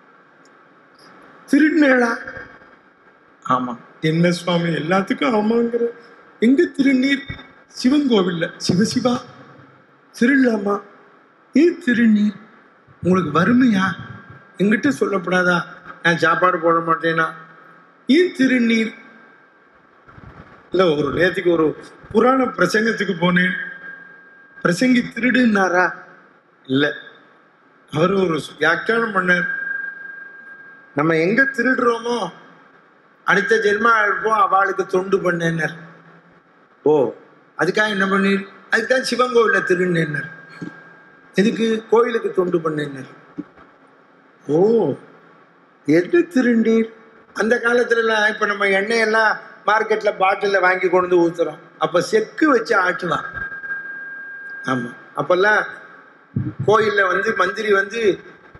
திருநேளா ஆமா என்ன சுவாமி எல்லாத்துக்கும் ஆமாங்கிற எங்க திருநீர் சிவன் கோவில்ல சிவசிவா திருடலாமா ஏன் திருநீர் உங்களுக்கு வறுமையா எங்கிட்ட சொல்லப்படாதா நான் சாப்பாடு போட மாட்டேனா ஏன் திருநீர் இல்ல ஒரு நேத்துக்கு ஒரு புராண பிரசங்கத்துக்கு போனேன் பிரசங்கி திருடுனாரா இல்ல அவர் ஒரு வியாக்கியானம் பண்ணார் நம்ம எங்க திருடுறோமோ அடுத்த ஜென்மா இருப்போம் அவளுக்கு தொண்டு பண்ணேன்னர் ஓ அதுக்காக என்ன பண்ணீர் அதுக்காக சிவன் கோவில திருநேன்னர் எதுக்கு கோயிலுக்கு தொண்டு பண்ணேன்னர் ஓ எது திருநீர் அந்த காலத்துல இப்ப நம்ம எண்ணெய் எல்லாம் மார்க்கெட்ல பாட்டில்ல வாங்கி கொண்டு வந்து ஊத்துறோம் அப்ப செக்கு வச்சு ஆட்டுவான் ஆமா அப்பெல்லாம் கோயில்ல வந்து மந்திரி வந்து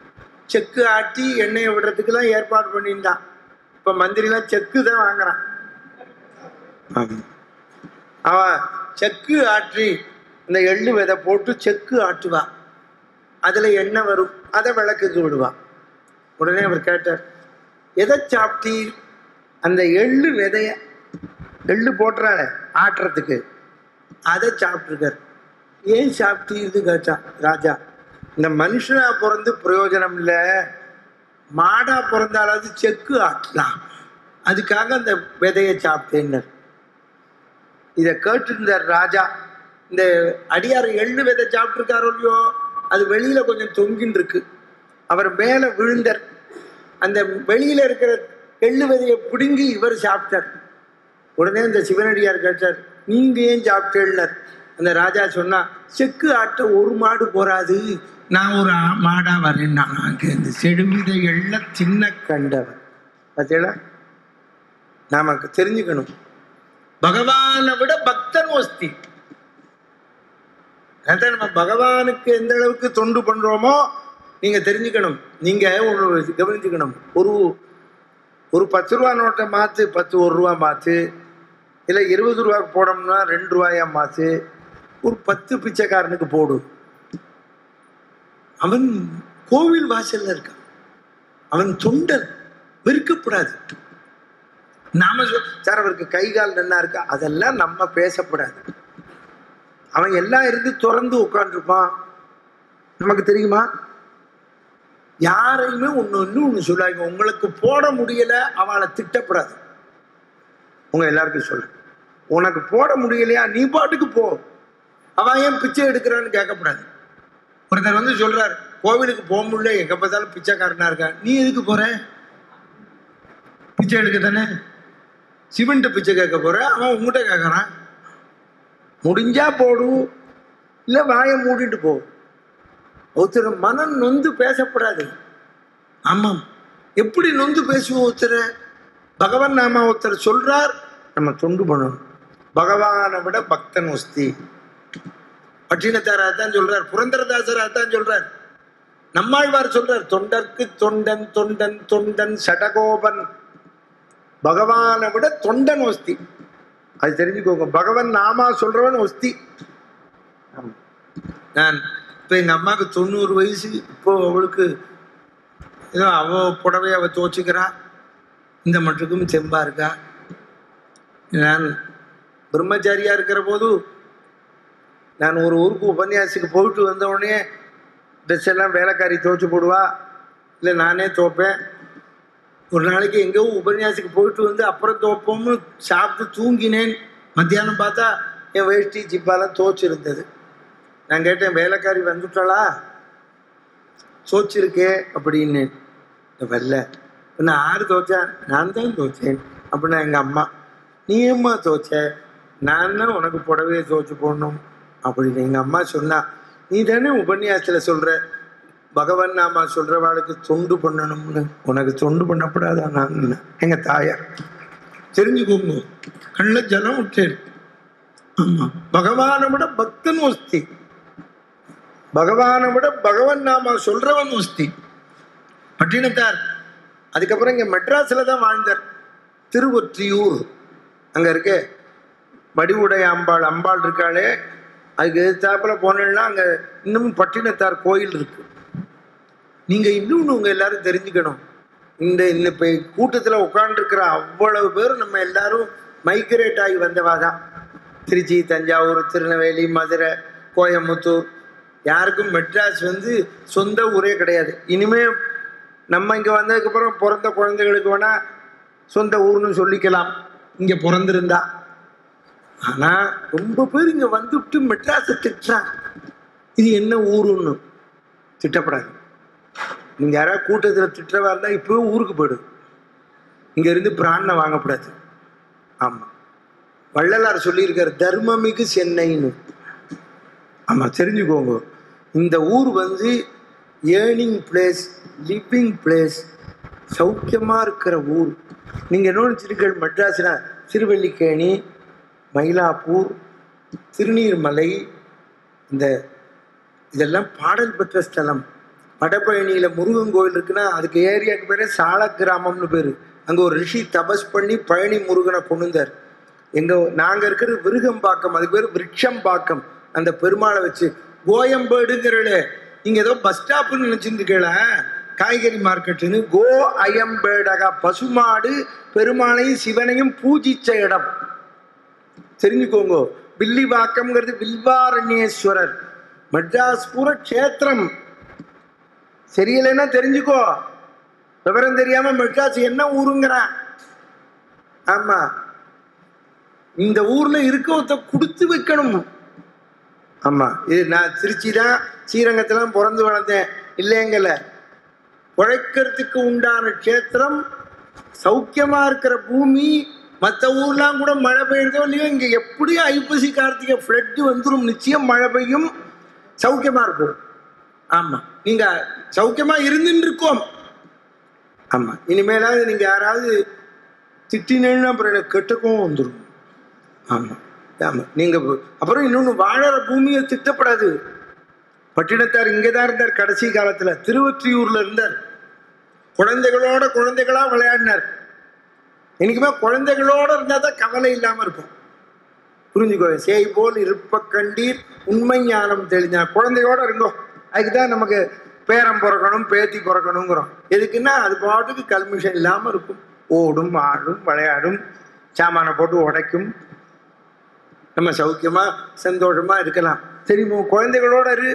செக்கு ஆட்டி எண்ணெயை விடுறதுக்கெல்லாம் ஏற்பாடு பண்ணியிருந்தான் இப்போ மந்திரிலாம் செக்கு தான் வாங்குறான் ஆமா. அவன் செக்கு ஆற்றி இந்த எள்ளு விதை போட்டு செக்கு ஆட்டுவான் அதில் எண்ணெய் வரும் அதை விளக்குக்கு விடுவான் உடனே அவர் கேட்டார் எதை சாப்பிட்டீர் அந்த எள்ளு விதைய எள்ளு போட்டுறாரு ஆட்டுறதுக்கு அதை சாப்பிட்ருக்கார் ஏன் சாப்பிட்டீர்னு கேட்டான் ராஜா இந்த மனுஷனா பிறந்து பிரயோஜனம் இல்லை மாடா பிறந்தாலாவது செக்கு ஆட்டலாம் அதுக்காக அந்த விதையை சாப்பிட்டேன்னார் இதை கேட்டிருந்தார் ராஜா இந்த அடியார் எள்ளு விதை சாப்பிட்ருக்காரோ இல்லையோ அது வெளியில கொஞ்சம் தொங்கின்னு இருக்கு அவர் மேல விழுந்தார் அந்த வெளியில இருக்கிற எள்ளு விதையை பிடுங்கி இவர் சாப்பிட்டார் உடனே இந்த சிவனடியார் கேட்டார் நீங்க ஏன் சாப்பிட்டேன்னார் அந்த ராஜா சொன்னா செக்கு ஆட்ட ஒரு மாடு போறாது நான் ஒரு ஆ- மாடா வரேன் நான் அங்கே இந்த செடுவிதை எல்லாம் சின்ன கண்டவன் பார்த்தீங்களா நாம தெரிஞ்சுக்கணும் பகவானை விட பக்தன் ஒஸ்தி அதான் நம்ம பகவானுக்கு எந்த அளவுக்கு தொண்டு பண்றோமோ நீங்க தெரிஞ்சுக்கணும் நீங்க ஒரு கவனிச்சுக்கணும் ஒரு ஒரு பத்து ரூபா நோட்டை மாத்து பத்து ஒரு ரூபா மாத்து இல்லை இருபது ரூபாய்க்கு போடணும்னா ரெண்டு ரூபாயா மாத்து ஒரு பத்து பிச்சைக்காரனுக்கு போடு அவன் கோவில் வாசல்ல இருக்கான் அவன் தொண்டர் வெறுக்கப்படாது நாம சொல் சார் அவருக்கு கை கால் நல்லா இருக்கா அதெல்லாம் நம்ம பேசப்படாது அவன் எல்லாம் இருந்து திறந்து உட்காந்துருப்பான் நமக்கு தெரியுமா யாரையுமே ஒன்று ஒன்று ஒன்று சொல்லாங்க உங்களுக்கு போட முடியல அவளை திட்டப்படாது உங்க எல்லாருக்கும் சொல்றேன் உனக்கு போட முடியலையா நீ பாட்டுக்கு போ அவன் ஏன் பிச்சை எடுக்கிறான்னு கேட்கக்கூடாது ஒருத்தர் வந்து சொல்றார் கோவிலுக்கு போக முடியல எங்க பார்த்தாலும் பிச்சைக்காரனா இருக்கான் நீ எதுக்கு போற பிச்சை எடுக்க தானே சிவன்ட்ட பிச்சை கேட்க போற அவன் உங்ககிட்ட கேட்கறான் முடிஞ்சா போடு இல்ல வாயை மூடிட்டு போ ஒருத்தர் மனம் நொந்து பேசப்படாது ஆமாம் எப்படி நொந்து பேசுவோம் ஒருத்தர் பகவான் நாம ஒருத்தர் சொல்றார் நம்ம தொண்டு பண்ணணும் பகவானை விட பக்தன் ஒஸ்தி பட்டினத்தாரா தான் சொல்றார் புரந்தரதாசரா தான் சொல்றார் நம்மாழ்வார் சொல்றார் தொண்டர்க்கு தொண்டன் தொண்டன் தொண்டன் சடகோபன் பகவானை விட தொண்டன் ஒஸ்தி அது தெரிஞ்சுக்கோங்க பகவான் நாமா சொல்றவன் ஒஸ்தி ஆமா. நான் இப்போ எங்கள் அம்மாவுக்கு தொண்ணூறு வயசு இப்போ அவளுக்கு ஏதோ அவ புடவைய அவ துவச்சிக்கிறா இந்த மட்டுக்கும் செம்பா இருக்கா நான் பிரம்மச்சாரியா இருக்கிற போது நான் ஒரு ஊருக்கு உபன்யாசத்துக்கு போயிட்டு வந்த உடனே ட்ரெஸ் எல்லாம் வேலைக்காரி துவைச்சு போடுவா இல்லை நானே துவைப்பேன் ஒரு நாளைக்கு எங்கேயோ உபன்யாசத்துக்கு போயிட்டு வந்து அப்புறம் துவைப்போம்னு சாப்பிட்டு தூங்கினேன் மத்தியானம் பார்த்தா என் வேஷ்டி ஜிப்பாலாம் துவைச்சிருந்தது நான் கேட்டேன் வேலைக்காரி வந்துட்டாளா சோச்சிருக்கே அப்படின்னு வரல நான் யார் துவைச்சேன் நான் தான் துவைச்சேன் அப்படின்னா எங்கள் அம்மா நீ ஏம்மா துவைச்ச நான் தான் உனக்கு புடவையை துவைச்சு போடணும் அப்படின்னு எங்கள் அம்மா சொன்னா நீ தானே உபன்யாசத்தில் சொல்கிற பகவான் நாமா சொல்கிறவாளுக்கு தொண்டு பண்ணணும்னு உனக்கு தொண்டு பண்ணப்படாதா நான் எங்கள் தாயார் தெரிஞ்சுக்கோங்க கண்ணில் ஜலம் விட்டேன் ஆமா பகவானை விட பக்தன் ஒஸ்தி பகவானை விட பகவான் நாம சொல்றவன் ஒஸ்தி பட்டினத்தார் அதுக்கப்புறம் இங்க மெட்ராஸ்ல தான் வாழ்ந்தார் திருவொற்றியூர் அங்க இருக்க வடிவுடைய அம்பாள் அம்பாள் இருக்காளே அதுக்கு எதிர்த்தாப்புல போனேன்னா அங்க இன்னமும் பட்டினத்தார் கோயில் இருக்கு நீங்க இன்னொன்று உங்க எல்லாரும் தெரிஞ்சுக்கணும் இந்த இந்த இப்போ கூட்டத்தில் உட்காந்துருக்கிற அவ்வளவு பேர் நம்ம எல்லாரும் மைக்ரேட் ஆகி வந்தவா தான் திருச்சி தஞ்சாவூர் திருநெல்வேலி மதுரை கோயம்புத்தூர் யாருக்கும் மெட்ராஸ் வந்து சொந்த ஊரே கிடையாது இனிமே நம்ம இங்கே வந்ததுக்கப்புறம் பிறந்த குழந்தைகளுக்கு வேணா சொந்த ஊர்னு சொல்லிக்கலாம் இங்கே பிறந்திருந்தா ஆனால் ரொம்ப பேர் இங்கே வந்துவிட்டு மெட்ராஸை திட்டுறாங்க இது என்ன ஊருன்னு திட்டப்படாது நீங்கள் யாராவது கூட்டத்தில் திட்டுறவா இருந்தால் இப்போவே ஊருக்கு போயிடு இங்கேருந்து பிராணனை வாங்கக்கூடாது ஆமாம் வள்ளலார் சொல்லியிருக்கார் தர்மமிகு சென்னைன்னு ஆமாம் தெரிஞ்சுக்கோங்க இந்த ஊர் வந்து ஏர்னிங் பிளேஸ் லிவிங் பிளேஸ் சௌக்கியமாக இருக்கிற ஊர் நீங்கள் என்ன நினச்சிருக்கீங்க மெட்ராஸ்னா திருவல்லிக்கேணி மயிலாப்பூர் திருநீர்மலை இந்த இதெல்லாம் பாடல் பெற்ற ஸ்தலம் வடபழனியில முருகன் கோவில் இருக்குன்னா அதுக்கு ஏரியாவுக்கு பேரு சால கிராமம்னு பேரு அங்க ஒரு ரிஷி தபஸ் பண்ணி பழனி முருகனை கொண்டு வந்தார் எங்க நாங்க இருக்கிறது விருகம்பாக்கம் அதுக்கு பேர் விருட்சம்பாக்கம் அந்த பெருமாளை வச்சு கோயம்பேடுங்கிறல நீங்க ஏதோ பஸ் ஸ்டாப்னு நினைச்சிருந்துக்கல காய்கறி மார்க்கெட்டுன்னு கோ அயம்பேடகா பசுமாடு பெருமாளையும் சிவனையும் பூஜிச்ச இடம் தெரிஞ்சுக்கோங்க வில்லிவாக்கம்ங்கிறது வில்வாரண்யேஸ்வரர் மெட்ராஸ் பூரா க்ஷேத்திரம் சரியில்லைன்னா தெரிஞ்சுக்கோ விவரம் தெரியாம மெட்ராஸ் என்ன ஊருங்கிறான் ஆமா இந்த ஊர்ல இருக்கவத்த கொடுத்து வைக்கணும் ஆமா இது நான் திருச்சி தான் ஸ்ரீரங்கத்துல பிறந்து வளர்ந்தேன் இல்லைங்கல்ல உழைக்கிறதுக்கு உண்டான க்ஷேத்திரம் சௌக்கியமா இருக்கிற பூமி மற்ற ஊர்லாம் கூட மழை பெய்யுறதோ இல்லையோ இங்க எப்படியும் ஐப்பசி கார்த்திகை ஃப்ளட்டு வந்துடும் நிச்சயம் மழை பெய்யும் சௌக்கியமா இருக்கும் ஆமா நீங்க சௌக்கியமா இருந்துட்டு இருக்கோம் ஆமா இனிமேலாவது நீங்க யாராவது திட்டினேன்னு அப்புறம் எனக்கு கெட்டக்கும் வந்துடும் ஆமா ஆமா நீங்க ப- அப்புறம் இன்னொன்னு வாழற பூமியை திட்டப்படாது பட்டினத்தார் இங்கதான் இருந்தார் கடைசி காலத்துல திருவொற்றியூர்ல இருந்தார் குழந்தைகளோட குழந்தைகளா விளையாடினார் என்னைக்குமே குழந்தைகளோட இருந்தா தான் கவலை இல்லாம இருக்கும் புரிஞ்சுக்கோ சேய் போல் இருப்ப கண்டீர் உண்மை ஞானம் தெளிஞ்சா குழந்தையோட இருங்கோ அதுக்கு தான் நமக்கு பேரம் பிறக்கணும் பேத்தி பிறக்கணுங்கிறோம் எதுக்குன்னா அது பாட்டுக்கு கல்மிஷன் இல்லாம இருக்கும் ஓடும் ஆடும் விளையாடும் சாமானை போட்டு உடைக்கும் நம்ம சௌக்கியமா சந்தோஷமா இருக்கலாம் தெரியுமோ குழந்தைகளோட இரு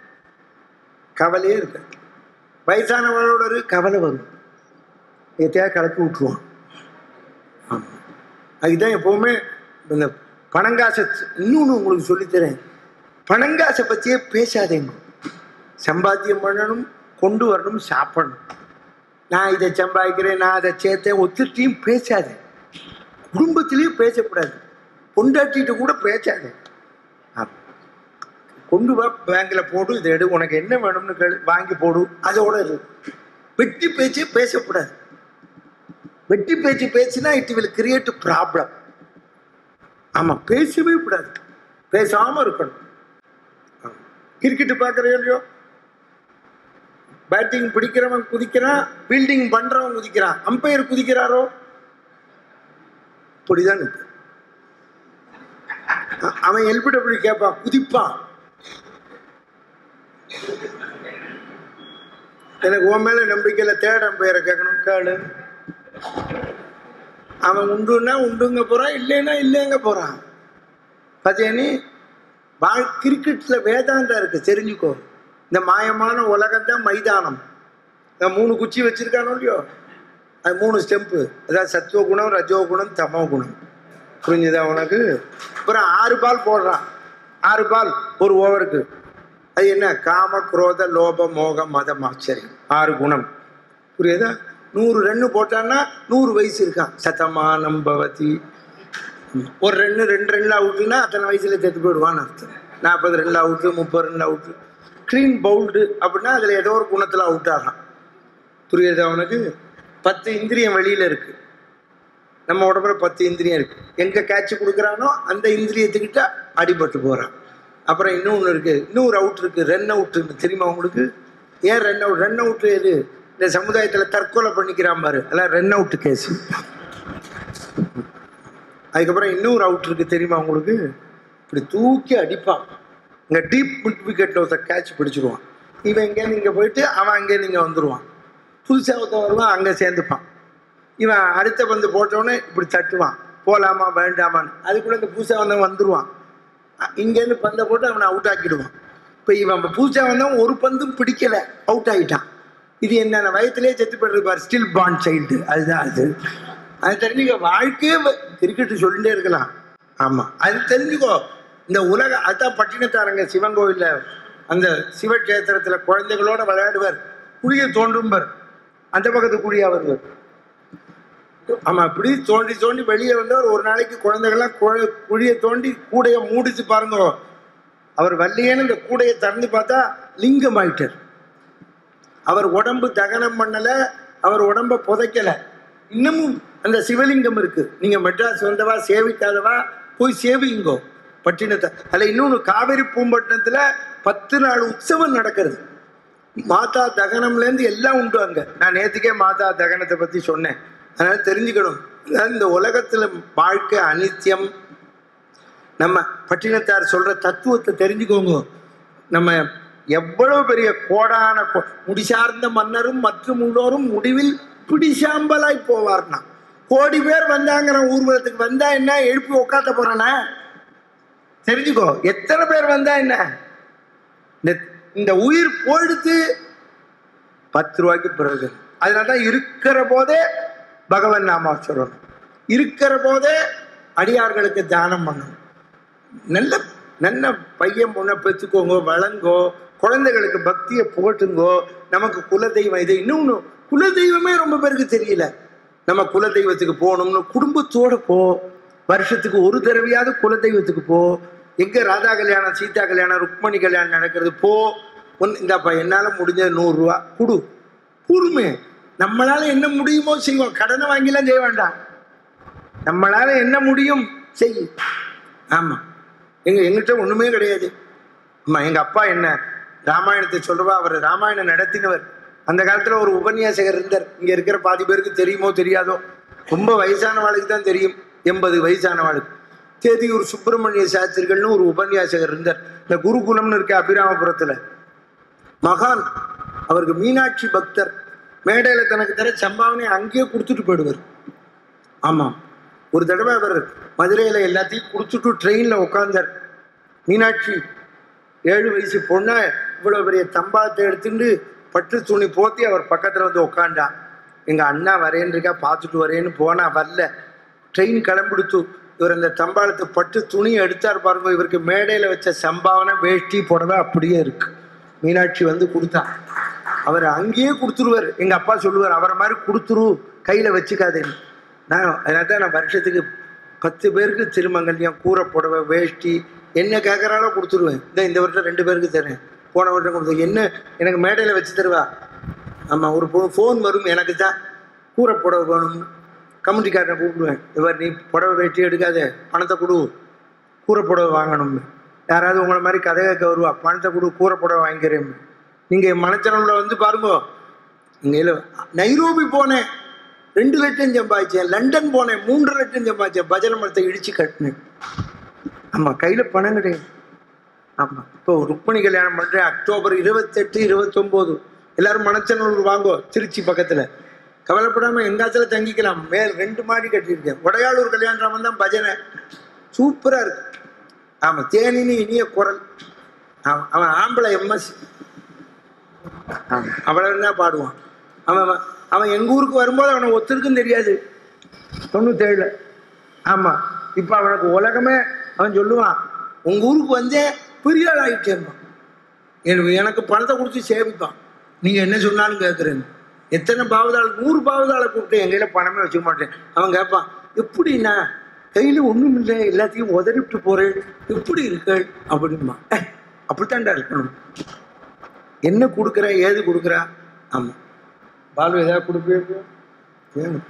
கவலையே இருக்கு வயசானவங்களோட இரு கவலை வரும் எத்தையா கலப்பி விட்டுருவான் ஆமா அதுதான் எப்பவுமே இந்த பணங்காசை இன்னொன்று உங்களுக்கு சொல்லித்தரேன் பணங்காசை பற்றியே பேசாதேங்க சம்பாத்தியம் பண்ணணும் கொண்டு வரணும் சாப்பிடணும் நான் இதை சம்பாதிக்கிறேன் நான் அதை சேர்த்தேன் ஒத்துட்டையும் பேசாது குடும்பத்திலையும் பேசக்கூடாது பொண்டாட்டிகிட்ட கூட பேசாது ஆமா. கொண்டு வா பேங்கில் போடு இதை எடு உனக்கு என்ன வேணும்னு கேளு வாங்கி போடு அதோட இரு வெட்டி பேச்சே பேசக்கூடாது வெட்டி பேச்சு பேச்சுனா இட் வில் கிரியேட் ப்ராப்ளம் ஆமா பேசவே கூடாது பேசாம இருக்கணும் கிரிக்கெட் பார்க்கறோம் இல்லையோ பேட்டிங் பிடிக்கிறவன் குதிக்கிறான் ஃபீல்டிங் பண்றவன் குதிக்கிறான் அம்பையர் குதிக்கிறாரோ இப்படிதான் இருக்கு. அ- அவன் எல்பிடபிள்யூ கேட்பான் குதிப்பான் எனக்கு உன் மேல நம்பிக்கையில தேர்ட் அம்பையரை கேட்கணும் கேளு அவன் உண்டுன்னா உண்டுங்க போறான் இல்லைன்னா இல்லைங்க போறான் பாத்தியா நீ வாழ் கிரிக்கெட்ல வேதாந்தம் இருக்கு தெரிஞ்சுக்கோ இந்த மாயமான உலகம் தான் மைதானம் இந்த மூணு குச்சி வச்சிருக்கானோ இல்லையோ அது மூணு ஸ்டெம்பு அதாவது சத்துவ குணம் ரஜோ குணம் தமோ குணம் புரிஞ்சுதா உனக்கு அப்புறம் ஆறு பால் போடுறான் ஆறு பால் ஒரு ஓவருக்கு அது என்ன காம குரோத லோப மோக மதம் ஆச்சரியம் ஆறு குணம் புரியுதா நூறு ரன்னு போட்டான்னா நூறு வயசு இருக்கான் சதமானம் பவதி ஒரு ரெண்டு ரெண்டு ரன்ல அவுட்டுனா அத்தனை வயசுல செத்து போயிடுவான்னு அர்த்தம் நாற்பது ரன்ல அவுட்டு முப்பது ரன்ல அவுட்டு க்ளீன் பவுல்டு அப்படின்னா அதில் ஏதோ ஒரு குணத்தில் அவுட் ஆகலாம் புரியுதா அவனுக்கு பத்து இந்திரியம் வெளியில இருக்கு நம்ம உடம்புல பத்து இந்திரியம் இருக்கு எங்க கேட்ச் கொடுக்குறானோ அந்த இந்திரியத்துக்கிட்ட அடிபட்டு போறான் அப்புறம் இன்னொன்று இருக்கு இன்னொரு அவுட் இருக்கு ரன் அவுட் தெரியுமா உங்களுக்கு ஏன் ரன் அவுட் ரன் அவுட் எது இந்த சமுதாயத்தில் தற்கொலை பண்ணிக்கிறான் பாரு அதெல்லாம் ரன் அவுட் கேஸ் அதுக்கப்புறம் இன்னொரு அவுட் இருக்கு தெரியுமா உங்களுக்கு இப்படி தூக்கி அடிப்பான் இங்கே டீப் மிட் விக்கெட்டில் ஒருத்தர் கேட்ச் பிடிச்சிருவான் இவன் இங்கேருந்து இங்கே போயிட்டு அவன் அங்கேருந்து இங்கே வந்துடுவான் புதுசாக ஒருத்தன் வருவான் அங்கே சேர்ந்துப்பான் இவன் அடுத்த பந்து போட்டவொடனே இப்படி தட்டுவான் போகலாமா வேண்டாமான்னு அதுக்குள்ளே இந்த புதுசாக வந்தவன் வந்துடுவான் அ- இங்கேருந்து பந்தை போட்டு அவனை அவுட் ஆக்கிடுவான் இப்போ இவன் புதுசாக வந்தவன் ஒரு பந்தும் பிடிக்கல அவுட் ஆகிட்டான் இது என்னென்ன வயசுலேயே செத்து போயிட்டு பாரு ஸ்டில் பாண்ட் சைல்டு அதுதான் அது அது தெரிஞ்சுக்க வாழ்க்கையே கிரிக்கெட்டு சொல்லிட்டே இருக்கலாம் ஆமாம் அது தெரிஞ்சுக்கோ இந்த உலக அதான் பட்டினத்தாரங்க சிவன் கோயில்ல அந்த சிவக்ஷேத்திரத்தில் குழந்தைகளோட விளையாடுவார் குழியை தோண்டும்பர் அந்த பக்கத்து குழியா வருவார் ஆமா இப்படி தோண்டி தோண்டி வெளியே வந்தவர் ஒரு நாளைக்கு குழந்தைகள்லாம் குழ- குழியை தோண்டி கூடைய மூடிச்சு பாருங்க அவர் வள்ளியேன்னு இந்த கூடையை திறந்து பார்த்தா லிங்கம் ஆயிட்டார் அவர் உடம்பு தகனம் பண்ணல அவர் உடம்ப புதைக்கல இன்னமும் அந்த சிவலிங்கம் இருக்கு நீங்க மெட்ராஸ் வந்தவா சேவிக்காதவா போய் சேவிங்கோ பட்டினத்தை அதுல இன்னொன்று காவேரி பூம்பட்டினத்துல பத்து நாள் உற்சவம் நடக்கிறது மாதா தகனம்லேருந்து எல்லாம் உண்டு அங்க நான் நேத்துக்கே மாதா தகனத்தை பத்தி சொன்னேன் அதனால தெரிஞ்சுக்கணும் அதாவது இந்த உலகத்துல வாழ்க்கை அனித்தியம் நம்ம பட்டினத்தார் சொல்ற தத்துவத்தை தெரிஞ்சுக்கோங்க நம்ம எவ்வளவு பெரிய கோடான கோ- முடிசார்ந்த மன்னரும் மற்றும் உள்ளோரும் முடிவில் பிடிசாம்பலாய் போவார்னா கோடி பேர் வந்தாங்கிற ஊர்வலத்துக்கு வந்தா என்ன எழுப்பி உட்காத்த போறானா தெரிஞ்சுக்கோ எத்தனை பேர் வந்தா என்ன இந்த- இந்த உயிர் போயிடுத்து பத்து ரூபாய்க்கு பிறகு அதனால தான் இருக்கிற போதே பகவன் நாமா சொல்லணும் இருக்கிற போதே அடியார்களுக்கு தானம் பண்ணணும் நல்ல நல்ல பையன் பொண்ணை பெற்றுக்கோங்க வளங்கோ குழந்தைகளுக்கு பக்தியை போட்டுங்கோ நமக்கு குலதெய்வம் இது இன்னொன்று குலதெய்வமே ரொம்ப பேருக்கு தெரியல நம்ம குலதெய்வத்துக்கு போகணும்னு குடும்பத்தோட போ வருஷத்துக்கு ஒரு தடவையாவது குலதெய்வத்துக்கு போ எங்க ராதா கல்யாணம் சீதா கல்யாணம் ருக்மணி கல்யாணம் நடக்கிறது போ ஒன் இந்தாப்பா என்னால் முடிஞ்ச நூறுரூவா கொடு கூறுமே நம்மளால என்ன முடியுமோ செய்வோம் கடனை வாங்கிலாம் செய்ய வேண்டாம் நம்மளால என்ன முடியும் செய் ஆமா எங்க எங்கிட்ட ஒண்ணுமே கிடையாது அம்மா எங்க அப்பா என்ன ராமாயணத்தை சொல்றவா அவர் ராமாயணம் நடத்தினவர் அந்த காலத்துல ஒரு உபன்யாசகர் இருந்தார் இங்க இருக்கிற பாதி பேருக்கு தெரியுமோ தெரியாதோ ரொம்ப வயசானவாளுக்கு தான் தெரியும் எண்பது வயசானவாளுக்கு தேதியூர் சுப்பிரமணிய சாஸ்திரிகள்னு ஒரு உபன்யாசகர் இருந்தார் இந்த குருகுலம்னு இருக்க அபிராமபுரத்துல மகான் அவருக்கு மீனாட்சி பக்தர் மேடையில தனக்கு தர சம்பாவனை அங்கேயே கொடுத்துட்டு போயிடுவார் ஆமாம் ஒரு தடவை அவர் மதுரையில் எல்லாத்தையும் கொடுத்துட்டு ட்ரெயினில் உட்காந்தார் மீனாட்சி ஏழு வயசு பொண்ணை இவ்வளோ பெரிய தம்பாத்தை எடுத்துட்டு பட்டு துணி போத்தி அவர் பக்கத்தில் வந்து உட்காண்டா எங்கள் அண்ணா வரேன்னு இருக்கா பார்த்துட்டு வரேன்னு போனா வரல ட்ரெயின் கிளம்பிடுத்து இவர் அந்த தம்பாளத்தை பட்டு துணி எடுத்தார் பாருங்க இவருக்கு மேடையில் வச்ச சம்பாவனை வேஷ்டி புடவை அப்படியே இருக்கு மீனாட்சி வந்து கொடுத்தா அவர் அங்கேயே கொடுத்துருவார் எங்கள் அப்பா சொல்லுவார் அவரை மாதிரி கொடுத்துரு கையில் வச்சுக்காதேன்னு நான் அதனால தான் நான் வருஷத்துக்கு பத்து பேருக்கு திருமங்கல்யம் கூரை புடவை வேஷ்டி என்ன கேட்குறாலோ கொடுத்துருவேன் இந்த இந்த வருஷம் ரெண்டு பேருக்கு தரேன் போன வருஷம் கொடுத்து என்ன எனக்கு மேடையில் வச்சு தருவா ஆமாம் ஒரு ஃபோன் வரும் எனக்கு தான் கூரை புடவை வேணும்னு கமிட்டிக்காரனை கூப்பிடுவேன் இவர் நீ புடவை வேட்டி எடுக்காத பணத்தை கொடு கூரை புடவை வாங்கணும்னு யாராவது உங்களை மாதிரி கதை கேட்க வருவா பணத்தை கொடு கூரை புடவை வாங்கிக்கிறேன் நீங்கள் மனச்சனவில் வந்து பாருங்க இங்கே நைரோபி போனேன் ரெண்டு லட்சம் சம்பாதிச்சேன் லண்டன் போனேன் மூன்று லட்சம் சம்பாதிச்சேன் பஜனை மரத்தை இடிச்சு கட்டினேன் ஆமாம் கையில் பணம் கிடையாது ஆமாம் இப்போ ருக்மணி கல்யாணம் பண்ணுறேன் அக்டோபர் இருபத்தெட்டு இருபத்தொம்போது எல்லாரும் மணச்சநல்லூர் வாங்கோ திருச்சி பக்கத்தில் கவலைப்படாமல் எங்காத்துல தங்கிக்கலாம் மேல் ரெண்டு மாடி கட்டியிருக்கேன் உடையாளூர் கல்யாணம் தான் பஜனை சூப்பராக இருக்கு ஆமாம் தேனின்னு இனிய குரல் ஆமாம் அவன் ஆம்பளை எம்எஸ் ஆமாம் அவ்வளவு தான் பாடுவான் அவன் அவன் அவன் எங்கள் ஊருக்கு வரும்போது அவனை ஒத்துருக்கும் தெரியாது தொண்ணூத்தேழில் ஆமாம் இப்போ அவனுக்கு உலகமே அவன் சொல்லுவான் உங்கள் ஊருக்கு வந்தேன் பெரிய ஆள் ஆகிட்டேன்பான் எனக்கு எனக்கு பணத்தை கொடுத்து சேமிப்பான் நீங்கள் என்ன சொன்னாலும் கேட்குறேன்னு எத்தனை பாவதாள் நூறு பாவதாளை கூப்பிட்டு என் கையில் பணமே வச்சுக்க மாட்டேன் அவன் கேட்பான் எப்படிண்ணா கையில் ஒன்றும் இல்லை எல்லாத்தையும் உதறிவிட்டு போகிறேன் எப்படி இருக்கள் அப்படிமா அப்படித்தான்டா இருக்கணும் என்ன கொடுக்குற ஏது கொடுக்குறா ஆமாம் பாலு ஏதாவது கொடுப்பீங்க வேணும்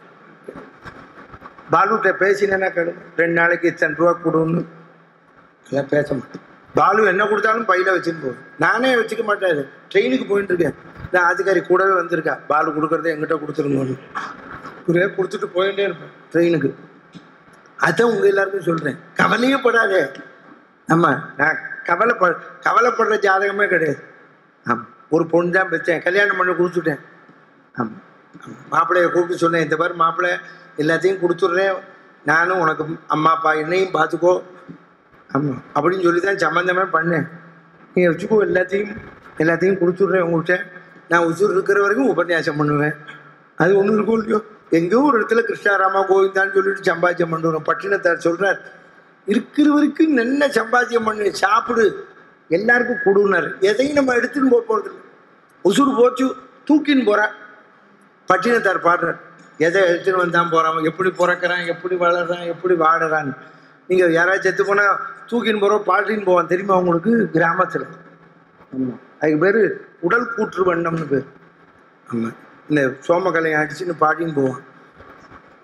பாலுகிட்ட பேசினேன்னா கடு ரெண்டு நாளைக்கு இத்தனை ரூபா கொடுன்னு எல்லாம் பேச மாட்டேன் பாலு என்ன கொடுத்தாலும் பையில வச்சுன்னு போகும் நானே வச்சுக்க மாட்டேன் ட்ரெயினுக்கு போயிட்டு இருக்கேன் இந்த ஆதிகாரி கூடவே வந்திருக்கா பாலு கொடுக்கறத எங்கிட்ட கொடுத்துருங்கன்னு ஒரே கொடுத்துட்டு போயிட்டே இருப்பேன் ட்ரெயினுக்கு அதான் உங்க எல்லாருக்கும் சொல்றேன் கவலையே படாதே ஆமா நான் கவலைப்ப கவலைப்படுற ஜாதகமே கிடையாது ஆமா ஒரு பொண்ணு தான் பெற்றேன் கல்யாணம் பண்ணி கொடுத்துட்டேன் ஆமா ஆமா. மாப்பிள்ளைய கூப்பிட்டு சொன்னேன் இந்த மாதிரி மாப்பிள்ளை எல்லாத்தையும் கொடுத்துட்றேன் நானும் உனக்கு அம்மா அப்பா என்னையும் பார்த்துக்கோ ஆமாம் அப்படின்னு சொல்லி தான் சம்மந்தமே பண்ணேன் நீ வச்சுக்கோ எல்லாத்தையும் எல்லாத்தையும் கொடுத்துட்றேன் உங்கள்கிட்ட நான் உசூர் இருக்கிற வரைக்கும் உபன்யாசம் பண்ணுவேன் அது ஒன்றும் இருக்கும் இல்லையோ எங்கேயோ ஒரு இடத்துல கிருஷ்ணாராமா கோவிந்தான்னு சொல்லிட்டு சம்பாத்தியம் பண்ணுறோம் பட்டினத்தார் சொல்கிறார் இருக்கிற வரைக்கும் நல்ல சம்பாத்தியம் பண்ணு சாப்பிடு எல்லாருக்கும் கொடுனார் எதையும் நம்ம எடுத்துன்னு போக போகிறது இல்லை உசுறு போச்சு தூக்கின்னு போகிறான் பட்டினத்தார் பாடுறார் எதை எடுத்துன்னு வந்தான் போகிறான் எப்படி பிறக்கிறான் எப்படி வளர்றான் எப்படி வாடுறான்னு நீங்கள் யாராவது செத்து போனால் தூக்கின்னு போகிறோம் பாட்டின்னு போவான் தெரியுமா உங்களுக்கு கிராமத்தில் ஆமாம் அதுக்கு பேர் உடல் கூற்று வண்ணம்னு பேர் ஆமாம் இந்த சோமக்கலையை அடிச்சுன்னு பாட்டின்னு போவான்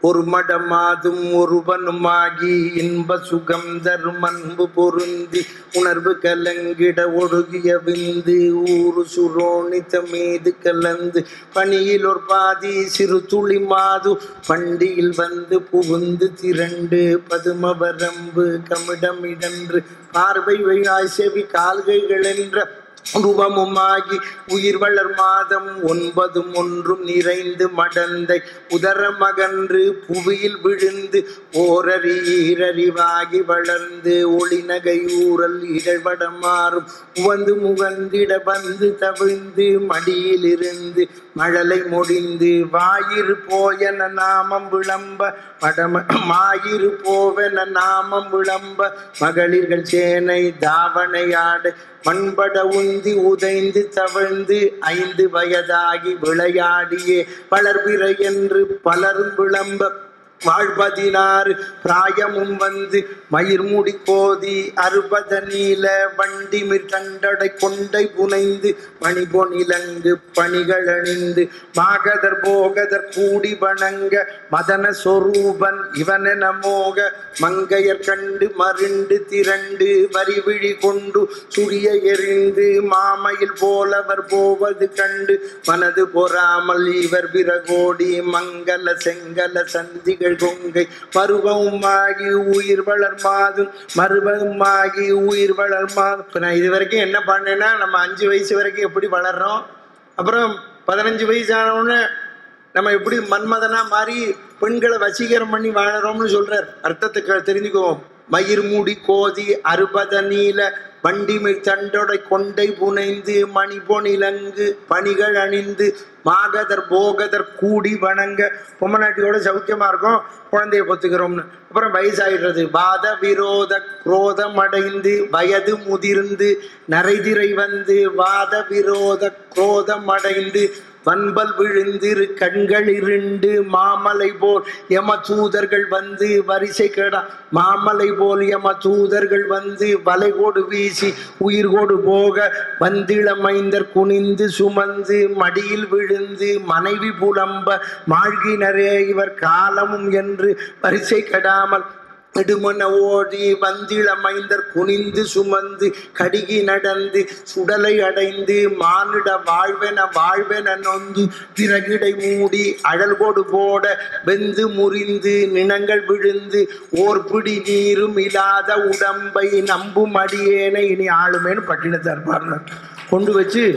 ஒரு மடமாதும் ஒருவனுமாகி இன்ப சுகம் தரும் அன்பு பொருந்தி உணர்வு கலங்கிட ஒடுகிய விந்து ஊரு சுரோணித்த மீது கலந்து பணியில் ஒரு பாதி சிறு துளி மாது பண்டியில் வந்து புகுந்து திரண்டு பதுமவரம்பு கமிடமிடன்று பார்வை வையாய் செவி கால்கைகள் என்ற ரூபமுமாகி உயிர் வளர் மாதம் ஒன்பதும் ஒன்றும் நிறைந்து மடந்தை உதரமகன்று புவியில் விழுந்து ஓரறி ஈரறிவாகி வளர்ந்து ஒளிநகையூரல் இடவடமாறும் உவந்து முகந்திட வந்து தவிழ்ந்து மடியில் இருந்து மழலை முடிந்து வாயிறு போயன நாமம் விளம்ப படம மாயிறு போவன நாமம் விளம்ப மகளிர்கள் சேனை தாவணையாடை மண்பட உந்தி உதைந்து தவழ்ந்து ஐந்து வயதாகி விளையாடியே வளர்பிறை என்று பலரும் விளம்ப வாழ்பதினாறு பிராயமும் வந்து மயிர்முடி கோதி அறுபத நீல வண்டி மிர்கண்டடை கொண்டை புனைந்து மணிபொன் இலங்கு பணிகள் அணிந்து மாகதர் போகதர் கூடி வணங்க மதன சொரூபன் இவனென மோக மங்கையர் கண்டு மருண்டு திரண்டு வரிவிழி கொண்டு சுழிய எறிந்து மாமையில் போலவர் போவது கண்டு மனது பொறாமல் இவர் பிறகோடி மங்கள செங்கல சந்திகள் கொங்கை மருவமாகி உயிர் வளர் மாதும் மருவமாகி உயிர் வளர் மாதும் இப்ப நான் இது வரைக்கும் என்ன பண்ணேன்னா நம்ம அஞ்சு வயசு வரைக்கும் எப்படி வளர்றோம் அப்புறம் பதினஞ்சு வயசு ஆனவுடனே நம்ம எப்படி மன்மதனா மாறி பெண்களை வசீகரம் பண்ணி வாழறோம்னு சொல்றார் அர்த்தத்தை தெரிஞ்சுக்குவோம் மயிர் மூடி கோதி அறுபத நீல வண்டிமிழ் தண்டொடை கொண்டை புனைந்து மணிபொன் இலங்கு பணிகள் அணிந்து மாகதர் போகதர் கூடி வணங்க பொம்மநாட்டியோட சௌக்கியமா இருக்கும் குழந்தைய பொத்துக்கிறோம்னு அப்புறம் வயசாயிடுறது வாத விரோத குரோதம் அடைந்து வயது முதிர்ந்து நரைதிரை வந்து வாத விரோத குரோதம் அடைந்து வன்பல் விழுந்திரு கண்கள் இருண்டு மாமலை போல் யம தூதர்கள் வந்து வரிசை கேடா மாமலை போல் யம தூதர்கள் வந்து வளைகோடு வீசி உயிர்கோடு போக வந்திளமைந்தர் குனிந்து சுமந்து மடியில் விழுந்து மனைவி புலம்ப மாழ்கினரே இவர் காலமும் என்று வரிசை கெடாமல் நெடுமன ஓடி வந்திளமைந்தர் குனிந்து சுமந்து கடிகி நடந்து சுடலை அடைந்து மானிட வாழ்வென வாழ்வென நொந்து பிறகிடை மூடி அழல்கோடு போட வெந்து முறிந்து நினங்கள் விழுந்து ஓர் பிடி நீரும் இல்லாத உடம்பை நம்பும் அடியேனை இனி ஆளுமேன்னு பட்டினத்தார் பாடினார் கொண்டு வச்சு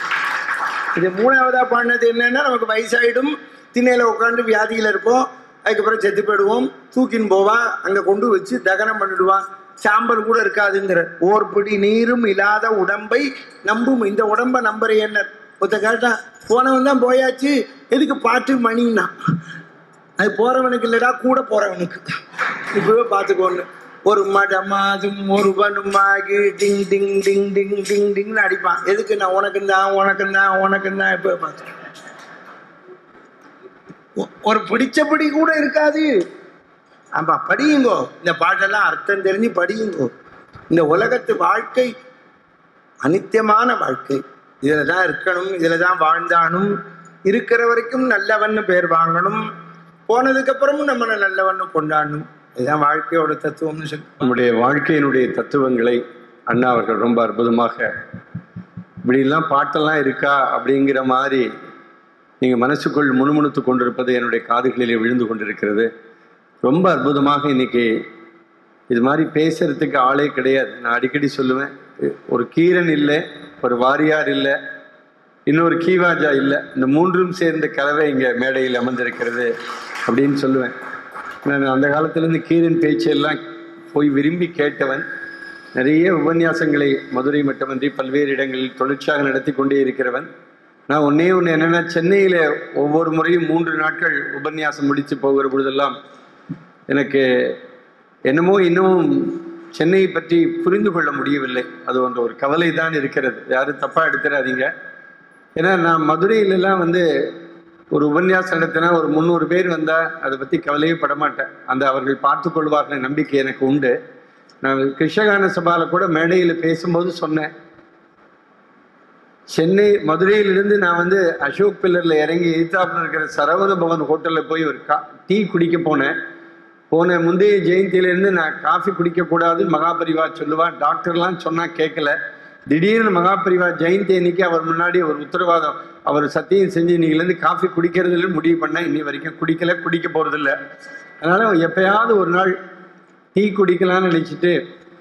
இது மூணாவதா பாடினது என்னன்னா நமக்கு வயசாயிடும் திண்ணையில உட்காந்து வியாதியில இருப்போம் அதுக்கப்புறம் செத்து போயிடுவோம் தூக்கின்னு போவான் அங்க கொண்டு வச்சு தகனம் பண்ணிடுவான் சாம்பல் கூட இருக்காதுங்கிற ஓர்படி நீரும் இல்லாத உடம்பை நம்பும் இந்த உடம்ப நம்புற என்ன ஒருத்த கேட்டான் போனவன் தான் போயாச்சு எதுக்கு பாட்டு மணின்னா அது போறவனுக்கு இல்லடா கூட போறவனுக்கு இப்பவே பார்த்துக்கோன்னு ஒரு மடமாதும் ஒருவனுமாகி டிங் டிங் டிங் டிங் டிங் டிங்னு அடிப்பான் எதுக்கு நான் உனக்கு தான் உனக்கு தான் உனக்கு தான் இப்போ பார்த்து ஒரு பிடிச்சபடி கூட இருக்காது ஆமா படியுங்கோ இந்த பாட்டெல்லாம் அர்த்தம் தெரிஞ்சு படியுங்கோ இந்த உலகத்து வாழ்க்கை அனித்தியமான வாழ்க்கை இதுல தான் இருக்கணும் இதுல தான் வாழ்ந்தானும் இருக்கிற வரைக்கும் நல்லவன்னு பேர் வாங்கணும் போனதுக்கு அப்புறமும் நம்மளை நல்லவன்னு கொண்டாடணும் இதுதான் வாழ்க்கையோட தத்துவம்னு சொல்லி நம்முடைய வாழ்க்கையினுடைய தத்துவங்களை அண்ணா அவர்கள் ரொம்ப அற்புதமாக இப்படிலாம் பாட்டெல்லாம் இருக்கா அப்படிங்கிற மாதிரி நீங்கள் மனசுக்குள் முணுமுணுத்து கொண்டிருப்பது என்னுடைய காதுகளிலே விழுந்து கொண்டிருக்கிறது ரொம்ப அற்புதமாக இன்னைக்கு இது மாதிரி பேசுறதுக்கு ஆளே கிடையாது நான் அடிக்கடி சொல்லுவேன் ஒரு கீரன் இல்லை ஒரு வாரியார் இல்லை இன்னொரு கீவாஜா இல்லை இந்த மூன்றும் சேர்ந்த கலவை இங்கே மேடையில் அமர்ந்திருக்கிறது அப்படின்னு சொல்லுவேன் நான் அந்த காலத்திலேருந்து கீரன் பேச்செல்லாம் போய் விரும்பி கேட்டவன் நிறைய உபன்யாசங்களை மதுரை மட்டுமன்றி பல்வேறு இடங்களில் தொடர்ச்சியாக நடத்தி கொண்டே இருக்கிறவன் நான் ஒன்னே ஒன்று என்னென்னா சென்னையில் ஒவ்வொரு முறையும் மூன்று நாட்கள் உபன்யாசம் முடித்து போகிற பொழுதெல்லாம் எனக்கு என்னமோ இன்னும் சென்னையை பற்றி புரிந்து கொள்ள முடியவில்லை அது ஒன்று ஒரு கவலை தான் இருக்கிறது யாரும் தப்பாக எடுத்துடாதீங்க ஏன்னா நான் மதுரையிலலாம் வந்து ஒரு உபன்யாசம் நடத்தினா ஒரு முந்நூறு பேர் வந்தால் அதை பற்றி கவலையே பட மாட்டேன் அந்த அவர்கள் பார்த்து கொள்வார்கள் நம்பிக்கை எனக்கு உண்டு நான் கிருஷ்ணகான சபாவில் கூட மேடையில் பேசும்போது சொன்னேன் சென்னை மதுரையிலிருந்து நான் வந்து அசோக் பில்லரில் இறங்கி எதிர்த்தாப்புல இருக்கிற சரவண பவன் ஹோட்டலில் போய் ஒரு கா டீ குடிக்க போனேன் போன முந்தைய ஜெயந்தியிலேருந்து நான் காஃபி குடிக்கக்கூடாது மகாபரிவா சொல்லுவா டாக்டர்லாம் சொன்னால் கேட்கல திடீர்னு மகாபரிவா ஜெயந்தி அன்னைக்கு அவர் முன்னாடி ஒரு உத்தரவாதம் அவர் சத்தியம் செஞ்சு இன்னைக்குலேருந்து காஃபி குடிக்கிறதுல முடிவு பண்ணேன் இன்னி வரைக்கும் குடிக்கல குடிக்க போகிறதில்ல அதனால் எப்பயாவது ஒரு நாள் டீ குடிக்கலாம்னு நினச்சிட்டு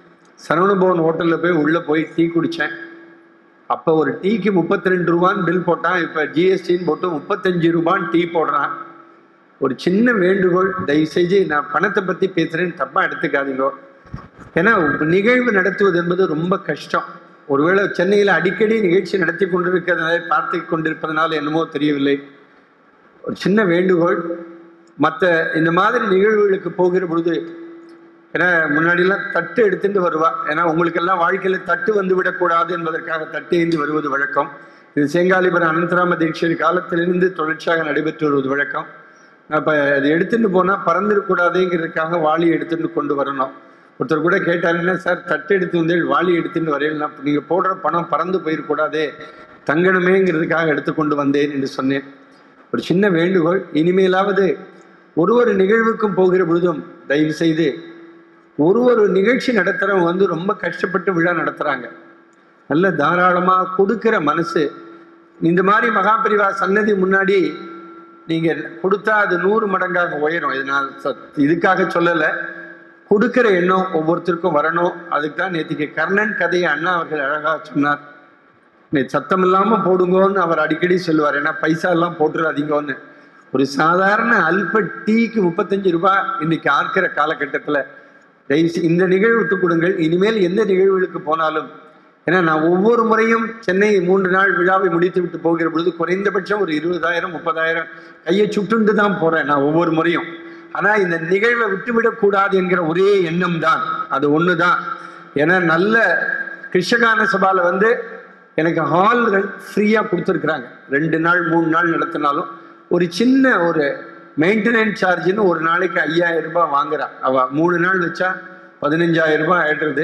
சரவணபவன் ஹோட்டலில் போய் உள்ளே போய் டீ குடித்தேன் அப்போ ஒரு டீக்கு முப்பத்தி ரெண்டு ரூபான்னு பில் போட்டான் இப்போ ஜிஎஸ்டின்னு போட்டு முப்பத்தஞ்சு ரூபான்னு டீ போடுறான் ஒரு சின்ன வேண்டுகோள் தயவு செஞ்சு நான் பணத்தை பற்றி பேசுகிறேன்னு தப்பாக எடுத்துக்காதீங்க ஏன்னா நிகழ்வு நடத்துவது என்பது ரொம்ப கஷ்டம் ஒருவேளை சென்னையில் அடிக்கடி நிகழ்ச்சி நடத்தி கொண்டிருக்கிறதுனால பார்த்து கொண்டிருப்பதனால என்னமோ தெரியவில்லை ஒரு சின்ன வேண்டுகோள் மற்ற இந்த மாதிரி நிகழ்வுகளுக்கு போகிற பொழுது ஏன்னா முன்னாடிலாம் தட்டு எடுத்துட்டு வருவா ஏன்னா உங்களுக்கெல்லாம் வாழ்க்கையில் தட்டு வந்து விடக்கூடாது என்பதற்காக தட்டு ஏந்தி வருவது வழக்கம் இது செங்காலிபுரம் அனந்தராம தீட்சர் காலத்திலிருந்து தொடர்ச்சியாக நடைபெற்று வருவது வழக்கம் அப்போ அது எடுத்துட்டு போனால் பறந்துடக்கூடாதுங்கிறதுக்காக வாளி எடுத்துட்டு கொண்டு வரணும் ஒருத்தர் கூட கேட்டாருன்னா சார் தட்டு எடுத்து வந்து வாளி எடுத்துட்டு வரையிலனா நீங்கள் போடுற பணம் பறந்து போயிடக்கூடாதே தங்கணுமேங்கிறதுக்காக எடுத்து கொண்டு வந்தேன் என்று சொன்னேன் ஒரு சின்ன வேண்டுகோள் இனிமேலாவது ஒரு ஒரு நிகழ்வுக்கும் போகிற பொழுதும் தயவு செய்து ஒரு ஒரு நிகழ்ச்சி நடத்துகிறவங்க வந்து ரொம்ப கஷ்டப்பட்டு விழா நடத்துகிறாங்க நல்ல தாராளமாக கொடுக்கிற மனசு இந்த மாதிரி மகாபரிவா சன்னதி முன்னாடி நீங்கள் கொடுத்தா அது நூறு மடங்காக உயரும் இது நான் சத்- இதுக்காக சொல்லலை கொடுக்கிற எண்ணம் ஒவ்வொருத்தருக்கும் வரணும் அதுக்கு தான் நேற்றுக்கு கர்ணன் கதையை அண்ணா அவர்கள் அழகாக சொன்னார் நீ சத்தம் இல்லாமல் போடுங்கோன்னு அவர் அடிக்கடி சொல்லுவார் ஏன்னா பைசா எல்லாம் போட்டுறாதீங்கன்னு ஒரு சாதாரண அல்ப டீக்கு முப்பத்தஞ்சு ரூபாய் இன்னைக்கு ஆர்க்கிற காலகட்டத்தில் தயவுசெய்து இந்த நிகழ்வுக்கு கொடுங்கள் இனிமேல் எந்த நிகழ்வுகளுக்கு போனாலும் ஏன்னா நான் ஒவ்வொரு முறையும் சென்னை மூன்று நாள் விழாவை முடித்து விட்டு போகிற பொழுது குறைந்தபட்சம் ஒரு இருபதாயிரம் முப்பதாயிரம் கையை சுட்டுண்டு தான் போறேன் நான் ஒவ்வொரு முறையும் ஆனா இந்த நிகழ்வை விட்டுவிடக்கூடாது என்கிற ஒரே எண்ணம் தான் அது ஒன்று தான் ஏன்னா நல்ல கிருஷ்ணகான சபால வந்து எனக்கு ஹால் ஃப்ரீயாக கொடுத்துருக்குறாங்க ரெண்டு நாள் மூணு நாள் நடத்தினாலும் ஒரு சின்ன ஒரு மெயின்டெனன்ஸ் சார்ஜ்னு ஒரு நாளைக்கு ஐயாயிரம் ரூபாய் வாங்குறா அவ மூணு நாள் வச்சா பதினஞ்சாயிரம் ரூபாய் ஆயிடுறது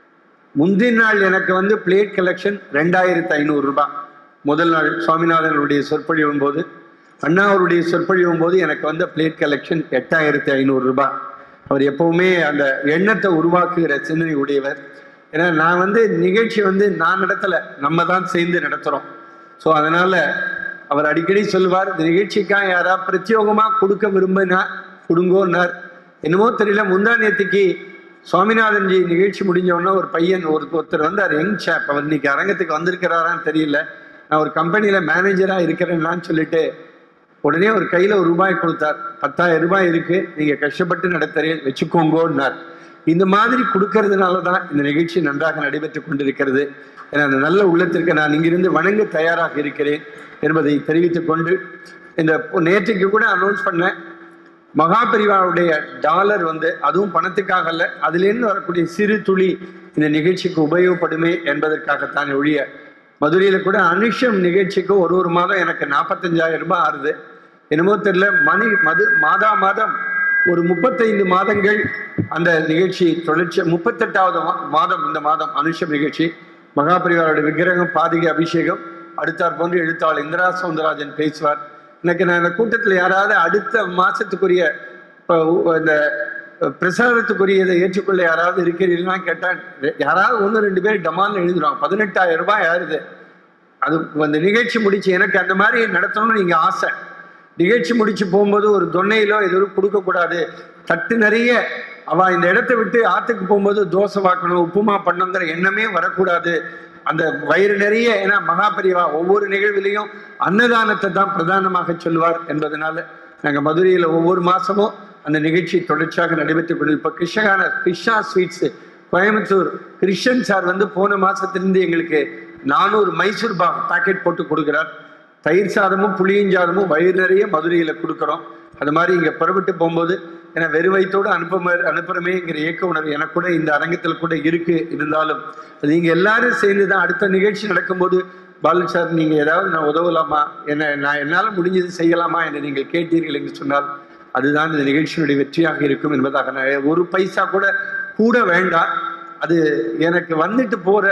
முந்தின நாள் எனக்கு வந்து பிளேட் கலெக்ஷன் ரெண்டாயிரத்து ஐநூறு ரூபாய் முதல் நாள் சுவாமிநாதனுடைய சொற்பொழிவும் போது அண்ணா அவருடைய சொற்பொழிவும் போது எனக்கு வந்த பிளேட் கலெக்ஷன் எட்டாயிரத்தி ஐநூறு ரூபாய் அவர் எப்பவுமே அந்த எண்ணத்தை உருவாக்குகிற சிந்தனை உடையவர் ஏன்னா நான் வந்து நிகழ்ச்சி வந்து நான் நடத்தலை நம்ம தான் சேர்ந்து நடத்துகிறோம் ஸோ அதனால அவர் அடிக்கடி சொல்லுவார் இந்த நிகழ்ச்சிக்காக யாராவது பிரத்யோகமாக கொடுக்க விரும்பினா கொடுங்கோன்னார் என்னமோ தெரியல முந்தா நேத்துக்கு சுவாமிநாதன்ஜி நிகழ்ச்சி முடிஞ்ச உடனே ஒரு பையன் ஒரு ஒருத்தர் வந்தார் யங் சாப் அவர் இன்னைக்கு அரங்கத்துக்கு வந்திருக்கிறாரான்னு தெரியல நான் ஒரு கம்பெனியில் மேனேஜராக இருக்கிறேன்னான்னு சொல்லிட்டு உடனே ஒரு கையில் ஒரு ரூபாய் கொடுத்தார் பத்தாயிரம் ரூபாய் இருக்கு நீங்கள் கஷ்டப்பட்டு நடத்துறேன் வச்சுக்கோங்கன்னார் இந்த மாதிரி கொடுக்கறதுனால தான் இந்த நிகழ்ச்சி நன்றாக நடைபெற்று கொண்டிருக்கிறது என அந்த நல்ல உள்ளத்திற்கு நான் இங்கிருந்து வணங்க தயாராக இருக்கிறேன் என்பதை தெரிவித்துக் கொண்டு இந்த நேற்றுக்கு கூட அனௌன்ஸ் பண்ணேன் மகாபரிவாவுடைய டாலர் வந்து அதுவும் பணத்துக்காக அல்ல அதிலிருந்து வரக்கூடிய சிறு துளி இந்த நிகழ்ச்சிக்கு உபயோகப்படுமே என்பதற்காகத்தான் ஒழிய மதுரையில் கூட அனுஷம் நிகழ்ச்சிக்கு ஒரு ஒரு மாதம் எனக்கு நாற்பத்தஞ்சாயிரம் ரூபாய் ஆறுது என்னமோ தெரியல மணி மது மாதா மாதம் ஒரு முப்பத்தைந்து மாதங்கள் அந்த நிகழ்ச்சி தொடர்ச்சி முப்பத்தெட்டாவது மா- மாதம் இந்த மாதம் அனுஷம் நிகழ்ச்சி மகாபரிவாரோட விக்கிரகம் பாதிகை அபிஷேகம் அடுத்தார் போன்று எழுத்தாளர் இந்திரா சவுந்தரராஜன் பேசுவார் எனக்கு நான் இந்த கூட்டத்தில் யாராவது அடுத்த மாசத்துக்குரிய இப்போ இந்த பிரசாரத்துக்குரியதை ஏற்றுக்கொள்ள யாராவது இருக்கிறீர்களா கேட்டால் யாராவது ஒன்று ரெண்டு பேர் டமால்னு எழுதுறாங்க பதினெட்டாயிரம் ரூபாய் ஆறுது அது அந்த நிகழ்ச்சி முடிச்சு எனக்கு அந்த மாதிரி நடத்தணும்னு நீங்க ஆசை நிகழ்ச்சி முடிச்சு போகும்போது ஒரு தொன்னையிலோ எதுவும் கொடுக்கக்கூடாது தட்டு நிறைய அவ இந்த இடத்த விட்டு ஆத்துக்கு போகும்போது தோசை வாக்கணும் உப்புமா பண்ணணுங்கிற எண்ணமே வரக்கூடாது அந்த வயிறு நிறைய ஏன்னா மகாபரிவா ஒவ்வொரு நிகழ்விலையும் அன்னதானத்தை தான் பிரதானமாக சொல்லுவார் என்பதனால நாங்க மதுரையில ஒவ்வொரு மாசமும் அந்த நிகழ்ச்சி தொடர்ச்சியாக நடைபெற்றுக் கொண்டு இப்போ கிருஷ்ணகான கிருஷ்ணா ஸ்வீட்ஸ் கோயம்புத்தூர் கிருஷ்ணன் சார் வந்து போன மாசத்திலிருந்து எங்களுக்கு நானூறு மைசூர் பாக் பாக்கெட் போட்டு கொடுக்குறார் தயிர் சாதமும் புளியஞ்சாதமும் வயிறு நிறைய மதுரையில கொடுக்குறோம் அது மாதிரி இங்க புறப்பட்டு போகும்போது ஏன்னா வெறு வயிற்றோடு அனுப்ப அனுப்புறமேங்கிற இயக்க உணர்வு எனக்கு கூட இந்த அரங்கத்தில் கூட இருக்கு இருந்தாலும் அது நீங்க எல்லாரும் சேர்ந்து தான் அடுத்த நிகழ்ச்சி நடக்கும்போது பாலு சார் நீங்க ஏதாவது நான் உதவலாமா என்ன நான் என்னால் முடிஞ்சது செய்யலாமா என்று நீங்கள் கேட்டீர்கள் என்று சொன்னால் அதுதான் இந்த நிகழ்ச்சியினுடைய வெற்றியாக இருக்கும் என்பதாக நான் ஒரு பைசா கூட கூட வேண்டாம் அது எனக்கு வந்துட்டு போற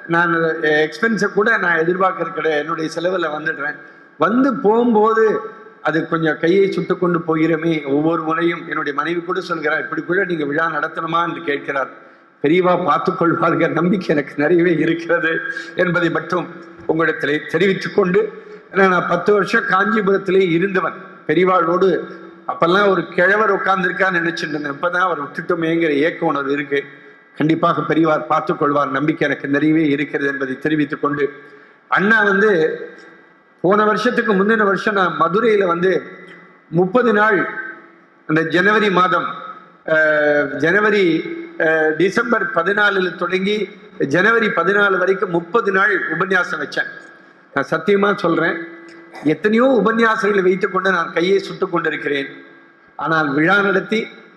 நான் எக்ஸ்பென்ஸை கூட நான் எதிர்பார்க்கறது கிடையாது என்னுடைய செலவில் வந்துடுறேன் வந்து போகும்போது அது கொஞ்சம் கையை சுட்டு கொண்டு போகிறோமே ஒவ்வொரு முறையும் என்னுடைய மனைவி கூட சொல்கிறார் இப்படி கூட நீங்கள் விழா நடத்தணுமா என்று கேட்கிறார் பெரியவா பார்த்துக் கொள்வார்கள் நம்பிக்கை எனக்கு நிறையவே இருக்கிறது என்பதை மட்டும் உங்களிடத்திலே தெரிவித்துக் கொண்டு ஏன்னா நான் பத்து வருஷம் காஞ்சிபுரத்திலே இருந்தவன் பெரியவாளோடு அப்பெல்லாம் ஒரு கிழவர் உட்கார்ந்துருக்கான்னு நினைச்சிட்டு இருந்தேன் இப்பதான் அவர் விட்டுட்டோமேங்கிற ஏக்க உணர்வு இருக்கு கண்டிப்பாக பெரியவார் பார்த்துக் கொள்வார் நம்பிக்கை எனக்கு நிறையவே இருக்கிறது என்பதை தெரிவித்துக் கொண்டு அண்ணா வந்து போன வருஷத்துக்கு முந்தின வருஷம் நான் மதுரையில் வந்து முப்பது நாள் அந்த ஜனவரி மாதம் அஹ், ஜனவரி அஹ், டிசம்பர் பதினாலில் தொடங்கி ஜனவரி பதினாலு வரைக்கும் முப்பது நாள் உபன்யாசம் வச்சேன் நான் சத்தியமா சொல்றேன் எத்தனையோ உபன்யாசங்களை வைத்துக்கொண்டு நான் கையை சுட்டுக் கொண்டிருக்கிறேன் ஆனால் விழா நடத்தி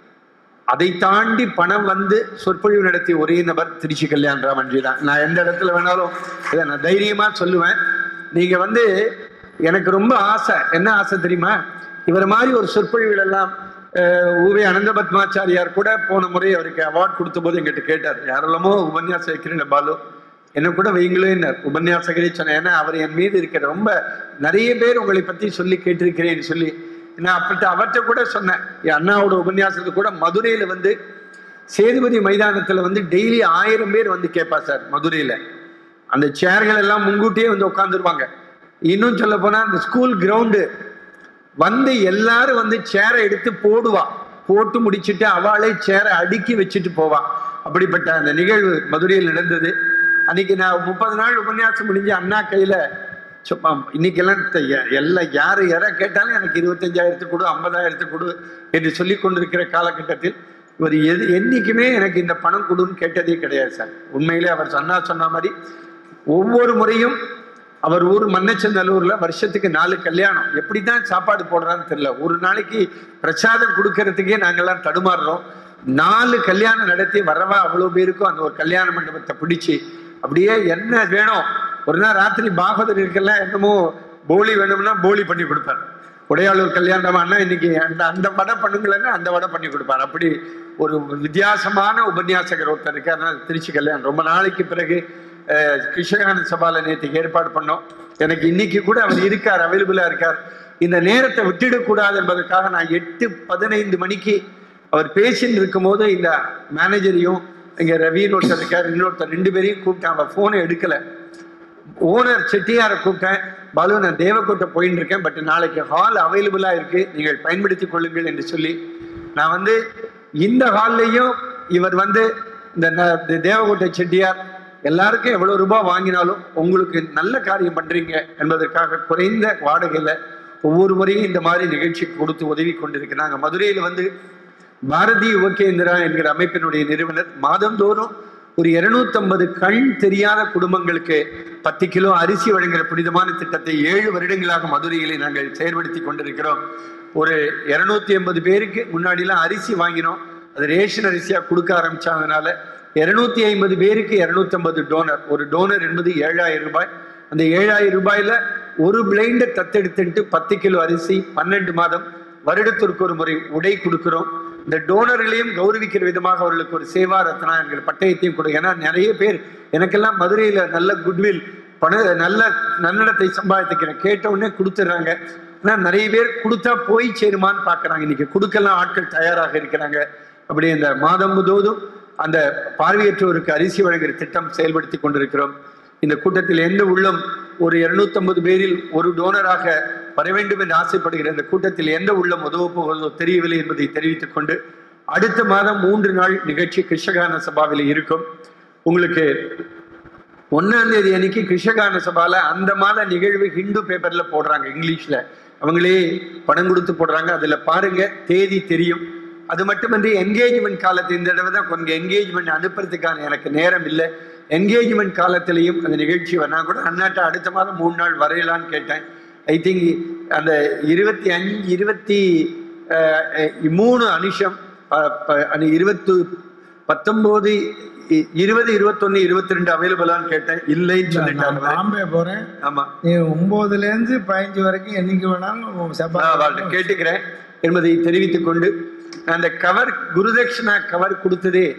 அதை தாண்டி பணம் வந்து சொற்பொழிவு நடத்திய ஒரே நபர் திருச்சி கல்யாண் ராமன்ஜி தான் நான் எந்த இடத்துல வேணாலும் இதை நான் தைரியமா சொல்லுவேன் நீங்க வந்து எனக்கு ரொம்ப ஆசை என்ன ஆசை தெரியுமா இவரை மாதிரி ஒரு சொற்பொழிவுகள் எல்லாம் அஹ், ஊவே அனந்த பத்மாச்சாரியார் கூட போன முறை அவருக்கு அவார்ட் கொடுத்த போது எங்கிட்ட கேட்டார் யாரெல்லாமோ உபன்யாசம் வைக்கிறேன் பாலு என்ன கூட வைங்களேன் உபன்யாசகரே சொன்னேன் ஏன்னா அவர் என் மீது இருக்கிற ரொம்ப நிறைய பேர் உங்களை பத்தி சொல்லி கேட்டிருக்கிறேன்னு சொல்லி நான் அப்படி அவர்கிட்ட கூட சொன்னேன் என் அண்ணாவோட உபன்யாசத்துக்கு கூட மதுரையில வந்து சேதுபதி மைதானத்துல வந்து டெய்லி ஆயிரம் பேர் வந்து கேட்பா சார் மதுரையில அந்த சேர்கள் எல்லாம் முன்கூட்டியே வந்து உட்காந்துருவாங்க இன்னும் சொல்ல போனா அந்த ஸ்கூல் கிரவுண்டு வந்து எல்லாரும் வந்து சேரை எடுத்து போடுவா போட்டு முடிச்சிட்டு அவளே சேரை அடுக்கி வச்சுட்டு போவா அப்படிப்பட்ட அந்த நிகழ்வு மதுரையில் நடந்தது அன்னைக்கு நான் முப்பது நாள் உபன்யாசம் முடிஞ்சு அண்ணா கையில சும்மா இன்னைக்கெல்லாம் த- எ- எல்லாம் யாரு யாரை கேட்டாலும் எனக்கு இருபத்தஞ்சாயிரத்துக்கு கொடு ஐம்பதாயிரத்துக்கு கொடு என்று சொல்லி கொண்டிருக்கிற காலகட்டத்தில் இவர் எது என்னைக்குமே எனக்கு இந்த பணம் கொடுன்னு கேட்டதே கிடையாது சார் உண்மையிலே அவர் சொன்னா சொன்ன மாதிரி ஒவ்வொரு முறையும் அவர் ஊர் மன்னச்சநல்லூர்ல வருஷத்துக்கு நாலு கல்யாணம் எப்படிதான் சாப்பாடு போடுறான்னு தெரியல ஒரு நாளைக்கு பிரசாதம் கொடுக்கறதுக்கே நாங்கெல்லாம் தடுமாறுறோம் நாலு கல்யாணம் நடத்தி வரவா அவ்வளவு பேருக்கும் அந்த ஒரு கல்யாண மண்டபத்தை பிடிச்சு அப்படியே என்ன வேணும் ஒரு நாள் ராத்திரி பாகவதற்கெல்லாம் என்னமோ போலி வேணும்னா போலி பண்ணி கொடுப்பார் உடையாளூர் கல்யாணமானா இன்னைக்கு அந்த அந்த வடை பண்ணுங்களேன்னா அந்த வடை பண்ணி கொடுப்பார் அப்படி ஒரு வித்தியாசமான உபன்யாசகர் ஒருத்தர் இருக்கார் அதனால திருச்சி கல்யாணம் ரொம்ப நாளைக்கு பிறகு அஹ், கிருஷ்ணகான சபால நேற்றுக்கு ஏற்பாடு பண்ணோம் எனக்கு இன்னைக்கு கூட அவர் இருக்கார் அவைலபிளா இருக்கார் இந்த நேரத்தை விட்டுடக்கூடாது என்பதற்காக நான் எட்டு பதினைந்து மணிக்கு அவர் பேசின்னு இருக்கும்போது இந்த மேனேஜரையும் இங்க ரவின்னு ஒருத்தர் இருக்கார் இன்னொருத்தர் ரெண்டு பேரையும் கூப்பிட்டேன் அவன் போனை எடுக்கல ஓனர் செட்டியாரை கூப்பிட்டேன் பாலு நான் தேவக்கோட்டை போயின்னு இருக்கேன் பட் நாளைக்கு ஹால் அவைலபிளா இருக்கு நீங்கள் பயன்படுத்திக் கொள்ளுங்கள் என்று சொல்லி நான் வந்து இந்த ஹால்லையும் இவர் வந்து இந்த ந- இந்த தேவக்கோட்டை செட்டியார் எல்லாருக்கும் எவ்வளவு ரூபாய் வாங்கினாலும் உங்களுக்கு நல்ல காரியம் பண்றீங்க என்பதற்காக குறைந்த வாடகையில ஒவ்வொரு முறையும் இந்த மாதிரி நிகழ்ச்சிக்கு கொடுத்து உதவி கொண்டிருக்கிறாங்க மதுரையில் வந்து பாரதி யுவகேந்திரா என்கிற அமைப்பினுடைய நிறுவனர் மாதந்தோறும் ஒரு 250 கண் தெரியாத குடும்பங்களுக்கு பத்து கிலோ அரிசி வழங்குகிற புனிதமான திட்டத்தை ஏழு வருடங்களாக மதுரையிலே நாங்கள் செயல்படுத்தி கொண்டிருக்கிறோம் ஒரு 280 எண்பது பேருக்கு முன்னாடிலாம் அரிசி வாங்கினோம் அது ரேஷன் அரிசியா கொடுக்க ஆரம்பிச்சாதனால 250 ஐம்பது பேருக்கு 250 டோனர் ஒரு டோனர் என்பது ஏழாயிரம் ரூபாய் அந்த ஏழாயிரம் ரூபாயில ஒரு பிளைண்டை தத்தெடுத்துட்டு பத்து கிலோ அரிசி பன்னெண்டு மாதம் வருடத்திற்கு ஒரு முறை உடை கொடுக்கிறோம் இந்த டோனர்களையும் கௌரவிக்கிற விதமாக அவர்களுக்கு ஒரு சேவா ரத்னா என்கிற பட்டயத்தையும் கொடு ஏன்னா நிறைய பேர் எனக்கெல்லாம் மதுரையில நல்ல குட்வில் பண நல்ல நன்னடத்தை சம்பாதிக்கிறேன் கேட்ட உடனே கொடுத்துட்றாங்க ஆனா நிறைய பேர் கொடுத்தா போய் சேருமான்னு பார்க்கறாங்க இன்னைக்கு கொடுக்கலாம் ஆட்கள் தயாராக இருக்கிறாங்க அப்படி இந்த மாதம் முழுவதும் அந்த பார்வையற்றோருக்கு அரிசி வழங்குகிற திட்டம் செயல்படுத்தி கொண்டிருக்கிறோம் இந்த கூட்டத்தில் எந்த உள்ளம் ஒரு 250 பேரில் ஒரு டோனராக வர வேண்டும் என்று ஆசைப்படுகிற இந்த கூட்டத்தில் எந்த உள்ளம் உதவப் போவதோ தெரியவில்லை என்பதை தெரிவித்துக் கொண்டு அடுத்த மாதம் மூன்று நாள் நிகழ்ச்சி கிருஷ்ணகான சபாவில் இருக்கும் உங்களுக்கு ஒன்னாம் தேதி அன்னைக்கு கிருஷ்ணகான சபால அந்த மாத நிகழ்வு ஹிந்து பேப்பர்ல போடுறாங்க இங்கிலீஷ்ல அவங்களே பணம் கொடுத்து போடுறாங்க அதுல பாருங்க தேதி தெரியும் அது மட்டுமன்றி என்கேஜ்மெண்ட் காலத்து இந்த தடவை தான் கொஞ்சம் என்கேஜ்மெண்ட் அனுப்புறதுக்கான எனக்கு நேரம் இல்லை என்கேஜ்மெண்ட் காலத்திலையும் அந்த நிகழ்ச்சி வேணா கூட அண்ணாட்ட அடுத்த மாதம் மூணு நாள் வரையலான்னு கேட்டேன் ஐ திங்க் அந்த இருபத்தி அஞ்சு இருபத்தி அஹ், அஹ், மூணு அனிஷம் ப- ப- அந்த இருபத்து பத்தொன்பது இ- இருபது இருபத்தொன்னு இருபத்தி ரெண்டு அவைலபிளான்னு கேட்டேன் இல்லைன்னு நான் சொல்லிட்டாங்க பாம்பே போறேன் ஆமா நீ ஒன்பதுல இருந்து பதினஞ்சு வரைக்கும் என்னைக்கு வேணாலும் சபா நான் அவர்கிட்ட கேட்டுக்கிறேன் என்பதை தெரிவித்துக் கொண்டு அந்த கவர் குருதட்சிணா கவர் கொடுத்ததே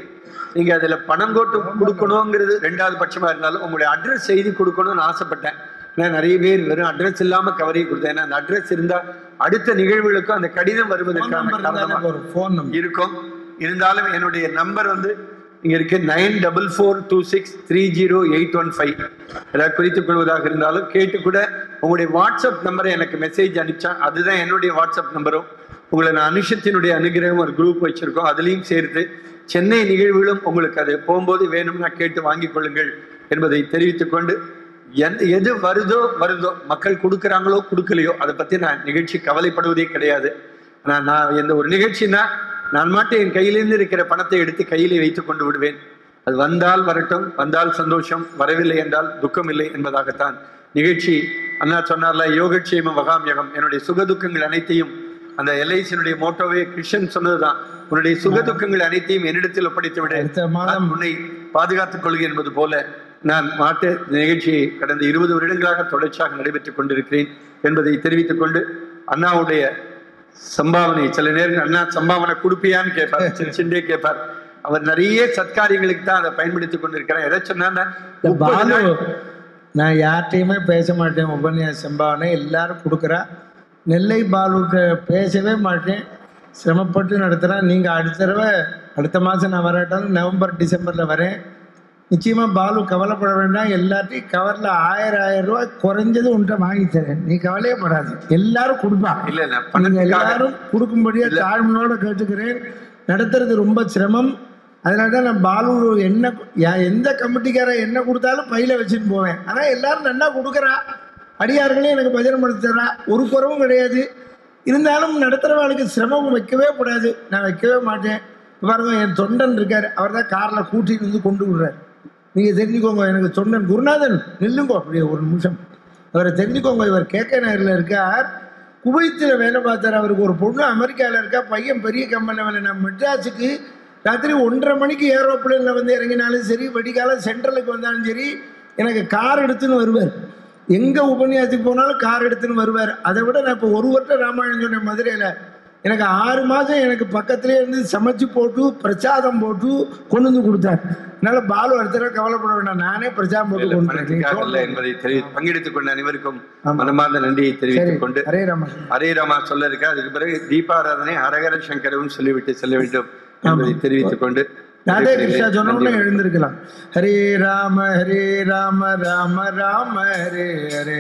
நீங்க அதுல பணம் போட்டு கொடுக்கணுங்கிறது ரெண்டாவது பட்சமா இருந்தாலும் உங்களுடைய அட்ரஸ் செய்தி கொடுக்கணும்னு ஆசைப்பட்டேன் ஏன்னா நிறைய பேர் வெறும் அட்ரஸ் இல்லாம கவரையை கொடுத்தேன் ஏன்னா அந்த அட்ரஸ் இருந்தா அடுத்த நிகழ்வுகளுக்கும் அந்த கடிதம் வருவதற்கான காரணமா ஒரு ஃபோன் நம்பர் இருக்கும் இருந்தாலும் என்னுடைய நம்பர் வந்து இங்க இருக்கு nine double four two six three zero eight one five ஏதாவது குறித்துக் கொள்வதாக இருந்தாலும் கேட்டு கூட உங்களுடைய வாட்ஸ்அப் நம்பரை எனக்கு மெசேஜ் அனுப்பிச்சா அதுதான் என்னுடைய வாட்ஸ்அப் நம்பரும் உங்களை நான் அனுஷத்தினுடைய அனுகிரகம் ஒரு குரூப் வச்சிருக்கோம் அதுலேயும் சேர்த்து சென்னை நிகழ்வுகளும் உங்களுக்கு அது போகும்போது வேணும்னா கேட்டு வாங்கிக் கொள்ளுங்கள் என்பதை தெரிவித்துக் கொண்டு எந்த எது வருதோ வருதோ மக்கள் கொடுக்குறாங்களோ கொடுக்கலையோ அதை பத்தி நான் நிகழ்ச்சி கவலைப்படுவதே கிடையாது நான் நான் எந்த ஒரு நிகழ்ச்சினா நான் மட்டும் என் கையிலிருந்து இருக்கிற பணத்தை எடுத்து கையிலே வைத்துக் கொண்டு விடுவேன் அது வந்தால் வரட்டும் வந்தால் சந்தோஷம் வரவில்லை என்றால் துக்கம் இல்லை என்பதாகத்தான் நிகழ்ச்சி அண்ணா சொன்னார்ல யோகக்ஷேம வகாமியகம் என்னுடைய சுகதுக்கங்கள் அனைத்தையும் அந்த எல்ஐசியினுடைய மோட்டோவே கிருஷ்ணன் சொன்னதுதான் உன்னுடைய சுகதுக்கங்கள் அனைத்தையும் என்னிடத்தில் ஒப்படைத்து விட அடுத்த மாதம் நான் உன்னை பாதுகாத்துக் கொள்க என்பது போல நான் மாட்டு நிகழ்ச்சியை கடந்த இருபது வருடங்களாக தொடர்ச்சியாக நடைபெற்றுக் கொண்டிருக்கிறேன் என்பதை தெரிவித்துக் கொண்டு அண்ணாவுடைய சம்பாவனை சில நேரம் அண்ணா சம்பாவனை கொடுப்பியான்னு கேட்பார் சிரிச்சுட்டே கேட்பார் அவர் நிறைய சத்காரியங்களுக்கு தான் அதை பயன்படுத்திக் கொண்டிருக்கிறார் எதை சொன்னா இந்த பாலு நான் யார்கிட்டயுமே பேச மாட்டேன் உபன்யாச சம்பாவனை எல்லாரும் கொடுக்குறா நெல்லை பாலுட்ட பேசவே மாட்டேன் சிரமப்பட்டு நடத்துகிறேன் நீங்கள் அடுத்த தடவை அடுத்த மாதம் நான் வராட்டாலும் நவம்பர் டிசம்பரில் வரேன் நிச்சயமாக பாலு கவலைப்பட வேண்டாம் எல்லாத்தையும் கவரில் ஆயிரம் ஆயிரம் ரூபாய் குறைஞ்சது உன்கிட்ட வாங்கி தரேன் நீ கவலையே படாது எல்லாரும் கொடுப்பா இல்ல இல்ல நீங்க பணத்துக்காக எல்லாரும் கொடுக்கும்படியா தாழ்மையோட கேட்டுக்கிறேன் நடத்துறது ரொம்ப சிரமம் அதனால தான் நான் பாலு என்ன யா- எந்த கமிட்டிக்காரன் என்ன கொடுத்தாலும் பையில வச்சுட்டு போவேன் ஆனா எல்லாரும் நல்லா கொடுக்குறா அடியார்களே எனக்கு பஜனை பண்ணி தர்றா ஒரு குறவும் கிடையாது இருந்தாலும் நடத்துறவங்களுக்கு சிரமம் வைக்கவே கூடாது நான் வைக்கவே மாட்டேன் இப்ப பாருங்க என் தொண்டன் இருக்காரு அவர் தான் காரில் கூட்டிட்டு வந்து கொண்டு விடுறாரு நீங்க தெரிஞ்சுக்கோங்க எனக்கு தொண்டன் குருநாதன் நில்லுங்கோ அப்படியே ஒரு நிமிஷம் அவரை தெரிஞ்சுக்கோங்க இவர் கேகே நகரில் இருக்கார் குவைத்தில் வேலை பார்த்தார் அவருக்கு ஒரு பொண்ணு அமெரிக்காவில் இருக்கா பையன் பெரிய கம்பெனியில் வேலை நான் மெட்ராஸுக்கு ராத்திரி ஒன்றரை மணிக்கு ஏரோப்ளேனில் வந்து இறங்கினாலும் சரி வெடிக்காலம் சென்ட்ரலுக்கு வந்தாலும் சரி எனக்கு கார் எடுத்துன்னு வருவார் எங்கே உபன்யாசத்துக்கு போனாலும் கார் எடுத்துன்னு வருவார் அதை விட நான் இப்போ ஒரு வருஷம் ராமாயணம் சொன்னேன் மதுரையில் எனக்கு ஆறு மாதம் எனக்கு பக்கத்துலேயே இருந்து சமைச்சு போட்டு பிரசாதம் போட்டு கொண்டு வந்து கொடுத்தார் அதனால பாலு அடுத்த கவலைப்பட வேண்டாம் நானே பிரசாதம் போட்டு கொண்டு பணத்துக்காக அல்ல வந்தேன் என்பதை தெரிவி பங்கெடுத்துக் கொண்ட அனைவருக்கும் ஆமா. மனமார்ந்த நன்றியை சரி தெரிவித்துக் கொண்டு ஹரே ராமா ஹரே ராமா சொல்ல இருக்க அதுக்கு பிறகு தீபாராதனை ஹரஹர சங்கரவும் சொல்லிவிட்டு செல்ல வேண்டும் என்பதை தெரிவித்துக் கொண்டு ராதே கிருஷ்ணா சொன்ன உடனே நன்றி. எழுந்திருக்கலாம் ஹரே ராம ஹரே ராம ராம ராம ஹரே ஹரே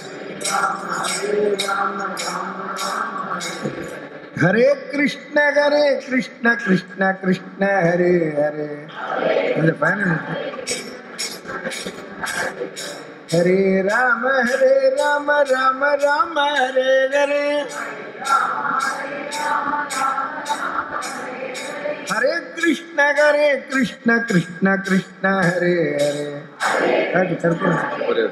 ஹரே கிருஷ்ண ஹரே கிருஷ்ண கிருஷ்ண கிருஷ்ண ஹரே ஹரே அந்த ஃபேன் ஹரே ராம ஹரே ராம ராம ராம ஹரே ஹரே ஹரே கிருஷ்ண ஹரே கிருஷ்ண கிருஷ்ண கிருஷ்ண ஹரே ஹரே காட்டு, கற்பூரம். ஒரு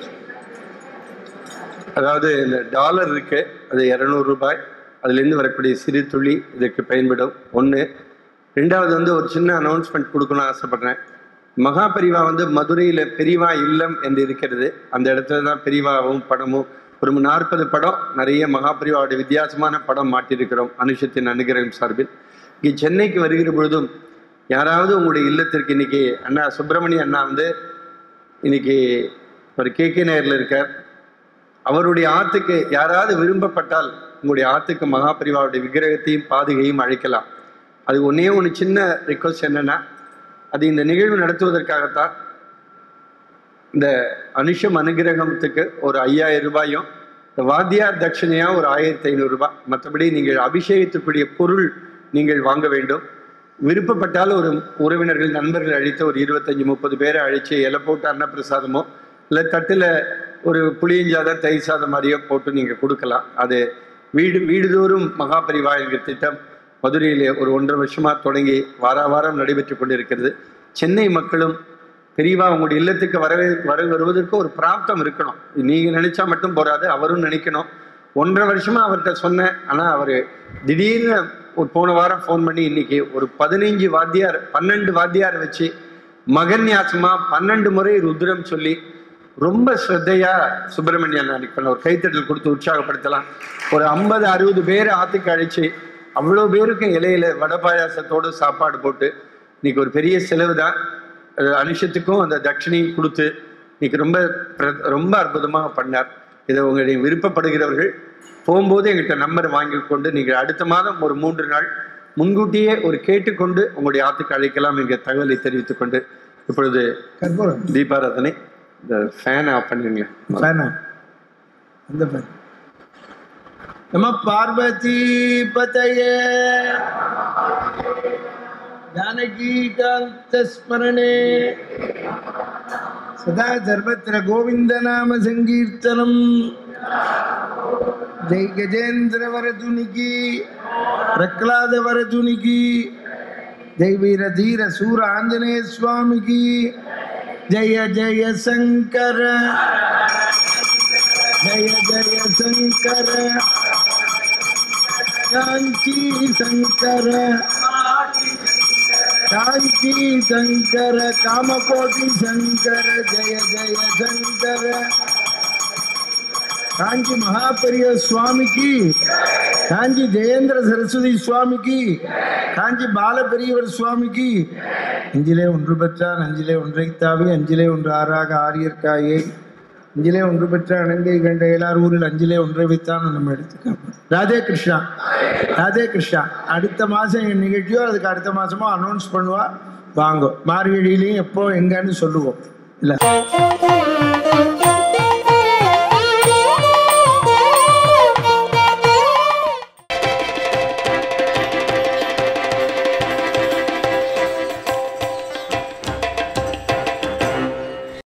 அதாவது இந்த டாலர் இருக்கு அது இரநூறு ரூபாய் அதுலேருந்து வரக்கூடிய சிறு துளி இதுக்கு பயன்படும் ஒன்று ரெண்டாவது வந்து ஒரு சின்ன அனௌன்ஸ்மெண்ட் கொடுக்கணும்னு ஆசைப்படுறேன் மகாபரிவா வந்து மதுரையில் பெரியவா இல்லம் என்று இருக்கிறது அந்த இடத்துல தான் பெரியவாவும் படமும் ஒரு நாற்பது படம் நிறைய மகாபரிவாவுடைய வித்தியாசமான படம் மாட்டியிருக்கிறோம் அனுஷத்தின் அனுகிரகம் சார்பில் இங்கே சென்னைக்கு வருகிற பொழுதும் யாராவது உங்களுடைய இல்லத்திற்கு இன்னைக்கு அண்ணா சுப்பிரமணிய அண்ணா வந்து இன்னைக்கு ஒரு கே கே நகரில் இருக்கார் அவருடைய ஆத்துக்கு யாராவது விரும்பப்பட்டால் உங்களுடைய ஆத்துக்கு மகாபரிவாவுடைய விக்கிரகத்தையும் பாதுகையும் அழைக்கலாம் அது ஒன்னே ஒன்று சின்ன ரிக்வஸ்ட் என்னன்னா அது இந்த நிகழ்வு நடத்துவதற்காகத்தான் இந்த அனுஷம் அனுகிரகத்துக்கு ஒரு ஐயாயிரம் ரூபாயும் இந்த வாத்தியார் தட்சணையா ஒரு ஆயிரத்தி ஐநூறு ரூபாய் மற்றபடி நீங்கள் அபிஷேகத்துக்குரிய பொருள் நீங்கள் வாங்க வேண்டும் விருப்பப்பட்டால் ஒரு உறவினர்கள் நண்பர்கள் அழைத்து ஒரு இருபத்தஞ்சி முப்பது பேரை அழைச்சு இலை போட்டு அன்னப்பிரசாதமோ இல்லை தட்டில் ஒரு புளியஞ்சாதம் தயிர் சாதம் மாதிரியோ போட்டு நீங்கள் கொடுக்கலாம் அது வீடு வீடுதோறும் மகாபரிவா என்கிற திட்டம் மதுரையிலே ஒரு ஒன்றரை வருஷமா தொடங்கி வார வாரம் நடைபெற்று கொண்டிருக்கிறது சென்னை மக்களும் பெரியவா உங்களுடைய இல்லத்துக்கு வரவே வர வருவதற்கு ஒரு பிராப்தம் இருக்கணும் நீங்க நினைச்சா மட்டும் போறாது அவரும் நினைக்கணும் ஒன்றரை வருஷமா அவர்கிட்ட சொன்னேன் ஆனா அவரு திடீர்னு ஒரு போன வாரம் ஃபோன் பண்ணி இன்னைக்கு ஒரு பதினைஞ்சு வாத்தியார் பன்னெண்டு வாத்தியார் வச்சு மகன்யாசமா பன்னெண்டு முறை ருத்ரம் சொல்லி ரொம்ப ஸ்ரத்தையா சுப்பிரமணியன் அன்னைக்கு பண்ண ஒரு கைத்தட்டல் கொடுத்து உற்சாகப்படுத்தலாம் ஒரு ஐம்பது அறுபது பேர் ஆத்துக்கு அழைச்சு அவ்வளோ பேருக்கு இலையில வடை பாயாசத்தோடு சாப்பாடு போட்டு இன்னைக்கு ஒரு பெரிய செலவு தான் அது அனுஷத்துக்கும் அந்த தட்சிணையும் கொடுத்து இன்னைக்கு ரொம்ப பிர- ரொம்ப அற்புதமாக பண்ணார் இதை உங்களுடைய விருப்பப்படுகிறவர்கள் போகும்போது எங்கிட்ட நம்பர் வாங்கி கொண்டு நீங்கள் அடுத்த மாதம் ஒரு மூன்று நாள் முன்கூட்டியே ஒரு கேட்டுக்கொண்டு உங்களுடைய ஆத்துக்கு அழைக்கலாம் என்கிற தகவலை தெரிவித்துக் கொண்டு இப்பொழுது கற்பூரம் தீபாராதனை இந்த ஃபேன் ஆஃப் பண்ணிருங்களேன் ஃபேனா அந்த ஃபேன் நம பார்வதி பதயே ஜானகி காந்த ஸ்மரணே சதா சர்வத்திர கோவிந்த நாம சங்கீர்த்தனம் ஜெய் கஜேந்திர வரதுனிகி பிரகலாத வரதுனிகி ஜெய் வீர தீர சூர ஆஞ்சநேய சுவாமிக்கு ஜெய ஜெய சங்கர ஜெய ஜெய சங்கர காஞ்சி சங்கர காஞ்சி சங்கர காமகோட்டி சங்கர ஜெய ஜெய சங்கர காஞ்சி மகாபெரிய சுவாமிக்கு காஞ்சி ஜெயேந்திர சரஸ்வதி சுவாமிக்கு காஞ்சி பால பெரியவர் சுவாமிக்கு அஞ்சிலே ஒன்று பெற்றான் அஞ்சிலே ஒன்றை தாவி அஞ்சிலே ஒன்று ஆறாக ஆரியர்காயே அஞ்சிலே ஒன்று பெற்ற அணங்கை கண்ட எல்லார் ஊரில் அஞ்சிலே ஒன்றை வைத்தான் நம்ம எடுத்துக்கலாம் ராதே கிருஷ்ணா ராதே கிருஷ்ணா அடுத்த மாதம் என் நிகழ்ச்சியோ அதுக்கு அடுத்த மாதமோ அனௌன்ஸ் பண்ணுவா வாங்க மார்கழியிலையும் எப்போ எங்கன்னு சொல்லுவோம் இல்லை